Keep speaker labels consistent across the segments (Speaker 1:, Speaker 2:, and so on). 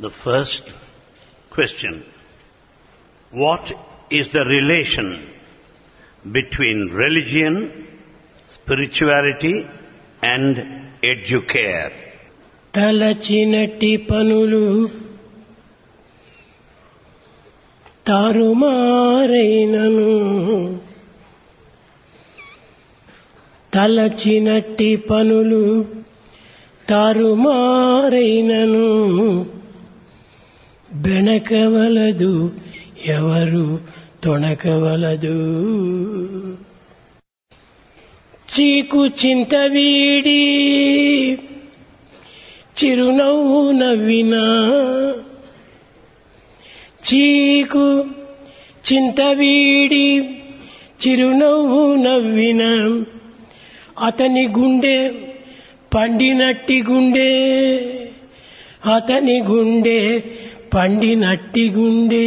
Speaker 1: The first question What is the relation between religion, spirituality, and educare?
Speaker 2: తలచినట్టి పనులు తారుమారైనను తలచినట్టి పనులు తారుమారైనను బెణకవలదు ఎవరు తొణకవలదు చీకు చింత వీడి చిరునవ్వు నవ్వినా చీకు చింత వీడి చిరునవ్వు నవ్విన అతని గుండె పండినట్టి గుండె అతని గుండె పండినట్టి గుండె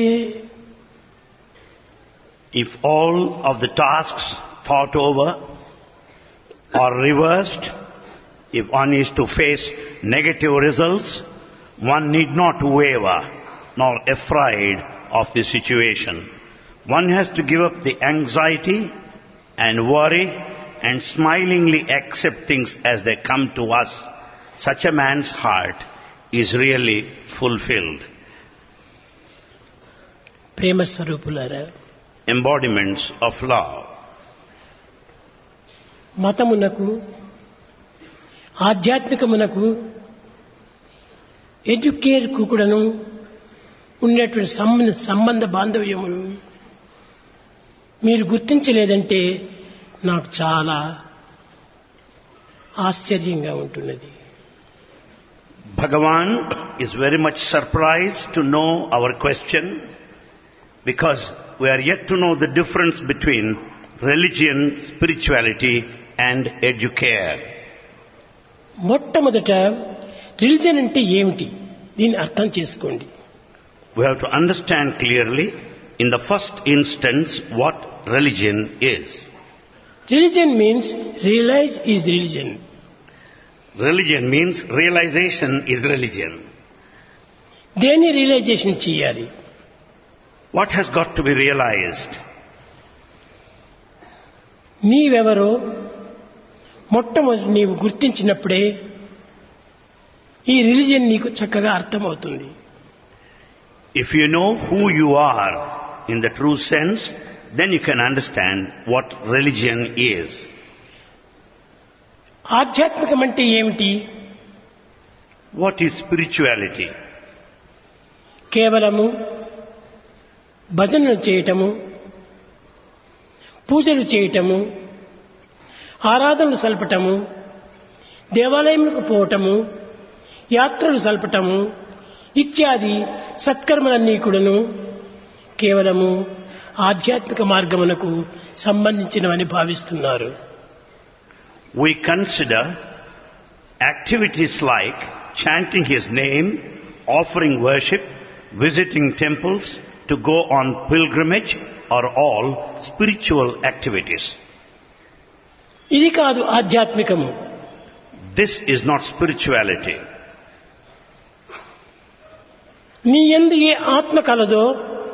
Speaker 1: If all of the tasks thought over are reversed, if one is to face negative results, one need not waver nor afraid of the situation. One has to give up the anxiety and worry and smilingly accept things as they come to us. Such a man's heart is really fulfilled.
Speaker 2: ప్రేమ స్వరూపులారా
Speaker 1: Embodiments of love.
Speaker 2: మతమునకు ఆధ్యాత్మికమునకు ఎడ్యుకేర్కు కూడాను ఉన్నటువంటి సంబంధ సంబంధ బాంధవ్యములు మీరు గుర్తించలేదంటే నాకు చాలా ఆశ్చర్యంగా ఉంటున్నది
Speaker 1: Bhagavan is very much surprised to know our question because we are yet to know the difference between religion, spirituality and educare.
Speaker 2: మొట్టమొదట రిలిజన్ అంటే ఏమిటి దీన్ని అర్థం చేసుకోండి
Speaker 1: We have to understand clearly in the first instance what religion is.
Speaker 2: Religion means realize is religion
Speaker 1: Religion means realization is religion.
Speaker 2: దేన్ని realization చేయాలి
Speaker 1: What has got to be realized?
Speaker 2: నీవెవరో మొట్టమొదటి నీవు గుర్తించినప్పుడే ఈ రిలిజన్ నీకు చక్కగా అర్థమవుతుంది
Speaker 1: If you know who you are in the true sense, then you can understand what religion is.
Speaker 2: ఆధ్యాత్మికం అంటే ఏమిటి
Speaker 1: What is spirituality?
Speaker 2: కేవలము భజనలు చేయటము పూజలు చేయటము ఆరాధనలు సల్పటము దేవాలయములకు పోవటము యాత్రలు సల్పటము ఇత్యాది సత్కర్మలన్నీ కూడాను కేవలము ఆధ్యాత్మిక మార్గమునకు సంబంధించినవని భావిస్తున్నారు
Speaker 1: We consider activities like chanting His name, offering worship, visiting temples, to go on pilgrimage are all spiritual activities.
Speaker 2: ఇది కాదు ఆధ్యాత్మికము
Speaker 1: This is not spirituality.
Speaker 2: నీ ఎందు ఏ ఆత్మ కలదో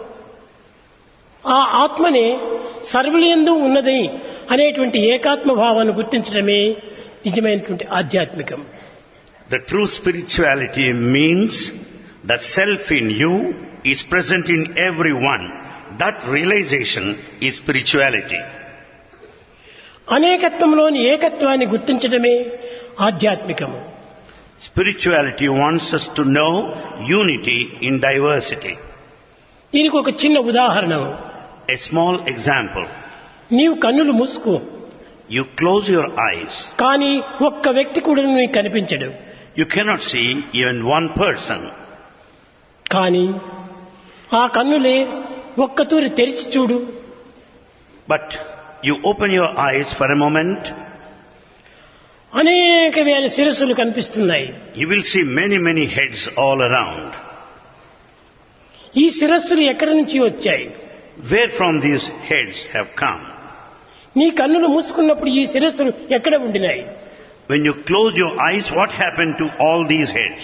Speaker 2: ఆ ఆత్మనే సర్వులందు ఉన్నది అనేటువంటి ఏకాత్మ భావాన్ని గుర్తించడమే నిజమైనటువంటి ఆధ్యాత్మికం
Speaker 1: The true spirituality means that self in you is present in everyone. That realization is spirituality.
Speaker 2: అనేకత్వంలోని ఏకత్వాన్ని గుర్తించడమే ఆధ్యాత్మికము
Speaker 1: Spirituality wants us to know unity in diversity.
Speaker 2: దీనికి ఒక చిన్న ఉదాహరణ
Speaker 1: A small example.
Speaker 2: నీవు కన్నులు మూసుకో
Speaker 1: You close your eyes.
Speaker 2: కానీ ఒక్క వ్యక్తి కూడా నీకు కనిపించడు
Speaker 1: You cannot see even one person.
Speaker 2: కానీ ఆ కన్నులే ఒక్క తూరి తెరిచి చూడు
Speaker 1: But you open your eyes for a moment,
Speaker 2: అనేక వేల శిరస్సులు కనిపిస్తున్నాయి
Speaker 1: you will see many, many heads all around.
Speaker 2: ఈ శిరస్సులు ఎక్కడి నుంచి వచ్చాయి
Speaker 1: Where from these heads have come?
Speaker 2: నీ కన్నులు మూసుకున్నప్పుడు ఈ శిరస్సులు ఎక్కడ ఉండినాయి
Speaker 1: When you close your eyes, what happened to all these heads?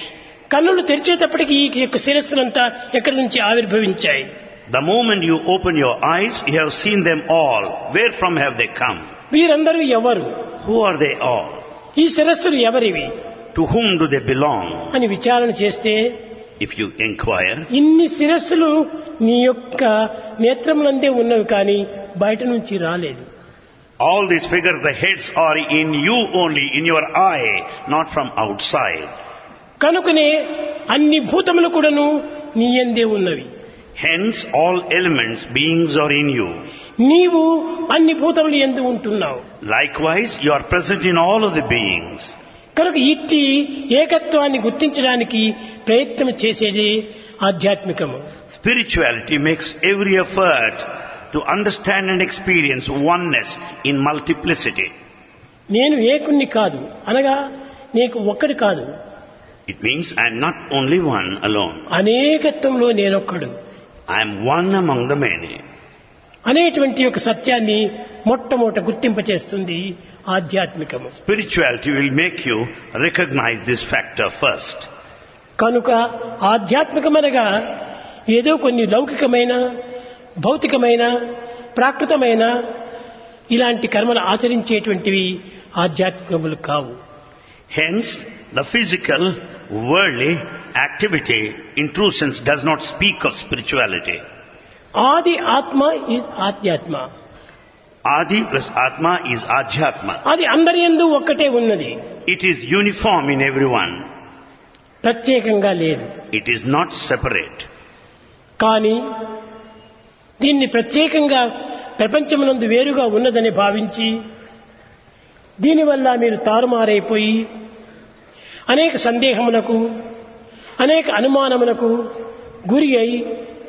Speaker 2: కన్నులు తెరిచేటప్పటికి ఈ యొక్క శిరస్సులంతా ఎక్కడి నుంచి ఆవిర్భవించాయి
Speaker 1: The moment you open your eyes, you have seen them all. Where from have they come?
Speaker 2: వీరందరూ ఎవరు
Speaker 1: Who are they all?
Speaker 2: ఈ శిరస్సులు ఎవరివి
Speaker 1: To whom do they belong?
Speaker 2: అని విచారణ చేస్తే
Speaker 1: If you inquire,
Speaker 2: ఇన్ని శిరస్సులు నీ యొక్క నేత్రములందే ఉన్నవి కానీ బయట నుంచి రాలేదు
Speaker 1: all these figures, the heads are in you only, in your eye, not from outside.
Speaker 2: కనుకనే అన్ని భూతములు కూడాను నీ ఎందే ఉన్నవి
Speaker 1: Hence, all elements, beings are in you.
Speaker 2: నీవు అన్ని భూతములు ఎందు ఉంటున్నావు
Speaker 1: Likewise, you are present in all of the beings.
Speaker 2: కనుక ఇట్టి ఏకత్వాన్ని గుర్తించడానికి ప్రయత్నం చేసేది ఆధ్యాత్మికము
Speaker 1: Spirituality makes every effort to understand and experience oneness in multiplicity.
Speaker 2: నేను ఏకుణ్ణి కాదు అనగా నీకు ఒక్కడి కాదు
Speaker 1: It means I am not only one alone.
Speaker 2: అనేకత్వంలో నేనొక్కడు
Speaker 1: I am one among the many.
Speaker 2: అనేటువంటి ఒక సత్యాన్ని మొట్టమొదట గుర్తింపచేస్తుంది ఆధ్యాత్మికము
Speaker 1: Spirituality will make you recognize this factor first.
Speaker 2: కనుక ఆధ్యాత్మికమనగా ఏదో కొన్ని లౌకికమైన భౌతికమైన ప్రాకృతమైన ఇలాంటి కర్మలు ఆచరించేటువంటివి ఆధ్యాత్మికములు కావు
Speaker 1: Hence, the physical, worldly activity in true sense does not speak of spirituality.
Speaker 2: ఆది ఆత్మ ఈజ్ ఆధ్యాత్మ
Speaker 1: Adi plus Atma is Adhyatma.
Speaker 2: అది అందరి ఎందు ఒక్కటే ఉన్నది
Speaker 1: It is uniform in everyone.
Speaker 2: ప్రత్యేకంగా లేదు
Speaker 1: It is not separate.
Speaker 2: కానీ దీన్ని ప్రత్యేకంగా ప్రపంచమునందు వేరుగా ఉన్నదని భావించి దీనివల్ల మీరు తారుమారైపోయి అనేక సందేహములకు అనేక అనుమానములకు గురి అయి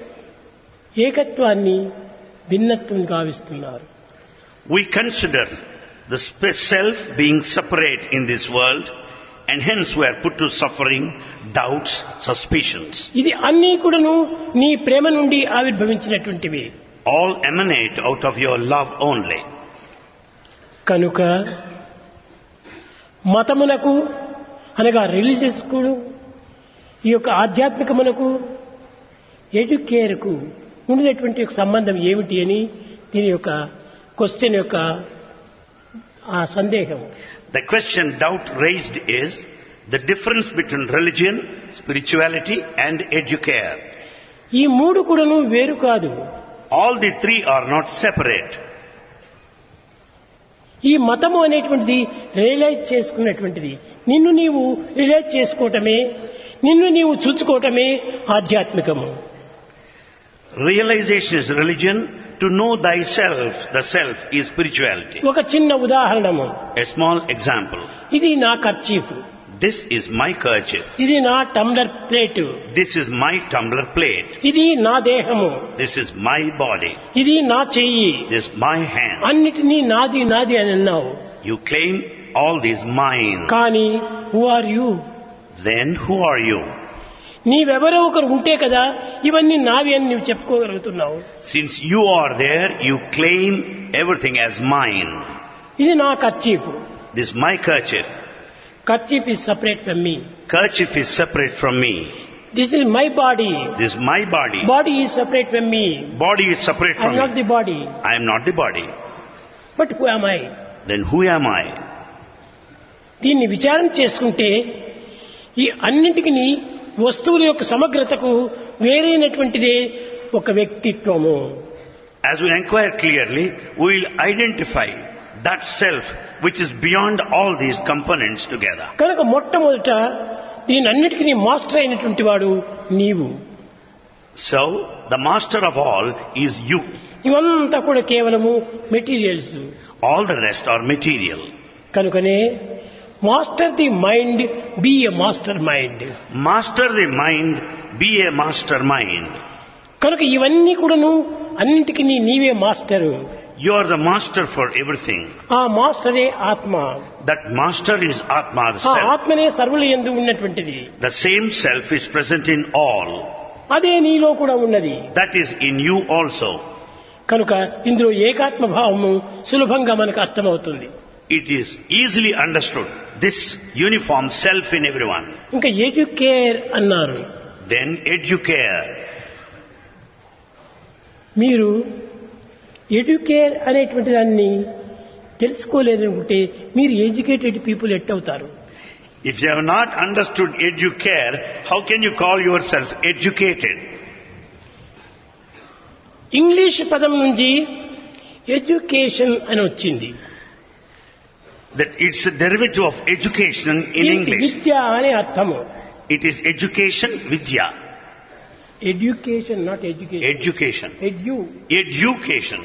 Speaker 2: ఏకత్వాన్ని భిన్నత్వం గావిస్తున్నారు
Speaker 1: We consider the sp- self being separate in this world and hence we are put to suffering, doubts, suspicions.
Speaker 2: ఇది అన్నీ కూడాను నీ ప్రేమ నుండి ఆవిర్భవించినటువంటివి
Speaker 1: All emanate out of your love only.
Speaker 2: కనుక మతమునకు అనగా రిలీజియస్ కూడా ఈ యొక్క ఆధ్యాత్మికమునకు ఎడ్యుకేర్కు ఉండినటువంటి ఒక సంబంధం ఏమిటి అని దీని యొక్క క్వశ్చన్ యొక్క ఆ సందేహం
Speaker 1: The question doubt raised is the difference between religion, spirituality and educare.
Speaker 2: ఈ మూడు కూడాను వేరు కాదు
Speaker 1: All the three are not separate.
Speaker 2: ఈ మతము అనేటువంటిది రియలైజ్ చేసుకున్నటువంటిది నిన్ను నీవు రియలైజ్ చేసుకోవటమే నిన్ను నీవు చూసుకోవటమే ఆధ్యాత్మికము
Speaker 1: Realization is religion. To know thyself, the self, is spirituality.
Speaker 2: ఒక చిన్న ఉదాహరణము
Speaker 1: A small example.
Speaker 2: ఇది నా kerchief
Speaker 1: This is my kerchief.
Speaker 2: ఇది నా tumbler plate
Speaker 1: This is my tumbler plate.
Speaker 2: ఇది నా దేహము
Speaker 1: This is my body.
Speaker 2: ఇది నా చెయ్యి
Speaker 1: This is my hand.
Speaker 2: అన్నిటినీ నాది నాది అని అన్నావు
Speaker 1: You claim all these mine.
Speaker 2: కానీ who are you
Speaker 1: Then who are you?
Speaker 2: నీవెవరో ఒకరు ఉంటే కదా ఇవన్నీ నావి అని నువ్వు చెప్పుకోగలుగుతున్నావు
Speaker 1: Since you are there, you claim everything as mine.
Speaker 2: ఇది నా kerchief
Speaker 1: This is my kerchief.
Speaker 2: ఖర్చీఫ్ is separate from me
Speaker 1: Kerchief is separate from me.
Speaker 2: This is my body
Speaker 1: This is my body.
Speaker 2: Body is separate from me
Speaker 1: Body is separate
Speaker 2: I
Speaker 1: from
Speaker 2: not
Speaker 1: me.
Speaker 2: The body
Speaker 1: I am not the body.
Speaker 2: But who am I
Speaker 1: Then who am I?
Speaker 2: దీన్ని విచారం చేసుకుంటే ఈ అన్నింటికి వస్తువుల యొక్క సమగ్రతకు వేరైనటువంటిదే ఒక వ్యక్తిత్వము
Speaker 1: As we inquire clearly, we will identify that self which is beyond all these components together.
Speaker 2: కనుక మొట్టమొదట దీని అన్నిటికీ మాస్టర్ అయినటువంటి వాడు నీవు
Speaker 1: So, the master of all is you.
Speaker 2: ఇవంతా కూడా కేవలము materials
Speaker 1: All the rest are material.
Speaker 2: కనుకనే master the mind be a master mind
Speaker 1: Master the mind, be a master mind.
Speaker 2: కనుక ఇవన్నీ కూడాను అన్నింటికి నీవే master
Speaker 1: You are the master for everything.
Speaker 2: ఆ మాస్టరే ఆత్మ
Speaker 1: That master is Atma, the
Speaker 2: ఆ
Speaker 1: self.
Speaker 2: ఆత్మనే సర్వుల ఎందు ఉన్నటువంటిది
Speaker 1: The same self is present in all.
Speaker 2: అదే నీలో కూడా ఉన్నది
Speaker 1: That is in you also.
Speaker 2: కనుక ఇందులో ఏకాత్మ భావము సులభంగా మనకు అర్థమవుతుంది
Speaker 1: It is easily understood. This uniform self in everyone.
Speaker 2: ఇంకా ఎడ్యుకేర్ అన్నారు
Speaker 1: Then educare.
Speaker 2: మీరు ఎడ్యుకేర్ అనేటువంటి దాన్ని తెలుసుకోలేదనుకుంటే మీరు ఎడ్యుకేటెడ్ పీపుల్ ఎట్టవుతారు
Speaker 1: If you have not understood educare, how can you call yourself educated?
Speaker 2: English పదం నుంచి ఎడ్యుకేషన్ అని వచ్చింది
Speaker 1: That it's a derivative of education in
Speaker 2: దీనికి
Speaker 1: English.
Speaker 2: విద్య అనే అర్థము
Speaker 1: It is education, vidya.
Speaker 2: Education not education
Speaker 1: Education.
Speaker 2: ఎడ్యు
Speaker 1: Education.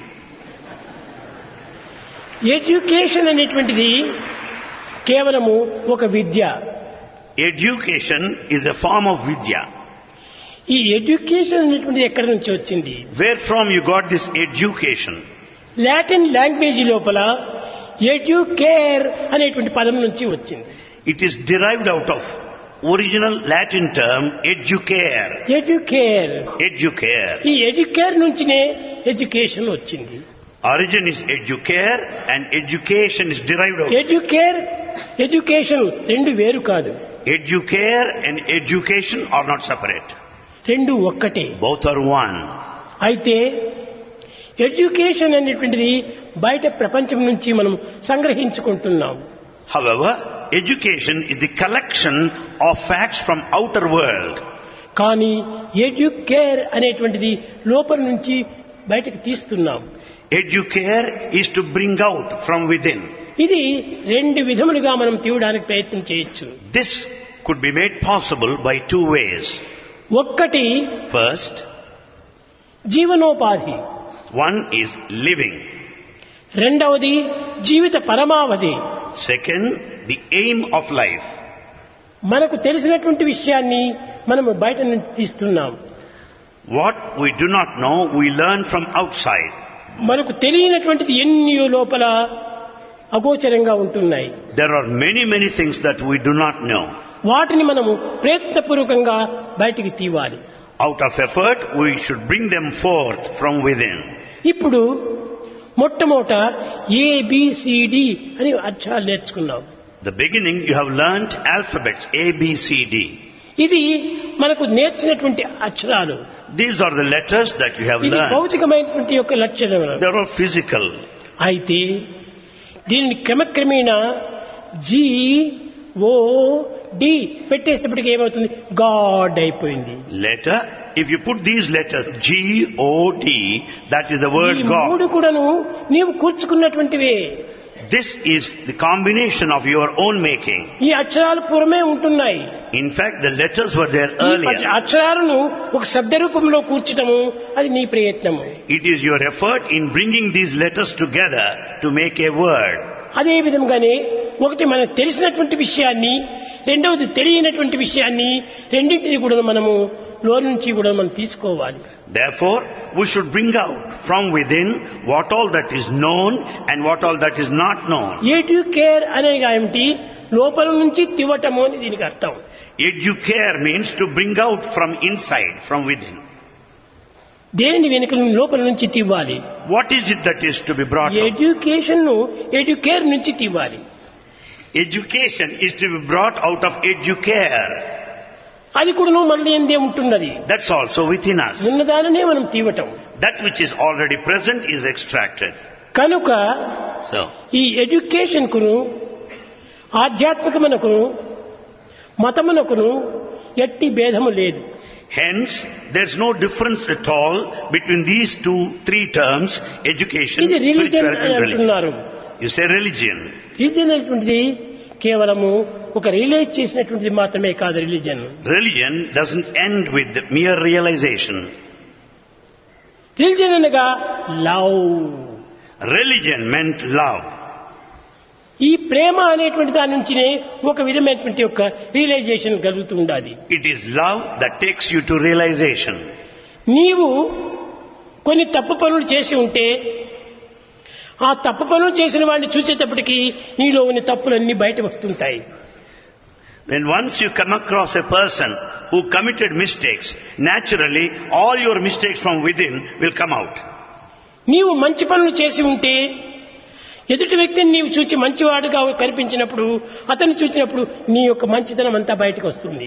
Speaker 2: Education అనేటువంటిది కేవలము ఒక విద్య
Speaker 1: Education is a form of vidya.
Speaker 2: ఈ ఎడ్యుకేషన్ అనేటువంటిది ఎక్కడి నుంచి వచ్చింది
Speaker 1: Where from you got this education?
Speaker 2: Latin language లోపల ఎడ్యుకేర్ అనేటువంటి పదం నుంచి వచ్చింది
Speaker 1: It is derived out of original Latin term educare.
Speaker 2: Educare
Speaker 1: Educare.
Speaker 2: ఈ ఎడ్యుకేర్ నుంచినే ఎడ్యుకేషన్ వచ్చింది
Speaker 1: Origin is educare and education is derived out.
Speaker 2: Educare education రెండు వేరు కాదు
Speaker 1: Educare and education are not separate.
Speaker 2: రెండు ఒక్కటే
Speaker 1: Both are one.
Speaker 2: అయితే education అనేటువంటిది బయట ప్రపంచం నుంచి మనం సంగ్రహించుకుంటున్నాం
Speaker 1: However, education is the collection of facts from outer world.
Speaker 2: కానీ ఎడ్యుకేర్ అనేటువంటిది లోపల నుంచి బయటకు తీస్తున్నాం
Speaker 1: Educare is to bring out from within.
Speaker 2: ఇది రెండు విధములుగా మనం తీయడానికి ప్రయత్నం చేయొచ్చు
Speaker 1: This could be made possible by two ways.
Speaker 2: ఒక్కటి
Speaker 1: First,
Speaker 2: జీవనోపాధి
Speaker 1: one is living.
Speaker 2: రెండవది జీవిత పరమావధి
Speaker 1: Second, the aim of life.
Speaker 2: మనకు తెలిసినటువంటి విషయాన్ని మనము బయట నుంచి తీస్తున్నాం
Speaker 1: What we do not know, we learn from outside.
Speaker 2: మనకు తెలియనటువంటిది ఎన్ని లోపల అగోచరంగా ఉంటున్నాయి
Speaker 1: There are many, many things that we do not know.
Speaker 2: వాటిని మనము ప్రయత్నపూర్వకంగా బయటికి తీవాలి
Speaker 1: Out of effort, we should bring them forth from within.
Speaker 2: ఇప్పుడు మొట్టమొదట ఏబిసిడి అని అక్షరాలు నేర్చుకున్నాం
Speaker 1: The beginning, you have learnt alphabets A, B, C, D.
Speaker 2: ఇది మనకు నేర్చినటువంటి అక్షరాలు
Speaker 1: These are the letters that you have
Speaker 2: ఇది
Speaker 1: learned.
Speaker 2: భౌతికమైనటువంటి యొక్క లక్షణములు
Speaker 1: They are physical.
Speaker 2: అయితే దీనిని క్రమక్రమేణా జి ఓ డి పెట్టేటప్పటికి ఏమవుతుంది గాడ్ అయిపోయింది
Speaker 1: Letter, if you put these letters G, O, D, that is the word
Speaker 2: ఈ మూడు
Speaker 1: God.
Speaker 2: కూడాను నీవు కూర్చుకున్నటువంటివే
Speaker 1: This is the combination of your own making.
Speaker 2: ఈ అక్షరాలు పూర్వమే ఉంటున్నాయి
Speaker 1: In fact, the letters were there
Speaker 2: ఈ
Speaker 1: earlier.
Speaker 2: అక్షరాలను ఒక శబ్ద రూపంలో కూర్చటము అది నీ ప్రయత్నము
Speaker 1: It is your effort in bringing these letters together to make a word.
Speaker 2: అదే విధంగానే ఒకటి మనకు తెలిసినటువంటి విషయాన్ని రెండవది తెలియనటువంటి విషయాన్ని రెండింటిని కూడా మనము లో నుంచి కూడా మనం తీసుకోవాలి
Speaker 1: Therefore, we should bring out from within what all that is known and what all that is not known.
Speaker 2: Educare అనేది ఏమిటి లోపల నుంచి తివ్వటము అని దీనికి అర్థం
Speaker 1: Educare means to bring out from inside, from within.
Speaker 2: దేనిని వెనుక లోపల నుంచి తివ్వాలి
Speaker 1: What is it that is to be brought out?
Speaker 2: Education ను ఎడ్యుకేర్ నుంచి తివ్వాలి
Speaker 1: Education is to be brought out of educare.
Speaker 2: అది కూడా మళ్ళీ ఎందే ఉంటున్నది
Speaker 1: That's also within us.
Speaker 2: ఉన్నదాననే మనం తీవటం
Speaker 1: That which is already present is extracted.
Speaker 2: కనుక
Speaker 1: So,
Speaker 2: ఈ ఎడ్యుకేషన్ కును ఆధ్యాత్మికమునకును మతమునకును ఎట్టి భేదము లేదు
Speaker 1: hence, there's no difference at all between these two, three terms, education,
Speaker 2: ఇది రిలీజన్
Speaker 1: spirituality
Speaker 2: అని
Speaker 1: and religion.
Speaker 2: అంటున్నారు
Speaker 1: You say religion.
Speaker 2: రిలీజన్ అనేటువంటిది కేవలము ఒక రిలేట్ చేసినటువంటిది మాత్రమే కాదు religion
Speaker 1: Religion doesn't end with the mere realization.
Speaker 2: Religion అనగా లవ్
Speaker 1: Religion meant love.
Speaker 2: ఈ ప్రేమ అనేటువంటి దాని నుంచినే ఒక విధమైనటువంటి యొక్క రియలైజేషన్ కలుగుతూ ఉండాలి
Speaker 1: It is love that takes you to realization.
Speaker 2: నీవు కొన్ని తప్పు పనులు చేసి ఉంటే ఆ తప్పు పనులు చేసిన వాడిని చూసేటప్పటికి నీలో ఉన్న తప్పులన్నీ బయట వస్తుంటాయి
Speaker 1: When once you come across a person who committed mistakes, naturally all your mistakes from within will come out.
Speaker 2: నీవు మంచి పనులు చేసి ఉంటే ఎదుటి వ్యక్తిని నీవు చూచి మంచివాడుగా కనిపించినప్పుడు అతన్ని చూచినప్పుడు నీ యొక్క మంచితనం అంతా బయటకు వస్తుంది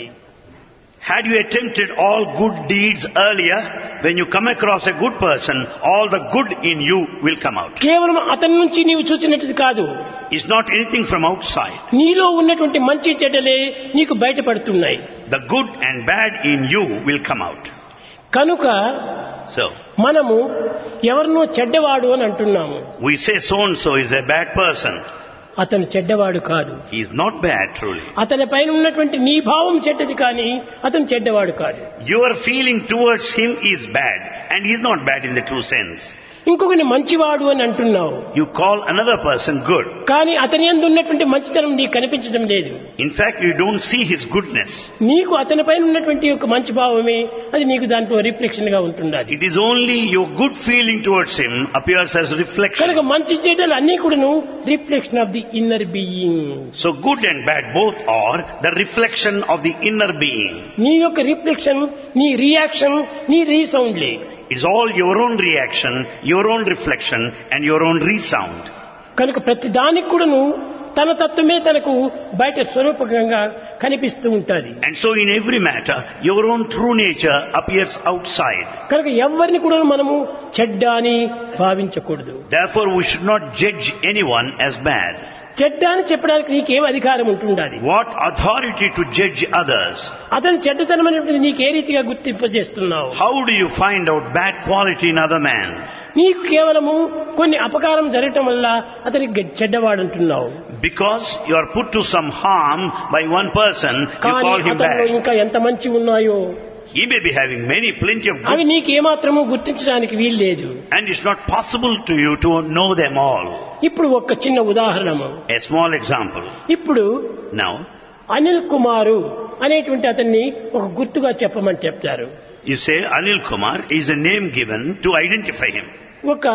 Speaker 1: Had you attempted all good deeds earlier, when you come across a good person, all the good in you will come out.
Speaker 2: కేవలం అతని నుంచి నీవు చూసినట్టుది కాదు
Speaker 1: It's not anything from outside.
Speaker 2: నీలో ఉన్నటువంటి మంచి చెడ్డలే నీకు బయటపడుతున్నాయి
Speaker 1: The good and bad in you will come out.
Speaker 2: కనుక
Speaker 1: So,
Speaker 2: మనము ఎవరినో చెడ్డవాడు అని అంటున్నాము
Speaker 1: we say so and so is a bad person.
Speaker 2: అతను చెడ్డవాడు కాదు
Speaker 1: He is not bad truly.
Speaker 2: అతని పైన ఉన్నటువంటి నీ భావం చెడ్డది కానీ అతను చెడ్డవాడు కాదు
Speaker 1: Your feeling towards him is bad and he is not bad in the true sense.
Speaker 2: ఇంకొకని మంచివాడు అని అంటున్నావు
Speaker 1: You call another person good.
Speaker 2: కానీ అతని ఎందు ఉన్నటువంటి మంచితనం నీకు కనిపించడం లేదు
Speaker 1: In fact, you don't see his goodness.
Speaker 2: నీకు అతని పైన ఉన్నటువంటి యొక్క మంచి భావమే అది నీకు దాంట్లో రిఫ్లెక్షన్ గా ఉంటుండాలి
Speaker 1: It is only your good feeling towards him appears as reflection.
Speaker 2: కనుక మంచి చెడ్డలు అన్ని కూడాను reflection of the inner being
Speaker 1: So good and bad both are the reflection of the inner being.
Speaker 2: నీ యొక్క రిఫ్లెక్షన్ నీ రియాక్షన్ నీ రీసౌండ్లే
Speaker 1: It's all your own reaction, your own reflection and your own resound.
Speaker 2: కనుక ప్రతి దానికి కూడాను తన తత్వమే తనకు బయట స్వరూపకంగా కనిపిస్తూ ఉంటుంది
Speaker 1: And so in every matter, your own true nature appears outside.
Speaker 2: కనుక ఎవరిని కూడా మనము చెడ్డ అని భావించకూడదు
Speaker 1: Therefore we should not judge anyone as bad.
Speaker 2: చెడ్డ అని చెప్పడానికి నీకేం అధికారం ఉంటుండాలి
Speaker 1: What authority to judge others?
Speaker 2: అతని చెడ్డతనం అనేటువంటి నీకు ఏ రీతిగా గుర్తింపజేస్తున్నావు
Speaker 1: How do you find out bad quality in other man?
Speaker 2: నీకు కేవలము కొన్ని అపకారం జరగటం వల్ల అతనికి గ- చెడ్డవాడు అంటున్నావు
Speaker 1: Because you are put to some harm by one person, you
Speaker 2: కానీ
Speaker 1: call him
Speaker 2: అతనిలో
Speaker 1: bad.
Speaker 2: ఇంకా ఎంత మంచి ఉన్నాయో
Speaker 1: He may be having many, plenty of
Speaker 2: అవి
Speaker 1: good,
Speaker 2: నీకు ఏమాత్రము గుర్తించడానికి వీలు లేదు
Speaker 1: and it's not possible to you to know them all.
Speaker 2: ఇప్పుడు ఒక చిన్న ఉదాహరణము
Speaker 1: A small example.
Speaker 2: ఇప్పుడు
Speaker 1: Now,
Speaker 2: అనిల్ కుమారు అనేటువంటి అతన్ని ఒక గుర్తుగా చెప్పమని చెప్తారు
Speaker 1: you say Anil Kumar is a name given to identify him.
Speaker 2: ఒక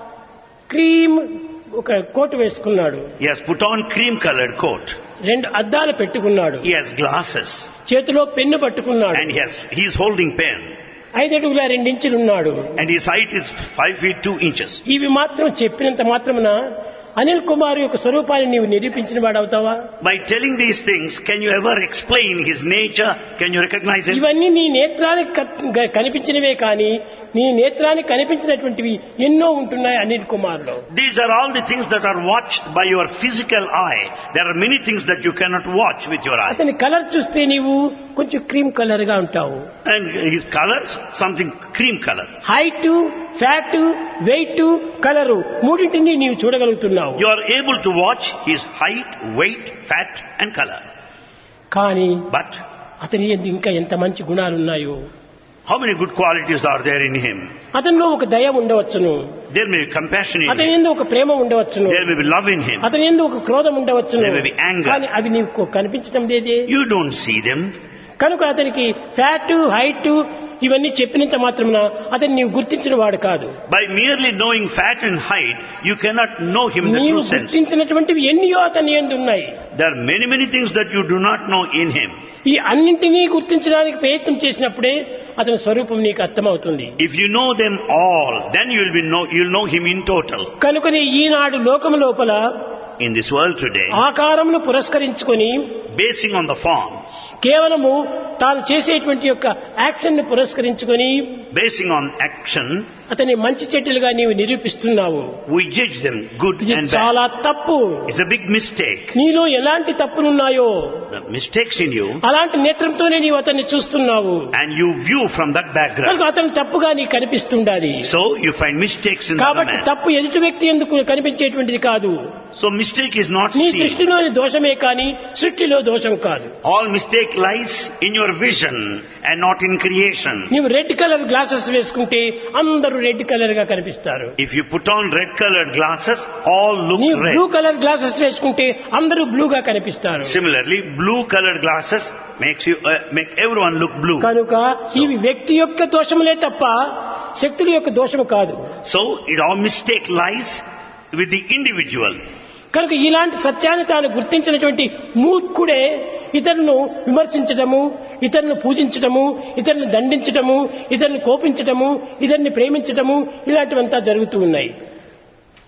Speaker 2: క్రీమ్ ఒక కోట్ వేసుకున్నాడు
Speaker 1: He has put on cream colored coat.
Speaker 2: రెండు అద్దాలు పెట్టుకున్నాడు
Speaker 1: He has glasses
Speaker 2: చేతిలో పెన్ను పట్టుకున్నాడు
Speaker 1: and he has, he is holding pen
Speaker 2: ఐదడుగుల రెండించులు ఉన్నాడు
Speaker 1: and his height is 5 feet 2 inches.
Speaker 2: ఇవి మాత్రం చెప్పినంత మాత్రమున అనిల్ కుమార్ యొక్క స్వరూపాన్ని నీవు నిరూపించిన వాడవుతావా
Speaker 1: By telling these things, can you ever explain his nature? Can you recognize him?
Speaker 2: ఇవన్నీ నీ నేత్రానికి క- గ- కనిపించినవే కానీ నీ నేత్రానికి కనిపించినటువంటివి ఎన్నో ఉంటున్నాయి అనిల్ కుమార్ లో
Speaker 1: These are all the things that are watched by your physical eye. There are many things that you cannot watch with your eye.
Speaker 2: అతని కలర్ చూస్తే నీవు కొంచెం క్రీమ్ కలర్ గా ఉంటావు
Speaker 1: And his colors, something cream color.
Speaker 2: Height fat weight colour మూడింటిని నీవు చూడగలుగుతున్నావు
Speaker 1: You are able to watch his height, weight, fat and color.
Speaker 2: కానీ
Speaker 1: But
Speaker 2: అతని యందు ఇంకా ఎంత మంచి గుణాలు ఉన్నాయో
Speaker 1: how many good qualities are there in him?
Speaker 2: అతనిలో ఒక దయ ఉండవచ్చును
Speaker 1: There may be compassion in
Speaker 2: అతని
Speaker 1: him.
Speaker 2: ఎందు ఒక ప్రేమ ఉండవచ్చును
Speaker 1: There may be love in him.
Speaker 2: అతని ఎందు ఒక క్రోధం ఉండవచ్చును
Speaker 1: There may be anger.
Speaker 2: కానీ అవి నీకు కనిపించడం లేదే
Speaker 1: You don't see them.
Speaker 2: కనుక అతనికి ఫ్యాట్ హైట్ ఇవన్నీ చెప్పినంత మాత్రమున అతన్ని నీవు గుర్తించిన వాడు కాదు
Speaker 1: By merely knowing fat and height, you cannot know him in the
Speaker 2: నీవు
Speaker 1: true sense.
Speaker 2: గుర్తించినటువంటివి ఎన్నో అతని ఎందు ఉన్నాయి
Speaker 1: There are many, many things that you do not know in him.
Speaker 2: ఈ అన్నింటినీ గుర్తించడానికి ప్రయత్నం చేసినప్పుడే అతని స్వరూపం నీకు అర్థమవుతుంది
Speaker 1: If you know them all, then you'll be know, you'll know him in total.
Speaker 2: కనుకని ఈనాడు లోకము లోపల
Speaker 1: In this world today,
Speaker 2: ఆకారమును పురస్కరించుకొని
Speaker 1: basing on the form,
Speaker 2: కేవలము తాను చేసేటువంటి యొక్క యాక్షన్ ని పురస్కరించుకొని
Speaker 1: basing on action,
Speaker 2: అతని మంచి చెట్టులుగా నీవు నిరూపిస్తున్నావు
Speaker 1: we judge them good
Speaker 2: ఇది
Speaker 1: and bad.
Speaker 2: చాలా తప్పు
Speaker 1: It's a big mistake.
Speaker 2: నీలో ఎలాంటి తప్పులున్నాయో
Speaker 1: The mistakes in you,
Speaker 2: అలాంటి నేత్రంతోనే నీవు అతన్ని చూస్తున్నావు
Speaker 1: and you view from that background.
Speaker 2: కనుక అతను తప్పుగా నీకు కనిపిస్తుండాలి
Speaker 1: So you find mistakes in the other
Speaker 2: కాబట్టి
Speaker 1: man.
Speaker 2: తప్పు ఎదుటి వ్యక్తి ఎందుకు కనిపించేటువంటిది కాదు
Speaker 1: So mistake is not
Speaker 2: నీ
Speaker 1: seen.
Speaker 2: దృష్టిలోని దోషమే కానీ సృష్టిలో దోషం కాదు
Speaker 1: All mistake lies in your vision and not in creation.
Speaker 2: నీవు రెడ్ కలర్ గ్లాసెస్ వేసుకుంటే అందరూ రెడ్ కలర్ గా కనిపిస్తారు
Speaker 1: If you put on red colored glasses, all look
Speaker 2: నీవు బ్లూ
Speaker 1: red.
Speaker 2: కలర్ గ్లాసెస్ వేసుకుంటే అందరూ బ్లూగా కనిపిస్తారు
Speaker 1: Similarly, blue colored glasses makes you uh, make everyone look blue.
Speaker 2: కనుక ఇవి వ్యక్తి యొక్క దోషములే తప్ప శక్తుల యొక్క దోషము కాదు
Speaker 1: So it all mistake lies with the individual.
Speaker 2: కనుక ఇలాంటి సత్యాన్ని తాను గుర్తించినటువంటి మూర్ఖుడే ఇతరులను విమర్శించడము ఇతరులను పూజించడము ఇతరులను దండించడము ఇతరులను కోపించడము ఇతరుని ప్రేమించడము ఇలాంటివంతా జరుగుతూ ఉన్నాయి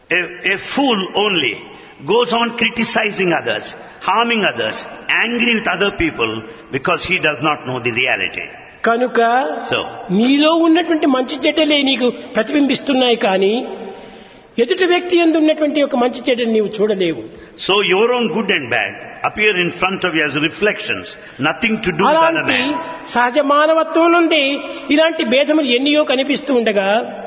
Speaker 1: A, a fool only goes on criticizing others, harming others, angry with other people because he does not know the reality.
Speaker 2: కనుక
Speaker 1: So,
Speaker 2: నీలో ఉన్నటువంటి మంచి చెడ్డలే నీకు ప్రతిబింబిస్తున్నాయి కానీ ఎదుటి వ్యక్తి ఎందు ఉన్నటువంటి ఒక మంచి చెడ్డని నీవు చూడలేవు
Speaker 1: so your own good and bad appear in front of you as reflections, nothing to do with other
Speaker 2: అలాంటి
Speaker 1: man.
Speaker 2: సహజ మానవత్వం నుండి ఇలాంటి భేదములు ఎన్నియో కనిపిస్తూ ఉండగా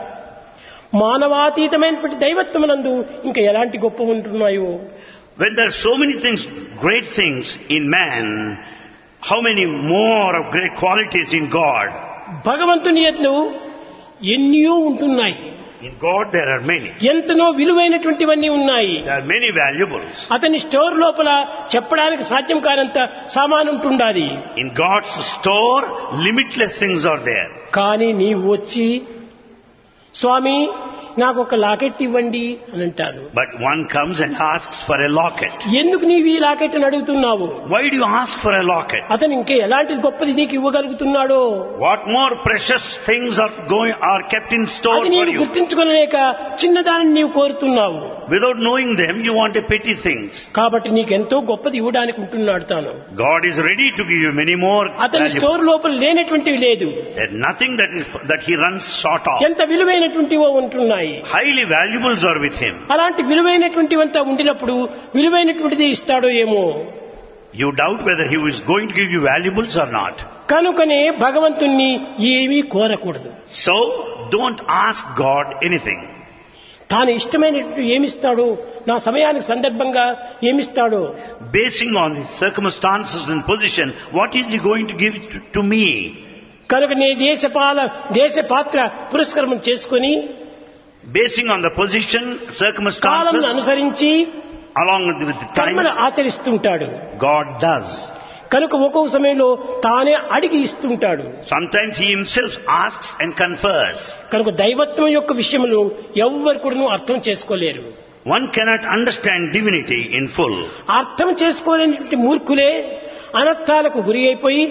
Speaker 2: మానవాతీతమైనటువంటి దైవత్వమునందు ఇంకా ఎలాంటి గొప్ప ఉంటున్నాయో
Speaker 1: When there are so many things, great things in man, how many more of great qualities in God?
Speaker 2: భగవంతుని ఎట్లు ఎన్నో ఉంటున్నాయి
Speaker 1: In God there are many.
Speaker 2: ఎంతనో విలువైనటువంటివన్నీ ఉన్నాయి
Speaker 1: There are many valuables.
Speaker 2: అతని స్టోర్ లోపల చెప్పడానికి సాధ్యం కానంత సామాను ఉంటుండాలి
Speaker 1: In God's store, limitless things are there.
Speaker 2: కానీ నీవు వచ్చి స్వామి నాకు ఒక లాకెట్ ఇవ్వండి అని అంటాను
Speaker 1: But one comes and asks for a locket.
Speaker 2: ఎందుకు నీవు ఈ లాకెట్ అని అడుగుతున్నావు
Speaker 1: Why do you ask for a locket?
Speaker 2: అతను ఇంకే ఎలాంటి గొప్పది నీకు ఇవ్వగలుగుతున్నాడో
Speaker 1: What more precious things are going are kept in store
Speaker 2: అది
Speaker 1: for
Speaker 2: నీవు
Speaker 1: you?
Speaker 2: గుర్తించుకోలేక చిన్నదానిని నీవు కోరుతున్నావు
Speaker 1: Without knowing them, you want a petty things.
Speaker 2: కాబట్టి నీకెంతో గొప్పది ఇవ్వడానికి ఉంటున్నాడు తాను
Speaker 1: God is ready to give you many more
Speaker 2: అతని
Speaker 1: valuables.
Speaker 2: స్టోర్ లోపల లేనటువంటివి లేదు
Speaker 1: There's nothing that is that he runs short of.
Speaker 2: ఎంత విలువైనటువంటివో ఉంటున్నాయి
Speaker 1: Highly valuables are with him.
Speaker 2: అలాంటి విలువైనటువంటివంతా ఉండినప్పుడు విలువైనటువంటిది ఇస్తాడో ఏమో
Speaker 1: You doubt whether he is going to give you valuables or not.
Speaker 2: కనుకనే భగవంతుణ్ణి ఏమీ కోరకూడదు
Speaker 1: So don't ask God anything.
Speaker 2: తాను ఇష్టమైనటువంటి ఏమిస్తాడో నా సమయానికి సందర్భంగా ఏమిస్తాడో
Speaker 1: Basing on the circumstances and position, what is he going to give to, to me?
Speaker 2: కనుక నే దేశపాల దేశ పాత్ర పురస్కారం చేసుకొని
Speaker 1: Basing on the position,
Speaker 2: column
Speaker 1: circumstances,
Speaker 2: అనుసరించి
Speaker 1: along with the
Speaker 2: కర్మను
Speaker 1: times,
Speaker 2: ఆచరిస్తుంటాడు
Speaker 1: God does.
Speaker 2: కనుక ఒక్కొక్క సమయంలో తానే అడిగి ఇస్తుంటాడు
Speaker 1: Sometimes he himself asks and confers.
Speaker 2: కనుక దైవత్వం యొక్క విషయంలో ఎవ్వరు కూడా అర్థం చేసుకోలేరు
Speaker 1: One cannot understand divinity in full.
Speaker 2: అర్థం చేసుకోలేనటువంటి మూర్ఖులే అనర్థాలకు గురి అయిపోయి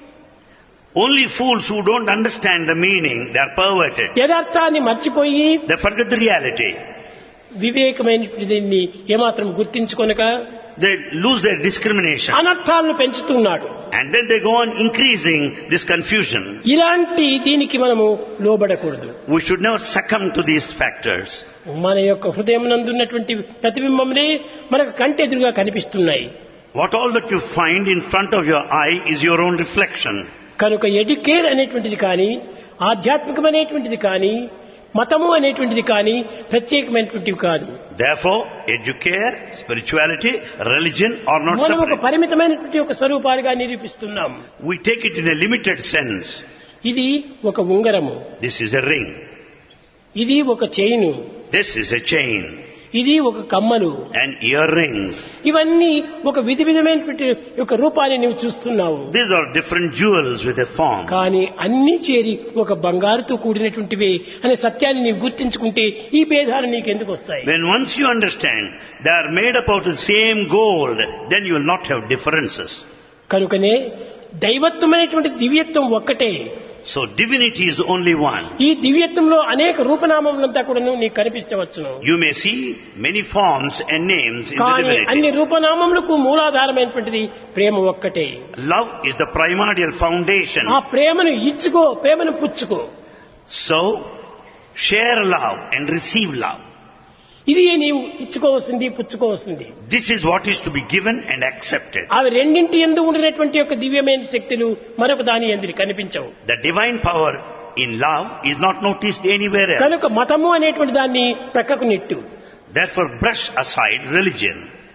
Speaker 1: Only fools who don't understand the meaning, they are perverted.
Speaker 2: యథార్థాన్ని మర్చిపోయి
Speaker 1: They forget the reality.
Speaker 2: వివేకమైనటువంటి దీన్ని ఏమాత్రం గుర్తించుకొనక
Speaker 1: They lose their discrimination.
Speaker 2: అనర్థాలను పెంచుతున్నాడు
Speaker 1: And then they go on increasing this confusion.
Speaker 2: ఇలాంటి దీనికి మనము లోబడకూడదు
Speaker 1: We should never succumb to these factors.
Speaker 2: మన యొక్క హృదయం నందున్నటువంటి ప్రతిబింబములే మనకు కంటెదురుగా కనిపిస్తున్నాయి
Speaker 1: What all that you find in front of your eye is your own reflection.
Speaker 2: కనుక ఎడ్యుకేర్ అనేటువంటిది కానీ ఆధ్యాత్మికమైనటువంటిది కానీ మతము అనేటువంటిది కానీ ప్రత్యేకమైనటువంటివి కాదు
Speaker 1: Therefore, educare, spirituality, religion are not
Speaker 2: మనం ఒక
Speaker 1: separate.
Speaker 2: పరిమితమైనటువంటి ఒక స్వరూపాలుగా నిరూపిస్తున్నాం
Speaker 1: We take it in a limited sense.
Speaker 2: ఇది ఒక ఉంగరము
Speaker 1: This is a ring.
Speaker 2: ఇది ఒక chain
Speaker 1: This is a chain.
Speaker 2: ఇది ఒక కమ్మలు
Speaker 1: And earrings.
Speaker 2: ఇవన్నీ ఒక విధి విధమైనటువంటి ఒక రూపాన్ని నీవు చూస్తున్నావు
Speaker 1: These are different jewels with a form.
Speaker 2: కానీ అన్ని చేరి ఒక బంగారుతో కూడినటువంటివే అనే సత్యాన్ని నీవు గుర్తించుకుంటే ఈ భేదాలు నీకు ఎందుకు వస్తాయి
Speaker 1: When once you understand they are made up out of the same gold, then you will not have differences.
Speaker 2: కనుకనే దైవత్వమైనటువంటి దివ్యత్వం ఒక్కటే
Speaker 1: So divinity is only one.
Speaker 2: ఈ దివ్యత్వంలో అనేక రూపనామములంతా కూడా నీకు కనిపించవచ్చును
Speaker 1: You may see many forms and names in the
Speaker 2: కానీ
Speaker 1: divinity.
Speaker 2: అన్ని రూపనామములకు మూలాధారమైనటువంటిది ప్రేమ ఒక్కటే
Speaker 1: Love is the primordial foundation.
Speaker 2: ఆ ప్రేమను ఇచ్చుకో ప్రేమను పుచ్చుకో
Speaker 1: So, share love and receive love.
Speaker 2: ఇది నీవు ఇచ్చుకోవాల్సింది పుచ్చుకోవాల్సింది
Speaker 1: This is what is to be given and accepted.
Speaker 2: అవి రెండింటి ఎందు ఉండినటువంటి యొక్క దివ్యమైన శక్తులు మరొక దాని ఎందు కనిపించవు
Speaker 1: The divine power in love is not noticed anywhere else.
Speaker 2: కనుక మతము అనేటువంటి దాన్ని ప్రక్కకు నెట్టు
Speaker 1: Therefore, brush aside religion.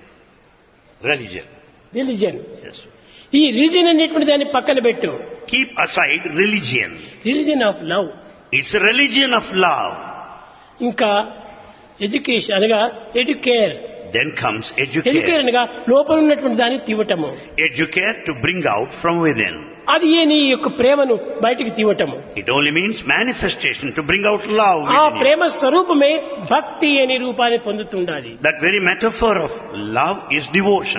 Speaker 1: Religion.
Speaker 2: Religion
Speaker 1: Yes.
Speaker 2: ఈ రిలిజన్ అనేటువంటి దాన్ని పక్కన పెట్టు
Speaker 1: Keep aside religion.
Speaker 2: Religion of love
Speaker 1: It's a religion of love.
Speaker 2: ఇంకా ఎడ్యుకేషన్ అనగా educare
Speaker 1: Then comes
Speaker 2: educare
Speaker 1: educare.
Speaker 2: అనగా లోపల ఉన్నటువంటి దాన్ని తీవటము
Speaker 1: Educare to bring out from within.
Speaker 2: అది ఏ నీ యొక్క ప్రేమను బయటికి తీవటము
Speaker 1: It only means manifestation to bring out love
Speaker 2: ఆ
Speaker 1: within you.
Speaker 2: ప్రేమ స్వరూపమే భక్తి అనే రూపాన్ని పొందుతుండాలి
Speaker 1: That very metaphor of love is devotion.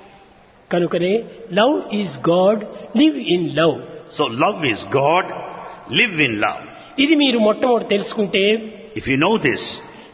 Speaker 2: కనుకనే love is God live in love
Speaker 1: So love is God, live in love.
Speaker 2: ఇది మీరు మొట్టమొదటి తెలుసుకుంటే
Speaker 1: If you know this,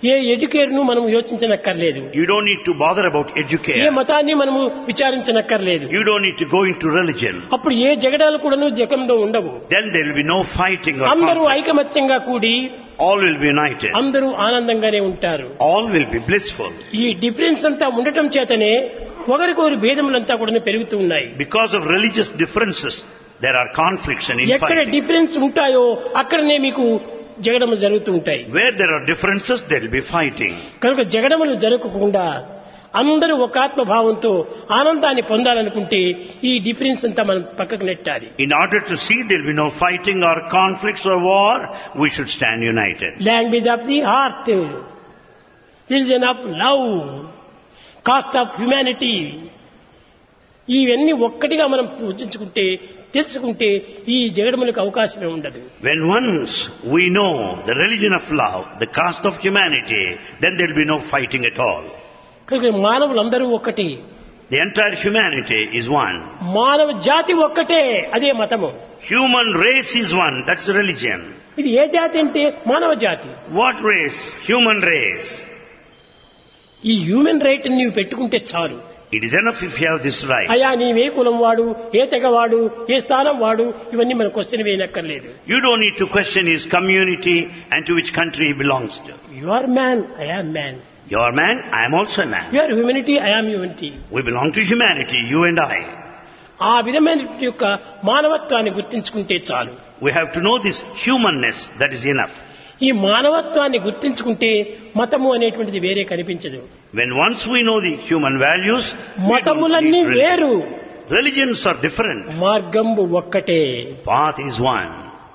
Speaker 2: ఏ ఎడ్యుకేర్ను మనం యోచించనక్కర్లేదు
Speaker 1: You don't need to bother about
Speaker 2: A
Speaker 1: educare.
Speaker 2: మతాన్ని మనము విచారించనక్కర్లేదు
Speaker 1: You don't need to go into religion.
Speaker 2: అప్పుడు ఏ జగడాలు కూడాను జగంలో ఉండవు
Speaker 1: Then there will be no fighting or
Speaker 2: అందరూ
Speaker 1: conflict.
Speaker 2: ఐకమత్యంగా కూడి
Speaker 1: All will be united.
Speaker 2: అందరూ ఆనందంగానే ఉంటారు
Speaker 1: All will be blissful.
Speaker 2: ఈ డిఫరెన్స్ అంతా ఉండటం చేతనే ఒకరికొకరి భేదములంతా కూడా పెరుగుతూ ఉన్నాయి
Speaker 1: Because of religious differences, there are conflicts and
Speaker 2: ఎక్కడ
Speaker 1: infighting.
Speaker 2: డిఫరెన్స్ ఉంటాయో అక్కడనే మీకు జగడములు జరుగుతూ ఉంటాయి
Speaker 1: Where there are differences, there will be fighting.
Speaker 2: కనుక జగడములు జరగకుండా అందరూ ఒక ఆత్మభావంతో ఆనందాన్ని పొందాలనుకుంటే ఈ డిఫరెన్స్ అంతా మనం పక్కకు నెట్టాలి
Speaker 1: In order to see there will be no fighting or conflicts or war, we should stand united.
Speaker 2: Language of the heart religion of love caste of humanity ఇవన్నీ ఒక్కటిగా మనం పూజించుకుంటే తెలుసుకుంటే ఈ జగడములకు అవకాశమే ఉండదు
Speaker 1: When once we know the religion of love, the caste of humanity, then there will be no fighting at all.
Speaker 2: కనుక మానవులందరూ ఒక్కటి
Speaker 1: The entire humanity is one.
Speaker 2: మానవ జాతి ఒక్కటే అదే మతము
Speaker 1: Human race is one, that's religion.
Speaker 2: ఇది ఏ జాతి అంటే మానవ జాతి
Speaker 1: What race? Human race.
Speaker 2: ఈ హ్యూమన్ రైట్ నీవు పెట్టుకుంటే చాలు
Speaker 1: It is enough if you have this right.
Speaker 2: అయా నీవే కులం వాడు ఏ తెగ వాడు ఏ స్థానం వాడు ఇవన్నీ మన క్వశ్చన్ వేయనక్కర్లేదు
Speaker 1: You don't need to question his community and to which country he belongs to.
Speaker 2: You are man I am man
Speaker 1: You are man, I am also a man.
Speaker 2: You are humanity I am humanity
Speaker 1: We belong to humanity, you and I.
Speaker 2: ఆ విధమైన యొక్క మానవత్వాన్ని గుర్తించుకుంటే చాలు
Speaker 1: We have to know this humanness, that is enough.
Speaker 2: ఈ మానవత్వాన్ని గుర్తించుకుంటే మతము అనేటువంటిది వేరే కనిపించదు
Speaker 1: When once we know the human values, we don't
Speaker 2: మతములన్నీ
Speaker 1: need religion.
Speaker 2: వేరు
Speaker 1: Religions are different.
Speaker 2: మార్గంబు ఒక్కటే
Speaker 1: Path is one.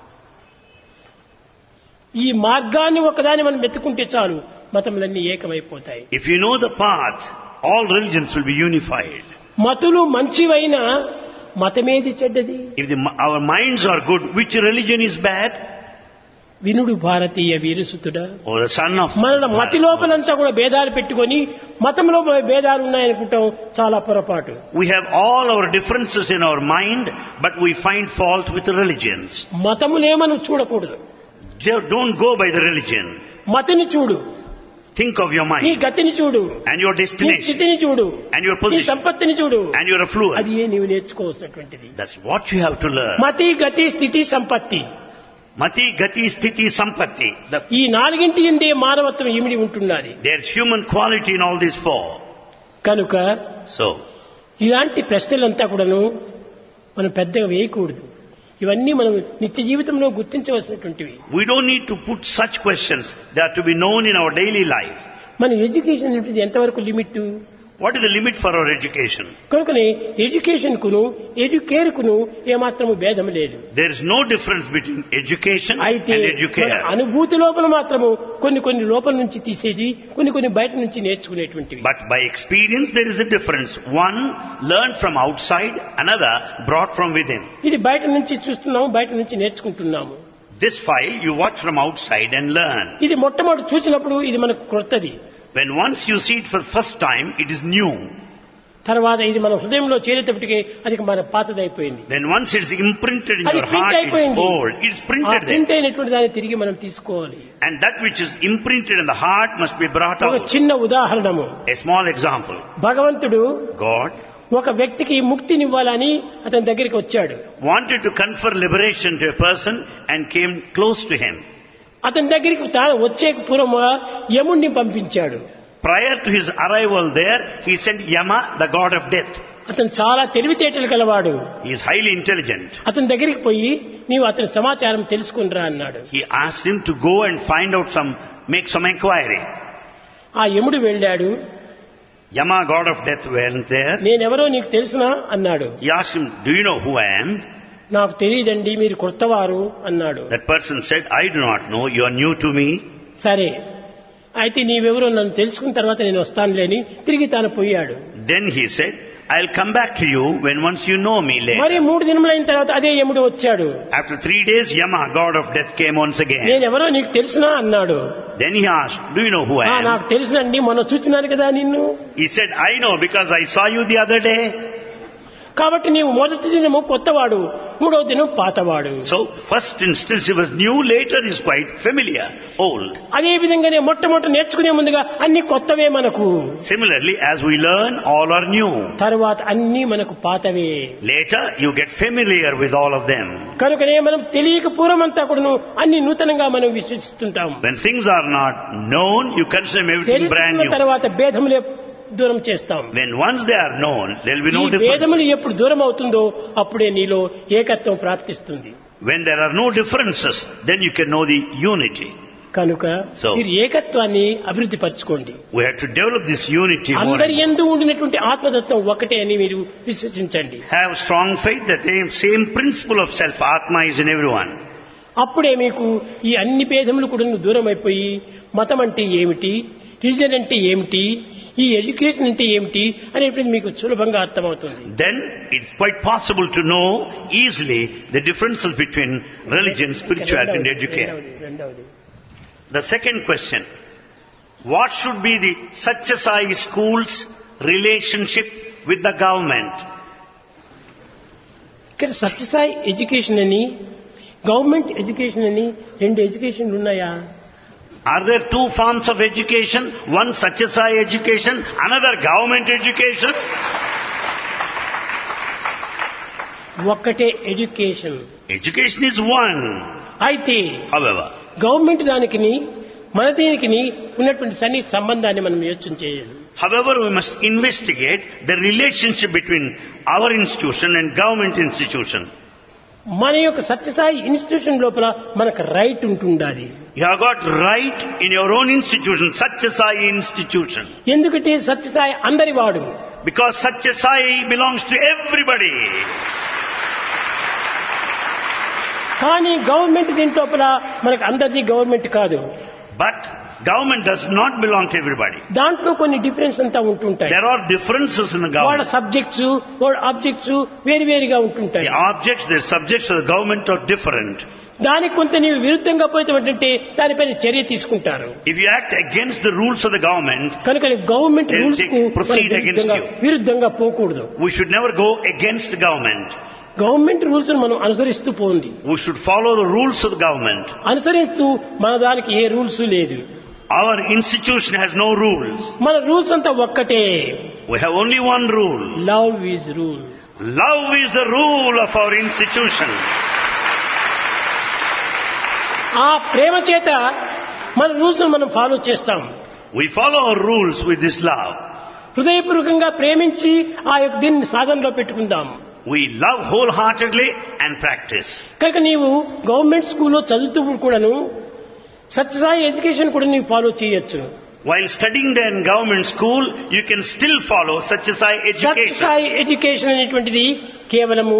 Speaker 2: ఈ మార్గాన్ని ఒకదాన్ని మనం వెతుకుంటే చాలు మతములన్నీ ఏకమైపోతాయి
Speaker 1: If you know the path, all religions will be unified.
Speaker 2: మతులు మంచివైనా మతమేది చెడ్డది
Speaker 1: If the, our minds are good, which religion is bad?
Speaker 2: వినుడు భారతీయ వీరసుతుడా
Speaker 1: Or the son of
Speaker 2: మన మతి లోపలంతా కూడా భేదాలు పెట్టుకొని మతంలో భేదాలు ఉన్నాయనుకుంటాం చాలా పొరపాటు
Speaker 1: We have all our differences in our mind, but we find fault with the religions.
Speaker 2: మతములేమను చూడకూడదు
Speaker 1: Just Don't go by the religion.
Speaker 2: మతిని చూడు
Speaker 1: Think of your
Speaker 2: నీ
Speaker 1: mind
Speaker 2: గతిని చూడు
Speaker 1: and your
Speaker 2: నీ
Speaker 1: destination
Speaker 2: స్థితిని చూడు
Speaker 1: and your
Speaker 2: నీ
Speaker 1: position
Speaker 2: సంపత్తిని చూడు
Speaker 1: and your affluence.
Speaker 2: అది ఏ నీవు నేర్చుకోవాల్సినటువంటిది
Speaker 1: That's what you have to learn.
Speaker 2: మతి గతి స్థితి సంపత్తి
Speaker 1: Mati, Gati, Sthiti, Sampatti. The,
Speaker 2: ఈ నాలుగింటి ఎందే మానవత్వం ఇమిడి ఉంటున్నది
Speaker 1: there's human quality in all these four.
Speaker 2: కనుక
Speaker 1: So,
Speaker 2: ఇలాంటి ప్రశ్నలంతా కూడాను మనం పెద్దగా వేయకూడదు ఇవన్నీ మనం నిత్య జీవితంలో గుర్తించవలసినటువంటివి
Speaker 1: we don't need to put such questions. They are to be known in our daily life.
Speaker 2: మన ఎడ్యుకేషన్ అనేది ఎంతవరకు limit
Speaker 1: What is the limit for our education?
Speaker 2: కనుకనే ఎడ్యుకేషన్ కును ఎడ్యుకేర్ కును ఏమాత్రము భేదం లేదు
Speaker 1: There is no difference between education
Speaker 2: అయితే
Speaker 1: and
Speaker 2: మన
Speaker 1: educare.
Speaker 2: అనుభూతి లోపల మాత్రము కొన్ని కొన్ని లోపల నుంచి తీసేది కొన్ని కొన్ని బయట నుంచి నేర్చుకునేటువంటివి
Speaker 1: But by experience there is a difference. One learned from outside, another brought from within.
Speaker 2: ఇది బయట నుంచి చూస్తున్నాము బయట నుంచి నేర్చుకుంటున్నాము
Speaker 1: This file you watch from outside and learn.
Speaker 2: ఇది మొట్టమొదటి చూసినప్పుడు ఇది మనకు క్రొత్తది
Speaker 1: When once you see it for the first time, it is new.
Speaker 2: తర్వాత ఇది మన హృదయంలో చేరేటప్పటికి అది మన పాతదైపోయింది
Speaker 1: Then once it is imprinted in
Speaker 2: అది
Speaker 1: your
Speaker 2: ప్రింట్
Speaker 1: heart, it's
Speaker 2: అయిపోయింది
Speaker 1: old. It's
Speaker 2: ఆ
Speaker 1: printed there.
Speaker 2: ప్రింట్ అయినటువంటి దాన్ని తిరిగి మనం తీసుకోవాలి
Speaker 1: And that which is imprinted in the heart must be brought
Speaker 2: ఒక
Speaker 1: out.
Speaker 2: చిన్న ఉదాహరణము
Speaker 1: A small example.
Speaker 2: భగవంతుడు
Speaker 1: God
Speaker 2: ఒక వ్యక్తికి ముక్తినివ్వాలని అతని దగ్గరికి వచ్చాడు
Speaker 1: wanted to confer liberation to a person and came close to him.
Speaker 2: అతని దగ్గరికి తాను వచ్చే పూర్వము యముణ్ణి పంపించాడు
Speaker 1: Prior to his arrival there, he sent Yama, the god of death.
Speaker 2: అతను చాలా తెలివితేటలు గలవాడు
Speaker 1: He is highly intelligent.
Speaker 2: అతని దగ్గరికి పోయి నీవు అతని సమాచారం తెలుసుకునిరా అన్నాడు
Speaker 1: He asked him to go and find out some, make some inquiry.
Speaker 2: ఆ యముడు వెళ్ళాడు
Speaker 1: Yama, god of death, went there.
Speaker 2: నేనెవరో నీకు తెలుసునా అన్నాడు
Speaker 1: He asked him, do you know who I am?
Speaker 2: నాకు తెలియదండి మీరు కొత్తవారు అన్నాడు
Speaker 1: That person said, I do not know, you are new to me.
Speaker 2: సరే అయితే నీవెవరో నన్ను తెలుసుకున్న తర్వాత నేను వస్తానులేని తిరిగి తాను పోయాడు
Speaker 1: Then he said, I'll come back to you when once you know me later.
Speaker 2: మరి మూడు దినములైన తర్వాత అదే యముడు వచ్చాడు
Speaker 1: After three days, Yama, god of death, came once again.
Speaker 2: నేనెవరో నీకు తెలుసునా అన్నాడు
Speaker 1: Then he asked, do you know who
Speaker 2: "ఆ,
Speaker 1: I am?
Speaker 2: నాకు తెలుసునండి మొన్న చూచినాను కదా నిన్ను
Speaker 1: He said, I know because I saw you the other day.
Speaker 2: కాబట్టి నీవు మొదటి దినము కొత్తవాడు మూడవ దినం పాతవాడు
Speaker 1: So, first instance he was new, later he's quite familiar, old.
Speaker 2: అదే విధంగానే మొట్టమొదటి నేర్చుకునే ముందుగా అన్ని కొత్తవే మనకు
Speaker 1: Similarly, as we learn, all are new.
Speaker 2: తర్వాత అన్ని మనకు పాతవే
Speaker 1: Later, you get familiar with all of them.
Speaker 2: కనుకనే మనం తెలియక పూర్వమంతా కూడాను అన్ని నూతనంగా మనం విశ్వసిస్తుంటాం
Speaker 1: When things are not known, you consider everything brand
Speaker 2: తెలుసుకున్న
Speaker 1: new.
Speaker 2: తర్వాత భేదములే దూరం చేస్తాం
Speaker 1: When once they are known, there will be no
Speaker 2: ఈ భేదములు
Speaker 1: difference.
Speaker 2: ఎప్పుడు దూరం అవుతుందో అప్పుడే నీలో ఏకత్వం ప్రాప్తిస్తుంది
Speaker 1: When there are no differences, then you can know the unity.
Speaker 2: కనుక
Speaker 1: So-
Speaker 2: మీరు ఏకత్వాన్ని అభివృద్ధి పరచుకోండి
Speaker 1: We have to develop this unity more.
Speaker 2: అందరి
Speaker 1: and more.
Speaker 2: ఎందు ఉండినటువంటి ఆత్మతత్వం ఒకటే అని మీరు విశ్వసించండి
Speaker 1: Have strong faith that the same principle of self, Atma, is in everyone.
Speaker 2: అప్పుడే మీకు ఈ అన్ని భేదములు కూడా దూరం అయిపోయి మతం అంటే ఏమిటి రిలీజన్ అంటే ఏమిటి ఈ ఎడ్యుకేషన్ అంటే ఏమిటి అనేటువంటి మీకు సులభంగా అర్థమవుతుంది
Speaker 1: Then it's quite possible to know easily the differences between religion, spirituality and
Speaker 2: రెండవది,
Speaker 1: education.
Speaker 2: రెండవది, రెండవది.
Speaker 1: The second question. What should be the Satyasai school's relationship with the government?
Speaker 2: ఇక్కడ సత్యసాయి ఎడ్యుకేషన్ అని గవర్నమెంట్ ఎడ్యుకేషన్ అని రెండు ఎడ్యుకేషన్లు ఉన్నాయా
Speaker 1: Are there two forms of education? One Satyasai education, another government education?
Speaker 2: ఒక్కటే education
Speaker 1: Education is one.
Speaker 2: అయితే
Speaker 1: However,
Speaker 2: government దానికిని మన దీనికి ఉన్నటువంటి సన్నిహిత సంబంధాన్ని మనం యోచన చేయాలి
Speaker 1: however, we must investigate the relationship between our institution and government institution.
Speaker 2: మన యొక్క సత్యసాయి ఇన్స్టిట్యూషన్ లోపల మనకు రైట్ ఉంటుండాలి
Speaker 1: You have got right in your own institution, Satyasai institution.
Speaker 2: ఎందుకంటే సత్యసాయి అందరి వాడు
Speaker 1: Because Satyasai belongs to everybody.
Speaker 2: కానీ గవర్నమెంట్ దీని లోపల మనకు అందరిది గవర్నమెంట్ కాదు
Speaker 1: But government does not belong to everybody.
Speaker 2: దాంట్లో కొన్ని డిఫరెన్స్ అంతా ఉంటుంటాయి
Speaker 1: There are differences in the
Speaker 2: వాళ్ళ
Speaker 1: government.
Speaker 2: సబ్జెక్ట్స్ వాళ్ళ ఆబ్జెక్ట్స్ వేరు వేరుగా ఉంటుంటాయి
Speaker 1: The objects, the subjects of the government are different.
Speaker 2: దానికి కొంత నీవు విరుద్ధంగా పోతే దానిపైన చర్య తీసుకుంటారు
Speaker 1: If you act against the rules of the government,
Speaker 2: కనుక గవర్నమెంట్
Speaker 1: They'll
Speaker 2: రూల్స్
Speaker 1: take-
Speaker 2: కు
Speaker 1: proceed
Speaker 2: మనం
Speaker 1: against
Speaker 2: విరుద్ధంగా-
Speaker 1: you.
Speaker 2: విరుద్ధంగా పోకూడదు
Speaker 1: we should never go against the government.
Speaker 2: Government rules మనం అనుసరిస్తూ పోండి
Speaker 1: We should follow the rules of the government.
Speaker 2: అనుసరిస్తూ మన దానికి ఏ రూల్స్ లేదు
Speaker 1: Our institution has no rules.
Speaker 2: మన రూల్స్ అంతా ఒక్కటే
Speaker 1: We have only one rule.
Speaker 2: Love is rule
Speaker 1: Love is the rule of our institution.
Speaker 2: ఆ ప్రేమ చేత మన రూల్స్ మనం ఫాలో చేస్తాం
Speaker 1: We follow our rules with this love.
Speaker 2: హృదయపూర్వకంగా ప్రేమించి ఆ యొక్క దీన్ని సాధనలో పెట్టుకుందాం
Speaker 1: We love wholeheartedly and practice.
Speaker 2: కనుక నీవు గవర్నమెంట్ స్కూల్లో చదువుతూ కూడాను సత్యసాయి ఎడ్యుకేషన్ కూడా నీవు ఫాలో చేయొచ్చు
Speaker 1: While studying there in government school, you can still follow Satyasai education.
Speaker 2: Satyasai education అనేటువంటిది కేవలము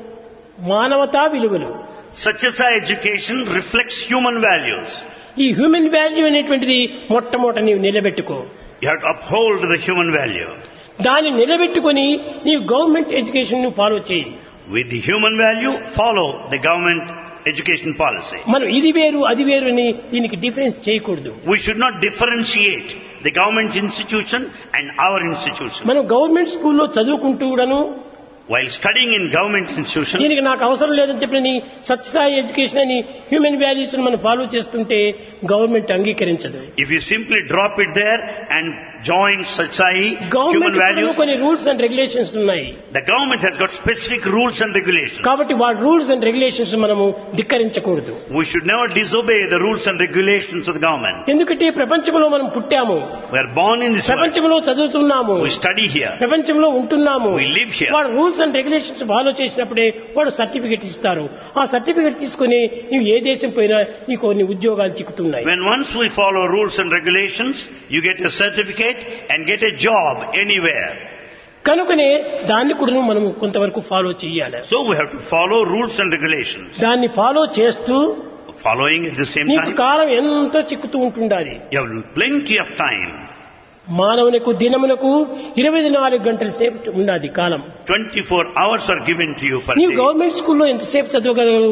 Speaker 2: మానవతా విలువలు
Speaker 1: Satyasai education reflects human values.
Speaker 2: ఈ హ్యూమన్ వాల్యూ అనేటువంటిది మొట్టమొదట నీవు నిలబెట్టుకో
Speaker 1: You have to uphold the human value.
Speaker 2: దాన్ని నిలబెట్టుకొని నీవు గవర్నమెంట్ ఎడ్యుకేషన్ ను ఫాలో చేయి
Speaker 1: With the human value, follow the government education policy.
Speaker 2: మనం ఇది వేరు అది వేరు అని దీనికి డిఫరెన్స్ చేయకూడదు
Speaker 1: We should not differentiate the government institution and our institution.
Speaker 2: మనం గవర్నమెంట్ స్కూల్లో చదువుకుంటూ కూడాను
Speaker 1: While studying in government institution,
Speaker 2: దీనికి నాకు అవసరం లేదని చెప్పని సత్యసాయి ఎడ్యుకేషన్ అని హ్యూమన్ వాల్యూస్ మనం ఫాలో చేస్తుంటే గవర్నమెంట్ అంగీకరించదు
Speaker 1: if you simply drop it there and join Satsai, human
Speaker 2: government
Speaker 1: values,
Speaker 2: కొన్ని రూల్స్ అండ్ రెగ్యులేషన్స్ ఉన్నాయి
Speaker 1: the government has got specific rules and regulations.
Speaker 2: కాబట్టి వాటి రూల్స్ అండ్ రెగ్యులేషన్స్ మనము ధిక్కరించకూడదు
Speaker 1: We should never disobey the rules and regulations of the government.
Speaker 2: ఎందుకంటే ఈ ప్రపంచంలో మనం పుట్టాము
Speaker 1: We are born in this world.
Speaker 2: ప్రపంచంలో చదువుతున్నాము
Speaker 1: We study here.
Speaker 2: ప్రపంచంలో ఉంటున్నాము
Speaker 1: We live here.
Speaker 2: వాడు రూల్స్ అండ్ రెగ్యులేషన్స్ ఫాలో చేసినప్పుడే వాడు సర్టిఫికెట్ ఇస్తారు ఆ సర్టిఫికెట్ తీసుకుని నీవు ఏ దేశం పోయినా నీకు కొన్ని ఉద్యోగాలు చిక్కుతున్నాయి
Speaker 1: When once we follow rules and regulations, you get a certificate and get a job anywhere.
Speaker 2: కనుకనే దాన్ని కూడా మనము కొంతవరకు ఫాలో చేయాలి
Speaker 1: So we have to follow rules and regulations.
Speaker 2: దాన్ని ఫాలో చేస్తూ
Speaker 1: Following at the same
Speaker 2: నీకు
Speaker 1: time,
Speaker 2: కాలం ఎంతో చిక్కుతూ ఉంటుండాలి
Speaker 1: you have plenty of time.
Speaker 2: మానవునికి దినమునకు ఇరవై నాలుగు గంటల సేపు ఉన్నది కాలం
Speaker 1: 24 hours are given to you per
Speaker 2: నీవు
Speaker 1: day.
Speaker 2: గవర్నమెంట్ స్కూల్లో ఎంతసేపు చదవగలవు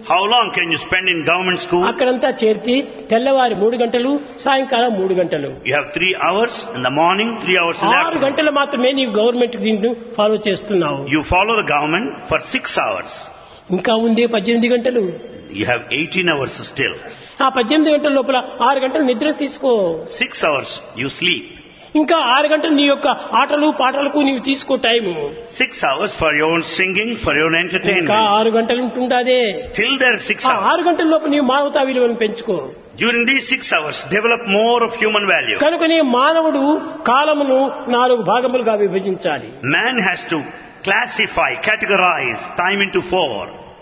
Speaker 1: How long can you spend in government school?
Speaker 2: అక్కడంతా చేర్చి తెల్లవారి మూడు గంటలు సాయంకాలం మూడు గంటలు
Speaker 1: You have three hours in the morning, three hours in the
Speaker 2: ఆరు
Speaker 1: afternoon.
Speaker 2: గంటలు మాత్రమే నీవు గవర్నమెంట్ దీన్ని ఫాలో చేస్తున్నావు
Speaker 1: You follow the government for six hours.
Speaker 2: ఇంకా ఉందే పద్దెనిమిది గంటలు
Speaker 1: You have 18 hours still.
Speaker 2: ఆ పద్దెనిమిది గంటల లోపల ఆరు గంటలు నిద్ర తీసుకో
Speaker 1: Six hours you sleep.
Speaker 2: ఇంకా ఆరు గంటలు నీ యొక్క ఆటలు పాటలకు నీవు తీసుకో time
Speaker 1: Six hours for your own singing, for your own
Speaker 2: ఇంకా
Speaker 1: entertainment.
Speaker 2: ఆరు గంటలు ఉంటుండాదే
Speaker 1: Still there are six
Speaker 2: ఆ
Speaker 1: hours.
Speaker 2: ఆరు గంటల లోపు నీవు మానవతా విలువను పెంచుకో
Speaker 1: During these six hours, develop more of human value.
Speaker 2: కనుకనే మానవుడు కాలమును నాలుగు భాగములుగా విభజించాలి
Speaker 1: Man has to classify, categorize time into four.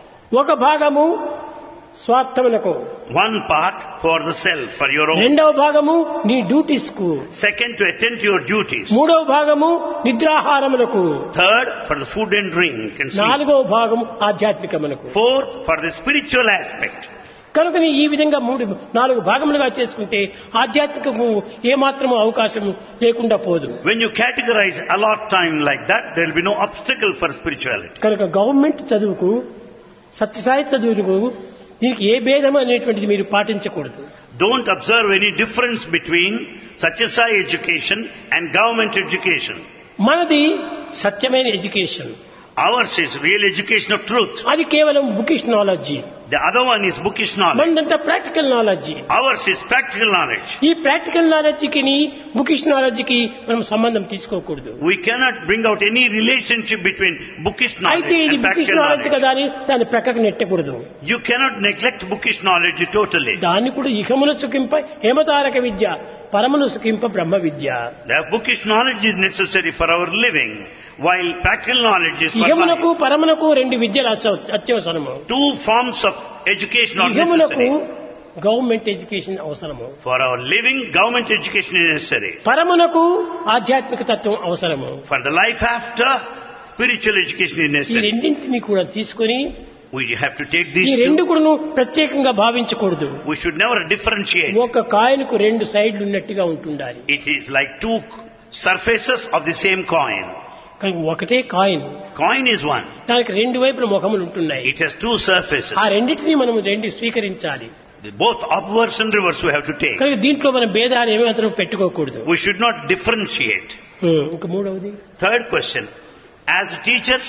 Speaker 2: ఒక భాగము స్వార్థములకు
Speaker 1: One part for the self, for your own.
Speaker 2: రెండవ భాగము నీ డ్యూటీస్ కు
Speaker 1: Second, to attend to your duties.
Speaker 2: మూడవ భాగము నిద్రాహారములకు
Speaker 1: Third, for the food and drink and sleep.
Speaker 2: నాలుగవ భాగము ఆధ్యాత్మికములకు
Speaker 1: Fourth, for the spiritual aspect.
Speaker 2: కనుకని ఈ విధంగా మూడు నాలుగు భాగములుగా చేసుకుంటే ఆధ్యాత్మికము ఏమాత్రము అవకాశం లేకుండా పోదు
Speaker 1: When you categorize a lot time like that, there will be no obstacle for spirituality.
Speaker 2: కనుక గవర్నమెంట్ చదువుకు సత్యసాయి చదువుకు దీనికి ఏ భేదం అనేటువంటిది మీరు పాటించకూడదు
Speaker 1: Don't observe any difference between Satyasai education and government education.
Speaker 2: మనది సత్యమైన education
Speaker 1: Ours is real education of truth.
Speaker 2: అది కేవలం bookish knowledge
Speaker 1: The other one is bookish knowledge.
Speaker 2: మనదంతా practical knowledge
Speaker 1: Ours is practical knowledge.
Speaker 2: ఈ practical నాలెడ్జికి bookish నాలెడ్జికి మనం సంబంధం తీసుకోకూడదు
Speaker 1: We cannot bring out any relationship between bookish
Speaker 2: అయితే
Speaker 1: knowledge
Speaker 2: ఇది
Speaker 1: and
Speaker 2: bookish
Speaker 1: practical
Speaker 2: knowledge
Speaker 1: knowledge.
Speaker 2: కదా అని దాన్ని ప్రక్కకు నెట్టకూడదు
Speaker 1: You cannot neglect bookish knowledge totally.
Speaker 2: దాన్ని కూడా ఇహమును సుఖింప హేమతారక విద్య పరమును సుఖింప బ్రహ్మ విద్య
Speaker 1: The bookish knowledge is necessary for our living, while practical knowledge is for
Speaker 2: ఇహమునకు
Speaker 1: life.
Speaker 2: పరమునకు రెండు విద్యలు అత్యవ- అత్యవసరము
Speaker 1: Two forms of education are
Speaker 2: ఇహమునకు
Speaker 1: necessary.
Speaker 2: గవర్నమెంట్ ఎడ్యుకేషన్ అవసరము
Speaker 1: For our living, government education is necessary.
Speaker 2: పరమునకు ఆధ్యాత్మిక తత్వం అవసరము
Speaker 1: For the life after, spiritual education is
Speaker 2: ఈ
Speaker 1: necessary.
Speaker 2: రెండింటిని కూడా తీసుకొని
Speaker 1: We have to take
Speaker 2: ఈ
Speaker 1: these
Speaker 2: రెండు
Speaker 1: two.
Speaker 2: కూడా ప్రత్యేకంగా భావించకూడదు
Speaker 1: We should never differentiate.
Speaker 2: ఒక కాయలకు రెండు సైడ్లు ఉన్నట్టుగా ఉంటుండాలి
Speaker 1: It is like two surfaces of the same coin.
Speaker 2: కానీ ఒకటే కాయిన్
Speaker 1: Coin is one.
Speaker 2: దానికి రెండు వైపుల ముఖములు ఉంటున్నాయి
Speaker 1: It has two surfaces.
Speaker 2: ఆ రెండింటినీ మనం రెండు స్వీకరించాలి
Speaker 1: Both upwards and reverse we have to take.
Speaker 2: కనుక దీంట్లో మనం భేదాలు ఏమీ అతను పెట్టుకోకూడదు
Speaker 1: We should not differentiate.
Speaker 2: ఉం, ఇంకా మూడవది
Speaker 1: Third question. As teachers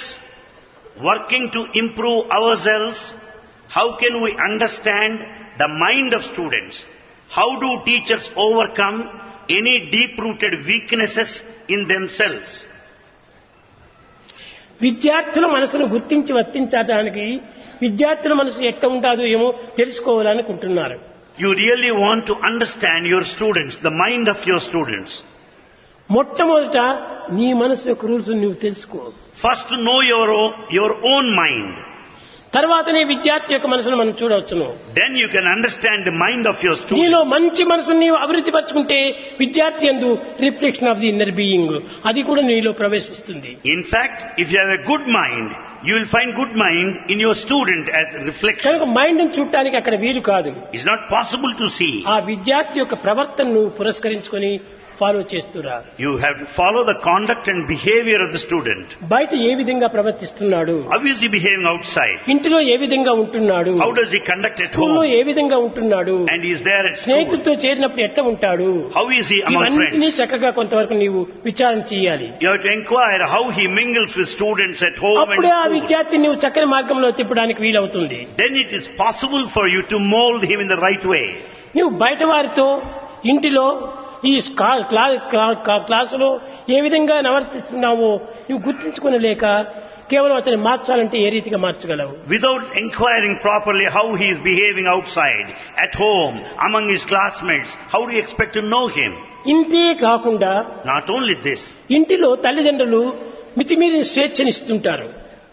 Speaker 1: working to improve ourselves, how can we understand the mind of students? How do teachers overcome any deep-rooted weaknesses in themselves?
Speaker 2: విద్యార్థుల మనసును గుర్తించి వర్తించడానికి విద్యార్థుల మనసు ఎట్ట ఉంటుందో ఏమో తెలుసుకోవాలనుకుంటున్నారు
Speaker 1: You really want to understand your students, the mind of your students.
Speaker 2: మొట్టమొదట నీ మనసు యొక్క రూల్స్ నువ్వు తెలుసుకో
Speaker 1: First to know your own, your own mind.
Speaker 2: తర్వాతనే విద్యార్థి యొక్క మనసును మనం చూడవచ్చును
Speaker 1: Then you can understand the mind of your student.
Speaker 2: నీలో మంచి మనసును నీవు అభివృద్ధి పరచుకుంటే విద్యార్థి ఎందు reflection of the inner being అది కూడా నీలో ప్రవేశిస్తుంది
Speaker 1: In fact, if you have a good mind, you will find good mind in your student as reflection.
Speaker 2: కనుక మైండ్ చూడటానికి అక్కడ వీలు కాదు
Speaker 1: It's not possible to see.
Speaker 2: ఆ విద్యార్థి యొక్క ప్రవర్తనను పురస్కరించుకొని ఫాలో చేస్తురా
Speaker 1: You have to follow the conduct and behavior of the student.
Speaker 2: బయట ఏ విధంగా ప్రవర్తిస్తున్నాడు
Speaker 1: How is he behaving outside?
Speaker 2: ఇంటిలో ఏ విధంగా ఉంటున్నాడు
Speaker 1: How does he conduct at
Speaker 2: స్కూల్లో
Speaker 1: home?
Speaker 2: ఏ విధంగా ఉంటున్నాడు
Speaker 1: And he is there at school.
Speaker 2: స్నేహితులతో చేరినప్పుడు ఎట్ట ఉంటాడు
Speaker 1: How is he among
Speaker 2: ఇవన్నిటినీ
Speaker 1: friends?
Speaker 2: చక్కగా కొంతవరకు నీవు విచారణ చేయాలి
Speaker 1: You have to inquire how he mingles with students at home and
Speaker 2: అప్పుడే ఆ
Speaker 1: school.
Speaker 2: విద్యార్థిని నీవు చక్కని మార్గంలో తిప్పడానికి వీలవుతుంది
Speaker 1: Then it is possible for you to mold him in the right way.
Speaker 2: నువ్వు బయట వారితో ఇంటిలో ఈ స్కా- క్లా- క్లా- క్లా- క్లాసులో ఏ విధంగా నవర్తిస్తున్నావో నువ్వు గుర్తించుకునలేక కేవలం అతన్ని మార్చాలంటే ఏ రీతిగా మార్చగలవు
Speaker 1: Without inquiring properly how he is behaving outside, at home, among his classmates, how do you expect to know him?
Speaker 2: ఇంతే కాకుండా
Speaker 1: Not only this,
Speaker 2: ఇంటిలో తల్లిదండ్రులు మితిమీరిన స్వేచ్ఛనిస్తుంటారు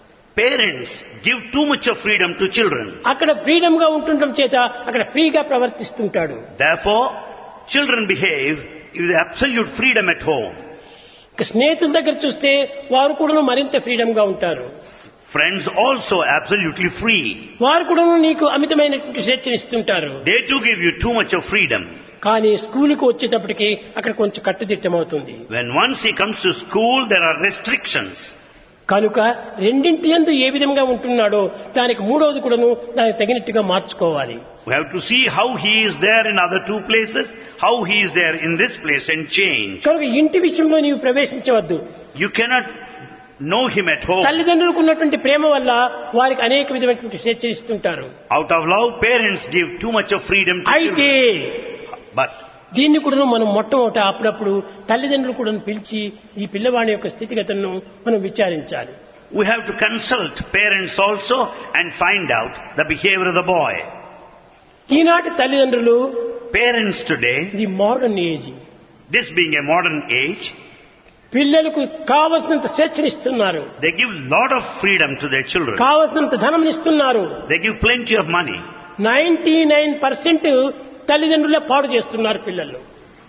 Speaker 1: parents give too much of freedom to children.
Speaker 2: అక్కడ freedom గా ఉంటుండటం చేత అక్కడ ఫ్రీగా ప్రవర్తిస్తుంటాడు
Speaker 1: Therefore, children behave with absolute freedom at home.
Speaker 2: ఇక స్నేహితుల దగ్గర చూస్తే వారు కూడా మరింత ఫ్రీడమ్ గా ఉంటారు
Speaker 1: Friends also absolutely free.
Speaker 2: వారు కూడా నీకు అమితమైనటువంటి స్వేచ్ఛనిస్తుంటారు
Speaker 1: They too give you too much of freedom.
Speaker 2: కానీ స్కూలుకు వచ్చేటప్పటికి అక్కడ కొంచెం కట్టుదిట్టం అవుతుంది
Speaker 1: When once he comes to school, there are restrictions.
Speaker 2: కనుక రెండింటి యందు ఏ విధంగా ఉంటున్నాడో దానికి మూడవది కూడాను దానికి తగినట్టుగా మార్చుకోవాలి
Speaker 1: We have to see how he is there in other two places, how he is there in this place and change.
Speaker 2: కనుక ఇంటి విషయంలో నీవు ప్రవేశించవద్దు
Speaker 1: You cannot know him at home.
Speaker 2: తల్లిదండ్రులకు ఉన్నటువంటి ప్రేమ వల్ల వారికి అనేక విధమైనటువంటి స్వేచ్ఛ ఇస్తుంటారు
Speaker 1: Out of love, parents give too much of freedom to
Speaker 2: అయితే
Speaker 1: children. But
Speaker 2: దీన్ని కూడా మనం మొట్టమొదట అప్పుడప్పుడు తల్లిదండ్రులు కూడా పిలిచి ఈ పిల్లవాడి యొక్క స్థితిగతులను మనం విచారించాలి
Speaker 1: we have to consult parents also and find out the behavior of the boy.
Speaker 2: ఈనాటి తల్లిదండ్రులు
Speaker 1: Parents today,
Speaker 2: ఇది modern age
Speaker 1: this being a modern age,
Speaker 2: పిల్లలకు కావలసినంత స్వేచ్ఛనిస్తున్నారు
Speaker 1: they give lot of freedom to their children.
Speaker 2: కావలసినంత ధనం ఇస్తున్నారు
Speaker 1: They give plenty of money.
Speaker 2: Ninety nine percent తల్లిదండ్రులే పాడు చేస్తున్నారు పిల్లలు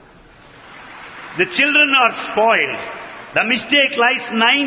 Speaker 1: The children are spoiled. The mistake lies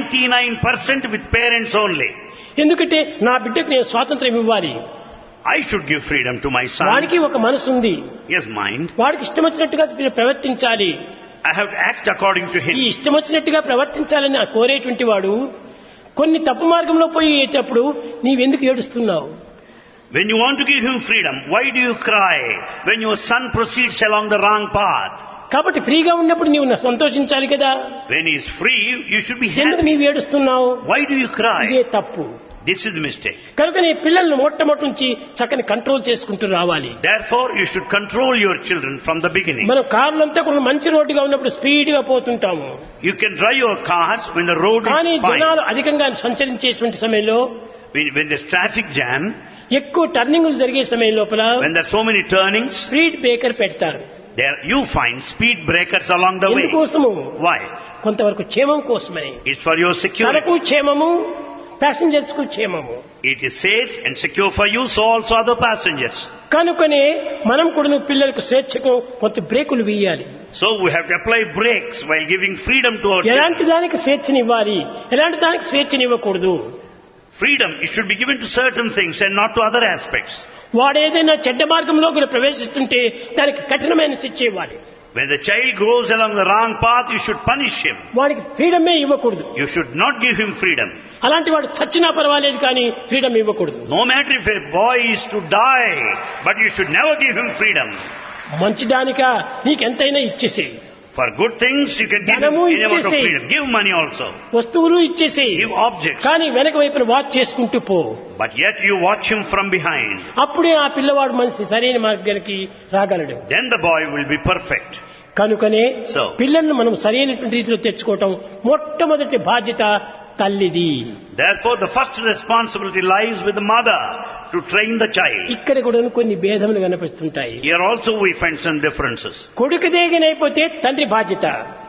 Speaker 1: 99% with parents only.
Speaker 2: ఎందుకంటే నా బిడ్డకు నేను స్వాతంత్రం ఇవ్వాలి
Speaker 1: I should give freedom to my son.
Speaker 2: వాడికి ఒక మనసు ఉంది
Speaker 1: He has mind.
Speaker 2: వాడికి ఇష్టం వచ్చినట్టుగా ప్రవర్తించాలి
Speaker 1: I have to act according to
Speaker 2: ఈ
Speaker 1: him.
Speaker 2: ఇష్టం వచ్చినట్టుగా ప్రవర్తించాలని ఆ కోరేటువంటి వాడు కొన్ని తప్పు మార్గంలో పోయేటప్పుడు నీవెందుకు ఏడుస్తున్నావు
Speaker 1: When you want to give him freedom, why do you cry when your son proceeds along the wrong path?
Speaker 2: కాబట్టి ఫ్రీగా ఉన్నప్పుడు నీవు నా- సంతోషించాలి కదా
Speaker 1: When he is free, you should be
Speaker 2: ఎందుకు
Speaker 1: happy.
Speaker 2: నీవు ఏడుస్తున్నావు
Speaker 1: Why do you
Speaker 2: ఇదే
Speaker 1: cry?
Speaker 2: తప్పు
Speaker 1: This is the mistake.
Speaker 2: కనుక నీ పిల్లల్ని మొట్టమొదటి నుంచి చక్కని కంట్రోల్ చేసుకుంటూ రావాలి
Speaker 1: Therefore, you should control your children from the beginning.
Speaker 2: మనం కార్లంతా కూడా మంచి రోడ్డుగా ఉన్నప్పుడు స్పీడ్ గా పోతుంటాము
Speaker 1: You can drive your cars when the road
Speaker 2: కానీ
Speaker 1: is fine.
Speaker 2: జనాలు అధికంగా సంచరించేటువంటి సమయంలో
Speaker 1: When, when there's traffic jam,
Speaker 2: ఎక్కువ టర్నింగ్లు జరిగే సమయం లోపల
Speaker 1: when there's so many turnings,
Speaker 2: speed breaker పెడతారు
Speaker 1: there you find speed breakers along the way.
Speaker 2: ఎందుకోసము
Speaker 1: Why?
Speaker 2: కొంతవరకు క్షేమం కోసమని
Speaker 1: It's for your security.
Speaker 2: తనకు క్షేమము ప్యాసింజర్స్ కు క్షేమము
Speaker 1: It is safe and secure for you, so also other passengers.
Speaker 2: కనుకనే మనం కూడా పిల్లలకు స్వేచ్ఛకు కొంత బ్రేకులు వేయాలి
Speaker 1: So we have to apply brakes while giving freedom to our
Speaker 2: ఎలాంటి
Speaker 1: children.
Speaker 2: దానికి స్వేచ్ఛనివ్వాలి ఎలాంటి దానికి స్వేచ్ఛనివ్వకూడదు
Speaker 1: Freedom, it should be given to certain things and not to other aspects.
Speaker 2: వాడు ఏదైనా చెడ్డ మార్గంలో కూడా ప్రవేశిస్తుంటే దానికి కఠినమైన శిక్ష ఇవ్వాలి
Speaker 1: When the child goes along the wrong path, you should punish him.
Speaker 2: వాడికి ఫ్రీడమే ఇవ్వకూడదు
Speaker 1: You should not give him freedom.
Speaker 2: అలాంటి వాడు చచ్చినా పర్వాలేదు కానీ ఫ్రీడమ్ ఇవ్వకూడదు
Speaker 1: No matter if a boy is to die, but you should never give him freedom.
Speaker 2: మంచిదానిక నీకెంతైనా ఇచ్చేసేయి
Speaker 1: For good things, you can give him
Speaker 2: ధనము
Speaker 1: any amount of
Speaker 2: ఇచ్చేసేయ్.
Speaker 1: freedom. Give money also.
Speaker 2: వస్తువులు ఇచ్చేసేయి
Speaker 1: Give objects.
Speaker 2: కానీ వెనక వైపున watch చేసుకుంటూ పో
Speaker 1: But yet you watch him from behind.
Speaker 2: అప్పుడే ఆ పిల్లవాడు మనిషి సరైన మార్గానికి రాగలడు
Speaker 1: Then the boy will be perfect.
Speaker 2: కనుకనే
Speaker 1: So.
Speaker 2: పిల్లల్ని మనం సరైనటువంటి రీతిలో తెచ్చుకోవటం మొట్టమొదటి బాధ్యత తల్లిది
Speaker 1: Therefore, the first responsibility lies with the mother to train the child.
Speaker 2: ఇక్కడ కూడా కొన్ని భేదములు కనిపిస్తుంటాయి
Speaker 1: Here also we find some differences.
Speaker 2: కొడుకు దేగినైపోతే తండ్రి బాధ్యత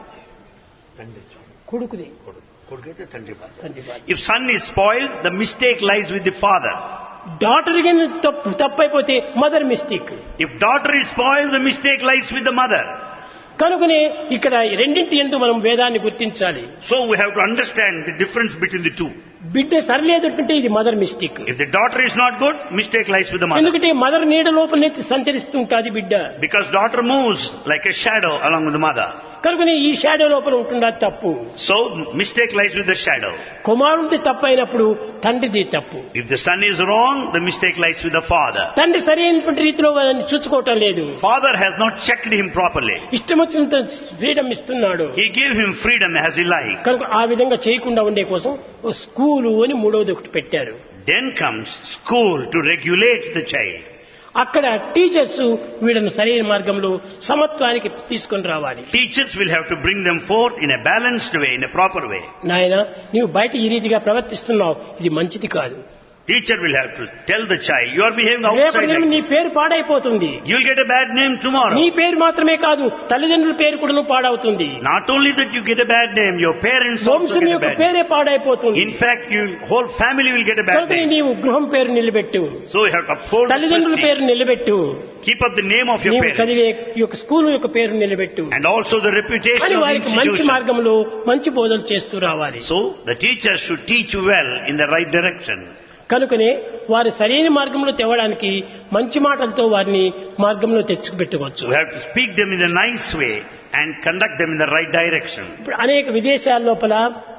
Speaker 2: కొడుకుది తండ్రి బాధ్యత
Speaker 1: If son is spoiled, the mistake lies with the father.
Speaker 2: Daughter గిన తప్పు తప్పైపోతే mother mistake
Speaker 1: If daughter is spoiled, the mistake lies with the mother.
Speaker 2: కనుకనే ఇక్కడ రెండింటి ఎందు మనం భేదాన్ని గుర్తించాలి
Speaker 1: So we have to understand the difference between the two.
Speaker 2: బిడ్డ సరిలేదంటే ఇది mother mistake
Speaker 1: If the daughter is not good, mistake lies with the mother.
Speaker 2: ఎందుకంటే మదర్ నీడ లోపలనే సంచరిస్తుంటాది బిడ్డ
Speaker 1: Because daughter moves like a shadow along with the mother.
Speaker 2: కనుకనే ఈ shadow లోపల ఉంటుందా తప్పు
Speaker 1: So mistake lies with the shadow.
Speaker 2: కుమారుడిది తప్పు అయినప్పుడు తండ్రిది తప్పు
Speaker 1: If the son is wrong, the mistake lies with the father.
Speaker 2: తండ్రి సరైనటువంటి రీతిలో వాళ్ళని చూసుకోవటం లేదు
Speaker 1: Father has not checked him properly.
Speaker 2: ఇష్టం వచ్చినంత ఫ్రీడమ్ ఇస్తున్నాడు
Speaker 1: He gave him freedom as he liked.
Speaker 2: కనుక ఆ విధంగా చేయకుండా ఉండే కోసం ఓ స్కూలు అని మూడవది ఒకటి పెట్టారు
Speaker 1: Then comes school to regulate the child.
Speaker 2: అక్కడ టీచర్స్ వీళ్ళను సరైన మార్గంలో సమత్వానికి తీసుకొని రావాలి
Speaker 1: Teachers will have to bring them forth in a balanced way, in a proper way.
Speaker 2: నాయన నీవు బయట ఈ రీతిగా ప్రవర్తిస్తున్నావు ఇది మంచిది కాదు
Speaker 1: Teacher will have to tell the child, you are behaving outside
Speaker 2: రేపటి
Speaker 1: like
Speaker 2: నీ పేరు పాడైపోతుంది
Speaker 1: You'll get a bad name tomorrow.
Speaker 2: నీ పేరు మాత్రమే కాదు తల్లిదండ్రుల పేరు కూడా పాడవుతుంది
Speaker 1: Not only that you get a bad name, your parents also
Speaker 2: వంశం
Speaker 1: get a
Speaker 2: యొక్క
Speaker 1: bad name.
Speaker 2: పేరే పాడైపోతుంది
Speaker 1: In fact, you whole family will get a bad
Speaker 2: కనుక
Speaker 1: name.
Speaker 2: నీవు గృహం పేరు నిలబెట్టు
Speaker 1: So you have to uphold the
Speaker 2: తల్లిదండ్రుల
Speaker 1: prestige.
Speaker 2: పేరు నిలబెట్టు
Speaker 1: Keep up the name of your
Speaker 2: నీవు
Speaker 1: parents.
Speaker 2: చదివే ఈ యొక్క స్కూల్ యొక్క పేరు నిలబెట్టు
Speaker 1: And also the reputation
Speaker 2: అని
Speaker 1: of the
Speaker 2: వారికి మంచి
Speaker 1: institution.
Speaker 2: మార్గంలో మంచి బోధలు చేస్తూ రావాలి
Speaker 1: So the teacher should teach well in the right direction.
Speaker 2: కనుకనే వారి సరైన మార్గంలో తేవడానికి మంచి మాటలతో వారిని మార్గంలో తెచ్చుకుపెట్టవచ్చు
Speaker 1: We have to speak them in a nice way and conduct them in the right direction.
Speaker 2: ఇప్పుడు అనేక విదేశాల లోపల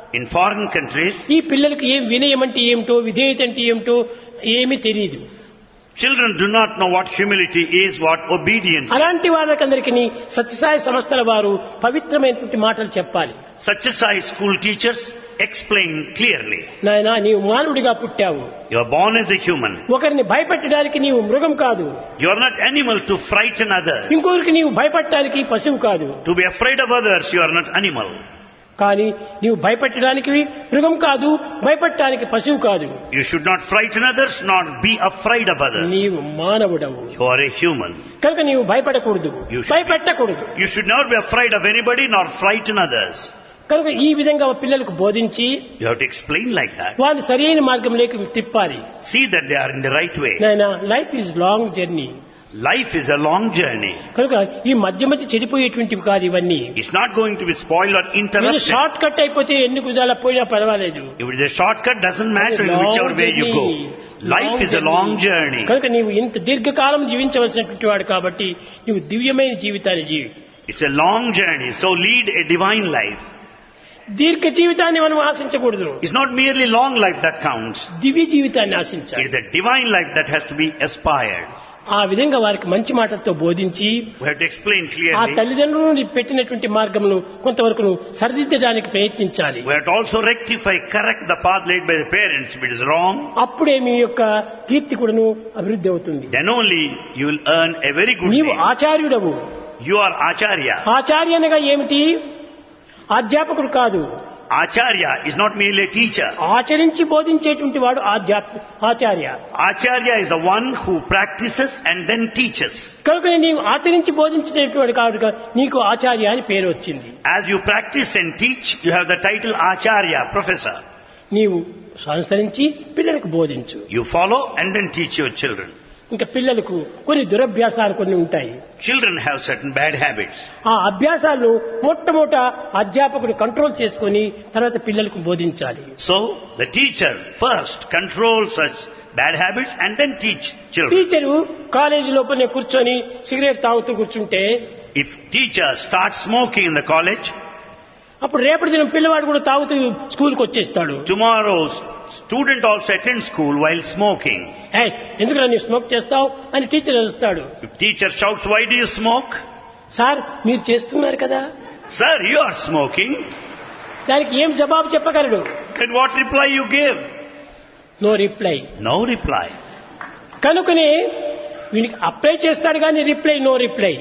Speaker 1: In foreign countries,
Speaker 2: ఈ పిల్లలకు ఏం వినయం అంటే ఏమిటో విధేయత అంటే ఏమిటో ఏమీ తెలియదు
Speaker 1: children do not know what humility is, what obedience.
Speaker 2: అలాంటి వాళ్ళకందరికీ సత్యసాయి సంస్థల వారు పవిత్రమైనటువంటి మాటలు చెప్పాలి
Speaker 1: Such as I school teachers explain clearly.
Speaker 2: నాయనా నీవు మానవుడిగా పుట్టావు
Speaker 1: You are born as a human.
Speaker 2: ఒకరిని భయపెట్టడానికి నీవు మృగం కాదు
Speaker 1: You are not animal to frighten others.
Speaker 2: ఇంకొకరికి నీవు భయపడటానికి పశువు కాదు
Speaker 1: To be afraid of others, you are not animal.
Speaker 2: కానీ నీవు భయపెట్టడానికి మృగం కాదు భయపడటానికి పశువు కాదు
Speaker 1: You should not frighten others, nor be afraid of others.
Speaker 2: నీవు మానవుడవు
Speaker 1: You are a human.
Speaker 2: కనుక నీవు భయపడకూడదు
Speaker 1: You should-
Speaker 2: భయపెట్టకూడదు
Speaker 1: You should not be afraid of anybody, nor frighten others.
Speaker 2: కనుక ఈ విధంగా పిల్లలకు బోధించి
Speaker 1: You have to explain like that.
Speaker 2: వారిని సరైన మార్గంలోకి తిప్పాలి
Speaker 1: See that they are in the right way.
Speaker 2: నాయన life is long journey
Speaker 1: Life is a long journey.
Speaker 2: కనుక ఈ మధ్య మధ్య చెడిపోయేటువంటివి కాదు ఇవన్నీ
Speaker 1: It's not going to be spoiled or
Speaker 2: మీరు
Speaker 1: interrupted.
Speaker 2: షార్ట్ కట్ అయిపోతే ఎన్ని కుదాల పోయినా పర్వాలేదు
Speaker 1: If it is a shortcut, doesn't matter in whichever way you go. Life is a long journey.
Speaker 2: కనుక నీవు ఇంత దీర్ఘకాలం జీవించవలసినటువంటి వాడు కాబట్టి నీవు దివ్యమైన జీవితాన్ని జీవి
Speaker 1: It's a long journey, so lead a divine life.
Speaker 2: దీర్ఘ జీవితాన్ని మనం ఆశించకూడదు
Speaker 1: It's not merely long life that counts.
Speaker 2: దివ్య జీవితాన్ని
Speaker 1: It
Speaker 2: ఆశించాలి
Speaker 1: is a divine life that has to be aspired.
Speaker 2: ఆ విధంగా వారికి మంచి మాటలతో బోధించి
Speaker 1: We have to explain
Speaker 2: ఆ
Speaker 1: clearly.
Speaker 2: తల్లిదండ్రులు పెట్టినటువంటి మార్గమును కొంతవరకు సరిదిద్దడానికి ప్రయత్నించాలి
Speaker 1: We have to also rectify, correct the path laid by the parents if it is wrong.
Speaker 2: అప్పుడే మీ యొక్క కీర్తి కూడాను అభివృద్ధి అవుతుంది
Speaker 1: Then only you will earn a very good
Speaker 2: నీవు
Speaker 1: name.
Speaker 2: ఆచార్యుడవు
Speaker 1: You are Acharya.
Speaker 2: ఆచార్య అనగా ఏమిటి అధ్యాపకుడు కాదు
Speaker 1: Acharya is not merely a teacher.
Speaker 2: ఆచరించి బోధించేటువంటి వాడు ఆధ్యాత్మ ఆచార్య
Speaker 1: Acharya is the one who practices and then teaches.
Speaker 2: కనుక నీవు ఆచరించి బోధించినటువంటి కాదు నీకు ఆచార్య అని పేరు వచ్చింది
Speaker 1: As you practice and teach, you have the title Acharya, professor.
Speaker 2: నీవు అనుసరించి పిల్లలకు బోధించు
Speaker 1: You follow and then teach your children.
Speaker 2: ఇంకా పిల్లలకు కొన్ని దురభ్యాసాలు కొన్ని ఉంటాయి
Speaker 1: Children have certain bad habits.
Speaker 2: ఆ అభ్యాసాలను మొట్టమొదట అధ్యాపకుడు కంట్రోల్ చేసుకొని తర్వాత పిల్లలకు బోధించాలి
Speaker 1: So, the teacher first controls such bad habits and then teach children.
Speaker 2: Teacher college లోపలనే కూర్చొని సిగరెట్ తాగుతూ కూర్చుంటే
Speaker 1: If teacher starts smoking in the college,
Speaker 2: అప్పుడు రేపటి దినం పిల్లవాడు కూడా తాగుతూ స్కూల్కి వచ్చేస్తాడు
Speaker 1: tomorrow student also attends school while smoking.
Speaker 2: ఏయ్ ఎందుకు నువ్వు స్మోక్ చేస్తావు అని టీచర్ వస్తాడు
Speaker 1: If teacher shouts, why do you smoke?
Speaker 2: Sir మీరు చేస్తున్నారు కదా
Speaker 1: Sir, you are smoking.
Speaker 2: దానికి ఏం జవాబు చెప్పగలడు
Speaker 1: Then what reply you give?
Speaker 2: No reply
Speaker 1: No reply.
Speaker 2: కనుకనే వీనికి అప్లై చేస్తాడు కానీ reply no reply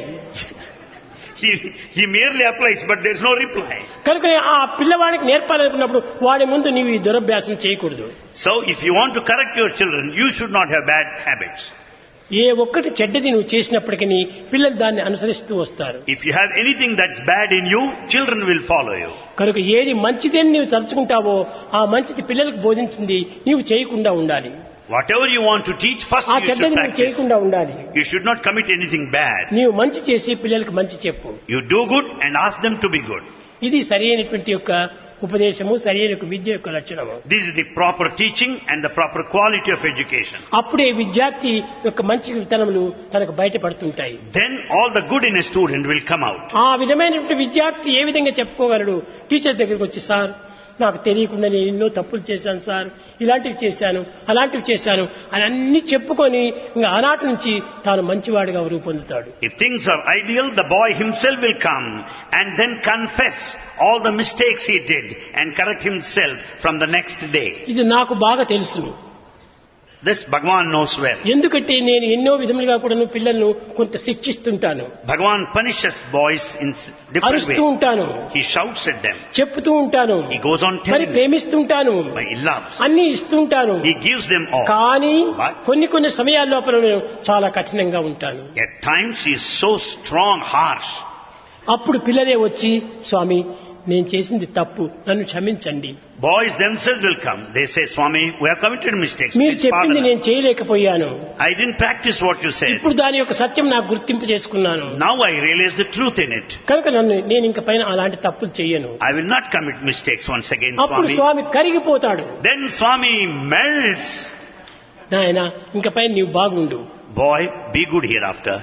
Speaker 1: He, he merely applies, but there's no reply.
Speaker 2: కనుకనే ఆ పిల్లవాడికి నేర్పాలనుకున్నప్పుడు వాడి ముందు నీవు ఈ దురభ్యాసం చేయకూడదు
Speaker 1: So if you want to correct your children, you should not have bad habits.
Speaker 2: ఏ ఒక్కటి చెడ్డది నువ్వు చేసినప్పటికీ పిల్లలు దాన్ని అనుసరిస్తూ వస్తారు
Speaker 1: If you have anything that's bad in you, children will follow you.
Speaker 2: కనుక ఏది మంచిది అని నీవు తలుచుకుంటావో ఆ మంచిది పిల్లలకు బోధించింది నీవు చేయకుండా ఉండాలి
Speaker 1: Whatever you want to teach, first
Speaker 2: ఆ
Speaker 1: you should
Speaker 2: చెడ్డది నువ్వు
Speaker 1: practice.
Speaker 2: చేయకుండా ఉండాలి
Speaker 1: You should not commit anything bad.
Speaker 2: నీవు మంచి చేసి పిల్లలకు మంచి చెప్పు
Speaker 1: You do good and ask them to be good.
Speaker 2: ఇది సరి అయినటువంటి యొక్క ఉపదేశము సరి అయిన యొక్క విద్య యొక్క లక్షణము
Speaker 1: This is the proper teaching and the proper quality of education.
Speaker 2: అప్పుడే విద్యార్థి యొక్క మంచి విత్తనములు తనకు బయటపడుతుంటాయి
Speaker 1: Then all the good in a student will come out.
Speaker 2: ఆ విధమైనటువంటి విద్యార్థి ఏ విధంగా చెప్పుకోగలడు టీచర్ దగ్గరికి వచ్చి సార్ నాకు తెలియకుండా నేను ఎన్నో తప్పులు చేశాను సార్ ఇలాంటివి చేశాను అలాంటివి చేశాను అని అన్ని చెప్పుకొని ఇంకా ఆనాటి నుంచి తాను మంచివాడిగా రూపొందుతాడు
Speaker 1: If things are ideal, the boy himself will come and then confess all the mistakes he did and correct himself from the next day.
Speaker 2: ఇది నాకు బాగా తెలుసు
Speaker 1: This Bhagavan knows well.
Speaker 2: ఎందుకంటే నేను ఎన్నో విధములుగా కూడా పిల్లలను కొంత శిక్షిస్తుంటాను
Speaker 1: Bhagavan punishes boys in s- different
Speaker 2: అరుస్తూ
Speaker 1: ways.
Speaker 2: ఉంటాను
Speaker 1: He shouts at them.
Speaker 2: చెప్తూ ఉంటాను
Speaker 1: He goes on
Speaker 2: మరి
Speaker 1: telling them.
Speaker 2: ప్రేమిస్తుంటాను
Speaker 1: But He loves.
Speaker 2: అన్ని ఇస్తుంటాను
Speaker 1: He gives them all.
Speaker 2: కానీ
Speaker 1: But-
Speaker 2: కొన్ని కొన్ని సమయాల లోపల నేను చాలా కఠినంగా ఉంటాను
Speaker 1: At times he is so strong, harsh.
Speaker 2: అప్పుడు పిల్లలే వచ్చి స్వామి నేను చేసింది తప్పు నన్ను క్షమించండి
Speaker 1: Boys themselves will come. They say, Swami, we have committed mistakes.
Speaker 2: మీరు
Speaker 1: Please
Speaker 2: చెప్పింది
Speaker 1: pardon
Speaker 2: నేను
Speaker 1: us.
Speaker 2: చేయలేకపోయాను
Speaker 1: I didn't practice what you said.
Speaker 2: ఇప్పుడు దాని యొక్క సత్యం నాకు గుర్తింపు చేసుకున్నాను
Speaker 1: Now I realize the truth in it.
Speaker 2: కనుక నన్ను నేను ఇంక పైన అలాంటి తప్పులు చెయ్యను
Speaker 1: I will not commit mistakes once again,
Speaker 2: అప్పుడు
Speaker 1: Swami.
Speaker 2: స్వామి కరిగిపోతాడు
Speaker 1: Then Swami melts.
Speaker 2: నాయన ఇంక పైన నీవు బాగుండు
Speaker 1: Boy, be good hereafter.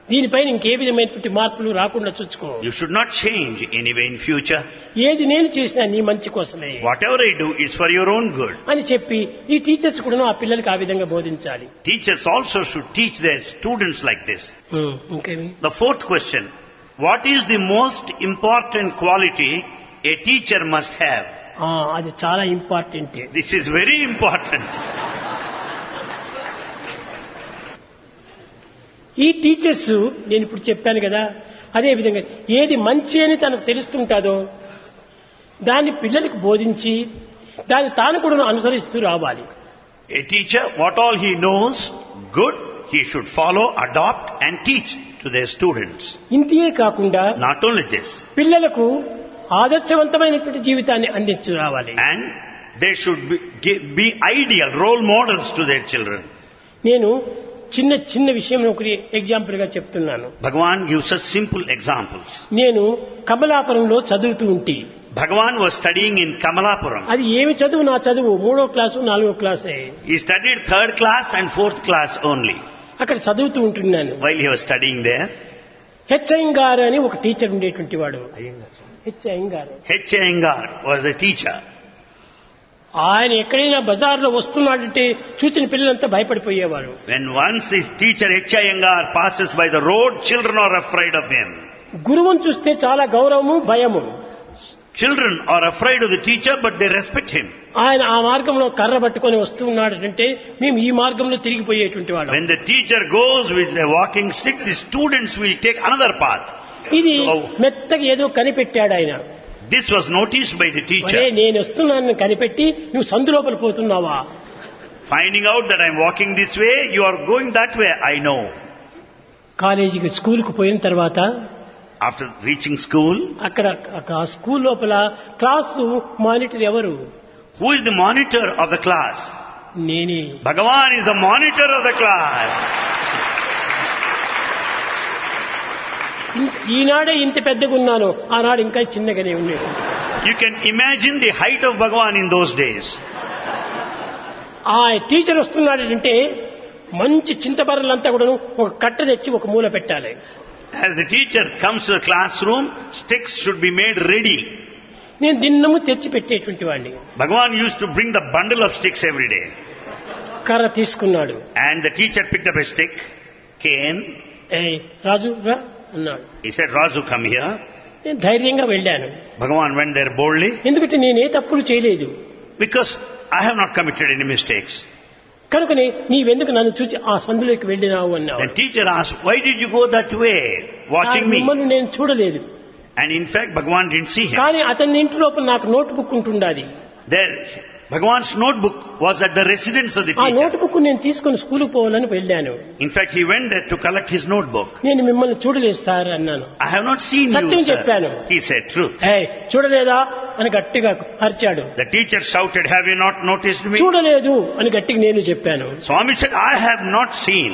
Speaker 2: దీనిపైన ఇంకే విధమైనటువంటి మార్పులు రాకుండా చూసుకో
Speaker 1: You should not change anyway in future.
Speaker 2: ఏది నేను చేసినా నీ మంచి కోసమే
Speaker 1: Whatever I do is for your own good.
Speaker 2: అని చెప్పి ఈ టీచర్స్ కూడా ఆ పిల్లలకి ఆ విధంగా బోధించాలి
Speaker 1: Teachers also should teach their students like this.
Speaker 2: ఉమ్, ఇంకేమి
Speaker 1: The fourth question. What is the most important quality a teacher must have?
Speaker 2: ఆ, అది చాలా important
Speaker 1: This is very important.
Speaker 2: ఈ టీచర్స్ నేను ఇప్పుడు చెప్పాను కదా అదే విధంగా ఏది మంచి అని తనకు తెలుస్తుంటాదో దాన్ని పిల్లలకు బోధించి దాన్ని తాను కూడా అనుసరిస్తూ రావాలి
Speaker 1: A teacher, what all he knows, good, he should follow, adopt and teach to their students.
Speaker 2: ఇంతే కాకుండా
Speaker 1: Not only this,
Speaker 2: పిల్లలకు ఆదర్శవంతమైనటువంటి జీవితాన్ని అందించు రావాలి
Speaker 1: and they should be, gi- be ideal role models to their children.
Speaker 2: నేను చిన్న చిన్న విషయం ఒకటి ఎగ్జాంపుల్ గా చెప్తున్నాను
Speaker 1: Bhagavan gives us simple examples.
Speaker 2: నేను కమలాపురంలో చదువుతూ ఉంటే
Speaker 1: Bhagavan was studying in Kamalapuram.
Speaker 2: అది ఏమి చదువు నా చదువు మూడో క్లాసు నాలుగో క్లాసే
Speaker 1: He studied third class and fourth class only.
Speaker 2: అక్కడ చదువుతూ ఉంటున్నాను
Speaker 1: While he was studying there,
Speaker 2: H Iyengar అని ఒక టీచర్ ఉండేటువంటి వాడు H Iyengar
Speaker 1: H. Iyengar was the teacher.
Speaker 2: ఆయన ఎక్కడైనా బజార్లో వస్తున్నాడంటే చూసిన పిల్లలంతా భయపడిపోయేవారు
Speaker 1: When once his teacher H. Iyengar passes by the road, children are afraid of him.
Speaker 2: గురువును చూస్తే చాలా గౌరవము భయము
Speaker 1: Children are afraid of the teacher, but they respect him.
Speaker 2: ఆయన ఆ మార్గంలో కర్ర పట్టుకొని వస్తూ ఉన్నాడంటే మేము ఈ మార్గంలో తిరిగిపోయేటువంటి వాళ్ళం
Speaker 1: When the teacher goes with a walking stick, the students will take another path.
Speaker 2: ఇది
Speaker 1: Oh.
Speaker 2: మెత్తగా ఏదో కనిపెట్టాడు ఆయన
Speaker 1: This was noticed by the
Speaker 2: ఒరే
Speaker 1: teacher.
Speaker 2: నేను వస్తున్నాను కనిపెట్టి నువ్వు సందు లోపల పోతున్నావా
Speaker 1: Finding out that I'm walking this way, you are going that way, I know.
Speaker 2: కాలేజీకి స్కూల్కి పోయిన తర్వాత
Speaker 1: After reaching school,
Speaker 2: అక్కడ ఆ స్కూల్ లోపల క్లాసు మానిటర్ ఎవరు
Speaker 1: who is the monitor of the class?
Speaker 2: నేనే
Speaker 1: Bhagavan is the monitor of the class.
Speaker 2: ఇం- ఈనాడే ఇంత పెద్దగా ఉన్నాను ఆనాడు ఇంకా చిన్నగానే ఉండేది
Speaker 1: You can imagine the height of Bhagavan in those days.
Speaker 2: ఆ టీచర్ వస్తున్నాడంటే మంచి చింతబర్రలంతా కూడా ఒక కట్ట తెచ్చి ఒక మూల పెట్టాలి
Speaker 1: As the teacher comes to the classroom, sticks should be made ready.
Speaker 2: నేను దిన్నము తెచ్చి పెట్టేటువంటి వాడిని
Speaker 1: Bhagavan used to bring the bundle of sticks every day.
Speaker 2: కర్ర తీసుకున్నాడు
Speaker 1: And the teacher picked up a stick, cane.
Speaker 2: ఏ రాజు రా అన్నాడు
Speaker 1: He said, Razu, come here.
Speaker 2: నేను ధైర్యంగా వెళ్ళాను
Speaker 1: Bhagavan went there boldly
Speaker 2: ఎందుకంటే నేనే తప్పులు చేయలేదు
Speaker 1: because I have not committed any mistakes.
Speaker 2: కనుకనే నీవెందుకు నన్ను చూసి ఆ సందులోకి వెళ్ళినావు అన్నావు
Speaker 1: Then teacher asked, why did you go that way, watching
Speaker 2: ఆ
Speaker 1: me?
Speaker 2: మిమ్మల్ని నేను చూడలేదు
Speaker 1: And in fact, Bhagavan didn't see him.
Speaker 2: కానీ అతని ఇంటి లోపల నాకు నోట్ బుక్ ఉంటుండాది
Speaker 1: There, Bhagavan's notebook was at the residence of the
Speaker 2: ఆ నోట్
Speaker 1: teacher.
Speaker 2: బుక్ నేను తీసుకొని స్కూల్కి పోవాలని వెళ్ళాను
Speaker 1: In fact, he went there to collect his notebook.
Speaker 2: నేను మిమ్మల్ని చూడలేదు సార్ అన్నాను
Speaker 1: I have not seen
Speaker 2: Satyam
Speaker 1: you, sir.
Speaker 2: చెప్పాను.
Speaker 1: He said, truth.
Speaker 2: ఏ చూడలేదా అని గట్టిగా అరిచాడు
Speaker 1: The teacher shouted, have you not noticed me?
Speaker 2: చూడలేదు అని గట్టిగా నేను చెప్పాను
Speaker 1: Swami said, I have not seen.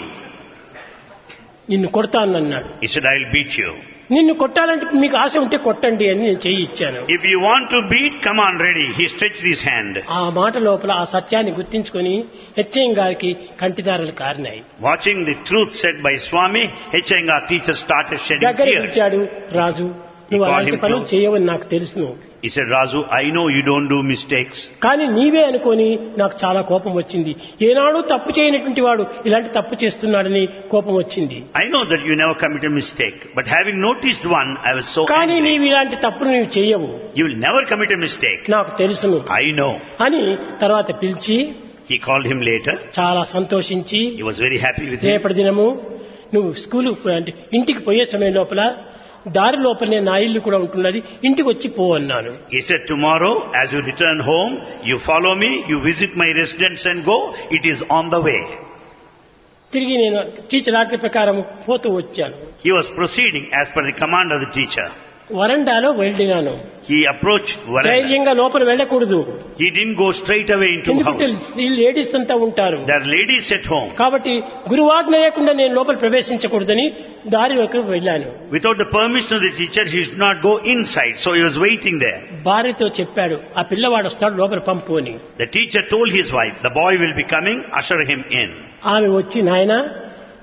Speaker 2: నిన్ను కొడతాను అన్నాడు
Speaker 1: He said, I'll beat you.
Speaker 2: నిన్ను కొట్టాలంటే మీకు ఆశ ఉంటే కొట్టండి అని నేను చెయ్యి ఇచ్చాను
Speaker 1: If you want to beat, come on, ready. He stretched his hand.
Speaker 2: ఆ మాట లోపల ఆ సత్యాన్ని గుర్తించుకొని హెచ్ఎం గారికి కంటిదారులు కారినాయి
Speaker 1: Watching the truth said by Swami, H.N.R. teacher started shedding
Speaker 2: దగ్గర
Speaker 1: tears.
Speaker 2: పిలిచాడు రాజు నువ్వు
Speaker 1: called
Speaker 2: అలాంటి
Speaker 1: him
Speaker 2: పనులు
Speaker 1: to-
Speaker 2: చేయవని నాకు తెలుసును
Speaker 1: He said, Razu, I know you don't do mistakes.
Speaker 2: కానీ నీవే అనుకొని నాకు చాలా కోపం వచ్చింది ఏనాడు తప్పు చేయనటువంటి వాడు ఇలాంటి తప్పు చేస్తున్నాడని కోపం వచ్చింది
Speaker 1: I know that you never commit a mistake. But having noticed one, I was so
Speaker 2: కానీ
Speaker 1: angry.
Speaker 2: నీవు ఇలాంటి తప్పులు నీవు చేయవు
Speaker 1: You will never commit a mistake.
Speaker 2: నాకు తెలుసును
Speaker 1: I know.
Speaker 2: అని తర్వాత పిలిచి
Speaker 1: He called him later.
Speaker 2: చాలా సంతోషించి
Speaker 1: He was very happy with him.
Speaker 2: రేపటి దినము నువ్వు స్కూలు అంటే ఇంటికి పోయే సమయం లోపల దారి లోపలనే నా ఇల్లు కూడా ఉంటున్నది ఇంటికి వచ్చి పో అన్నాను
Speaker 1: He said, tomorrow, as you return home, you follow me, you visit my residence and go. It is on the way.
Speaker 2: తిరిగి నేను టీచర్ ఆజ్ఞ ప్రకారం పోతూ వచ్చాను
Speaker 1: He was proceeding as per the command of the teacher.
Speaker 2: వరండాలో వెళ్ళినాను
Speaker 1: He approached Varanda.
Speaker 2: ధైర్యంగా లోపల వెళ్ళకూడదు
Speaker 1: He didn't go straight away into
Speaker 2: ఎందుకంటే
Speaker 1: house.
Speaker 2: ఈ లేడీస్ అంతా ఉంటారు
Speaker 1: There are ladies at home.
Speaker 2: కాబట్టి గురువాజ్ఞ లేకుండా నేను లోపల ప్రవేశించకూడదని దారి వైపు వెళ్ళాను
Speaker 1: Without the permission of the teacher, he should not go inside. So he was waiting there.
Speaker 2: భార్యతో చెప్పాడు ఆ పిల్లవాడు వస్తాడు లోపల పంపు అని
Speaker 1: The teacher told his wife, the boy will be coming, usher him in.
Speaker 2: ఆమె వచ్చి నాయన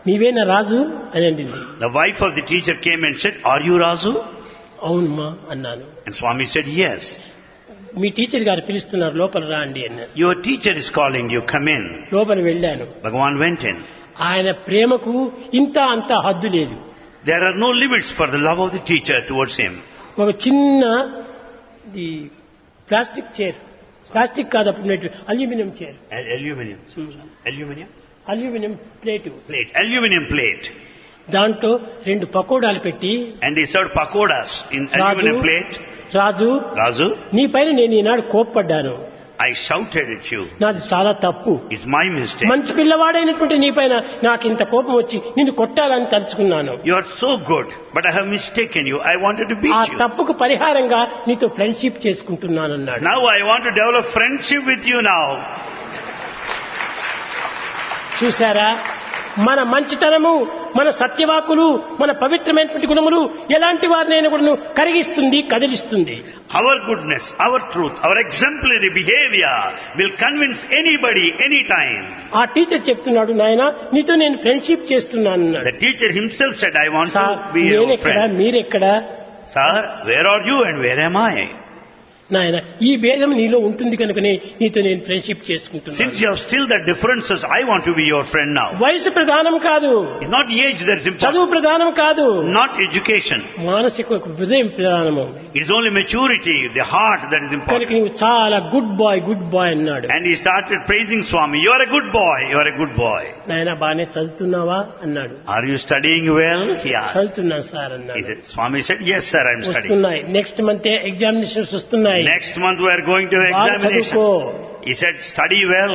Speaker 2: నీవేనా రాజు అని అండింది
Speaker 1: The wife of the teacher came and said, Are you Razu?
Speaker 2: అవునమ్మా అన్నాను
Speaker 1: And Swami said, Yes.
Speaker 2: మీ టీచర్ గారు పిలుస్తున్నారు లోపల రా అండి అన్నారు
Speaker 1: Your teacher is calling you, come in.
Speaker 2: లోపల వెళ్ళాను
Speaker 1: Bhagavan went in.
Speaker 2: ఆయన ప్రేమకు ఇంత అంత హద్దు లేదు
Speaker 1: There are no limits for the love of the teacher towards him.
Speaker 2: ఒక చిన్న ఈ ప్లాస్టిక్ చైర్ ప్లాస్టిక్ కాదు అప్పుడు aluminium chair
Speaker 1: Al- Aluminium. Aluminium?
Speaker 2: Aluminium plate
Speaker 1: Plate. Aluminium plate.
Speaker 2: దాంట్లో రెండు పకోడాలు పెట్టి
Speaker 1: And he served pakodas in
Speaker 2: Raju
Speaker 1: aluminum plate.
Speaker 2: Raju
Speaker 1: Razu,
Speaker 2: నీ పైన నేను ఈనాడు కోప్పడ్డాను
Speaker 1: I shouted at you.
Speaker 2: నాది చాలా తప్పు
Speaker 1: It's my mistake.
Speaker 2: మంచి పిల్లవాడైనటువంటి నీ పైన నాకు ఇంత కోపం వచ్చి నిన్ను కొట్టాలని తలుచుకున్నాను
Speaker 1: You are so good, but I have mistaken you. I wanted to
Speaker 2: ఆ
Speaker 1: beat you.
Speaker 2: తప్పుకు పరిహారంగా నీతో ఫ్రెండ్షిప్ చేసుకుంటున్నానన్నాడు
Speaker 1: Now I want to develop friendship with you now.
Speaker 2: చూసారా మన మంచితనము మన సత్యవాకులు మన పవిత్రమైనటువంటి గుణములు ఎలాంటి వారినైనా కూడా కరిగిస్తుంది కదిలిస్తుంది
Speaker 1: Our goodness, our truth, our exemplary behavior will convince anybody, anytime.
Speaker 2: ఆ టీచర్ చెప్తున్నాడు నాయన నీతో నేను ఫ్రెండ్షిప్ చేస్తున్నాను అన్నాడు
Speaker 1: The teacher himself said, I want
Speaker 2: sir
Speaker 1: to be your
Speaker 2: నేనెక్కడ
Speaker 1: friend.
Speaker 2: మీరెక్కడ
Speaker 1: Sir, where are you and where am I?
Speaker 2: నాయన ఈ భేదం నీలో ఉంటుంది కనుకనే నీతో నేను ఫ్రెండ్షిప్
Speaker 1: Since
Speaker 2: చేసుకుంటున్నాను
Speaker 1: you have still the differences, I want to be your friend now.
Speaker 2: వయసు ప్రధానం కాదు
Speaker 1: It's not age that is important,
Speaker 2: చదువు ప్రధానం కాదు
Speaker 1: not education.
Speaker 2: మానసిక హృదయం ప్రధానము
Speaker 1: It's only maturity, the heart that is
Speaker 2: కనుక
Speaker 1: important.
Speaker 2: నువ్వు చాలా గుడ్ బాయ్ గుడ్ బాయ్ అన్నాడు
Speaker 1: And he started praising Swami. You are a good boy, you are a good boy.
Speaker 2: నాయన బాగానే చదువుతున్నావా అన్నాడు
Speaker 1: Are you studying well? He asked.
Speaker 2: చదువుతున్నాను sir
Speaker 1: He
Speaker 2: అన్నాడు
Speaker 1: said, Swami said, yes sir, I am studying.
Speaker 2: వస్తున్నాయి next month examinations వస్తున్నాయి
Speaker 1: Next month we are going to
Speaker 2: బాగా
Speaker 1: examination.
Speaker 2: చదువుకో
Speaker 1: He said, study well.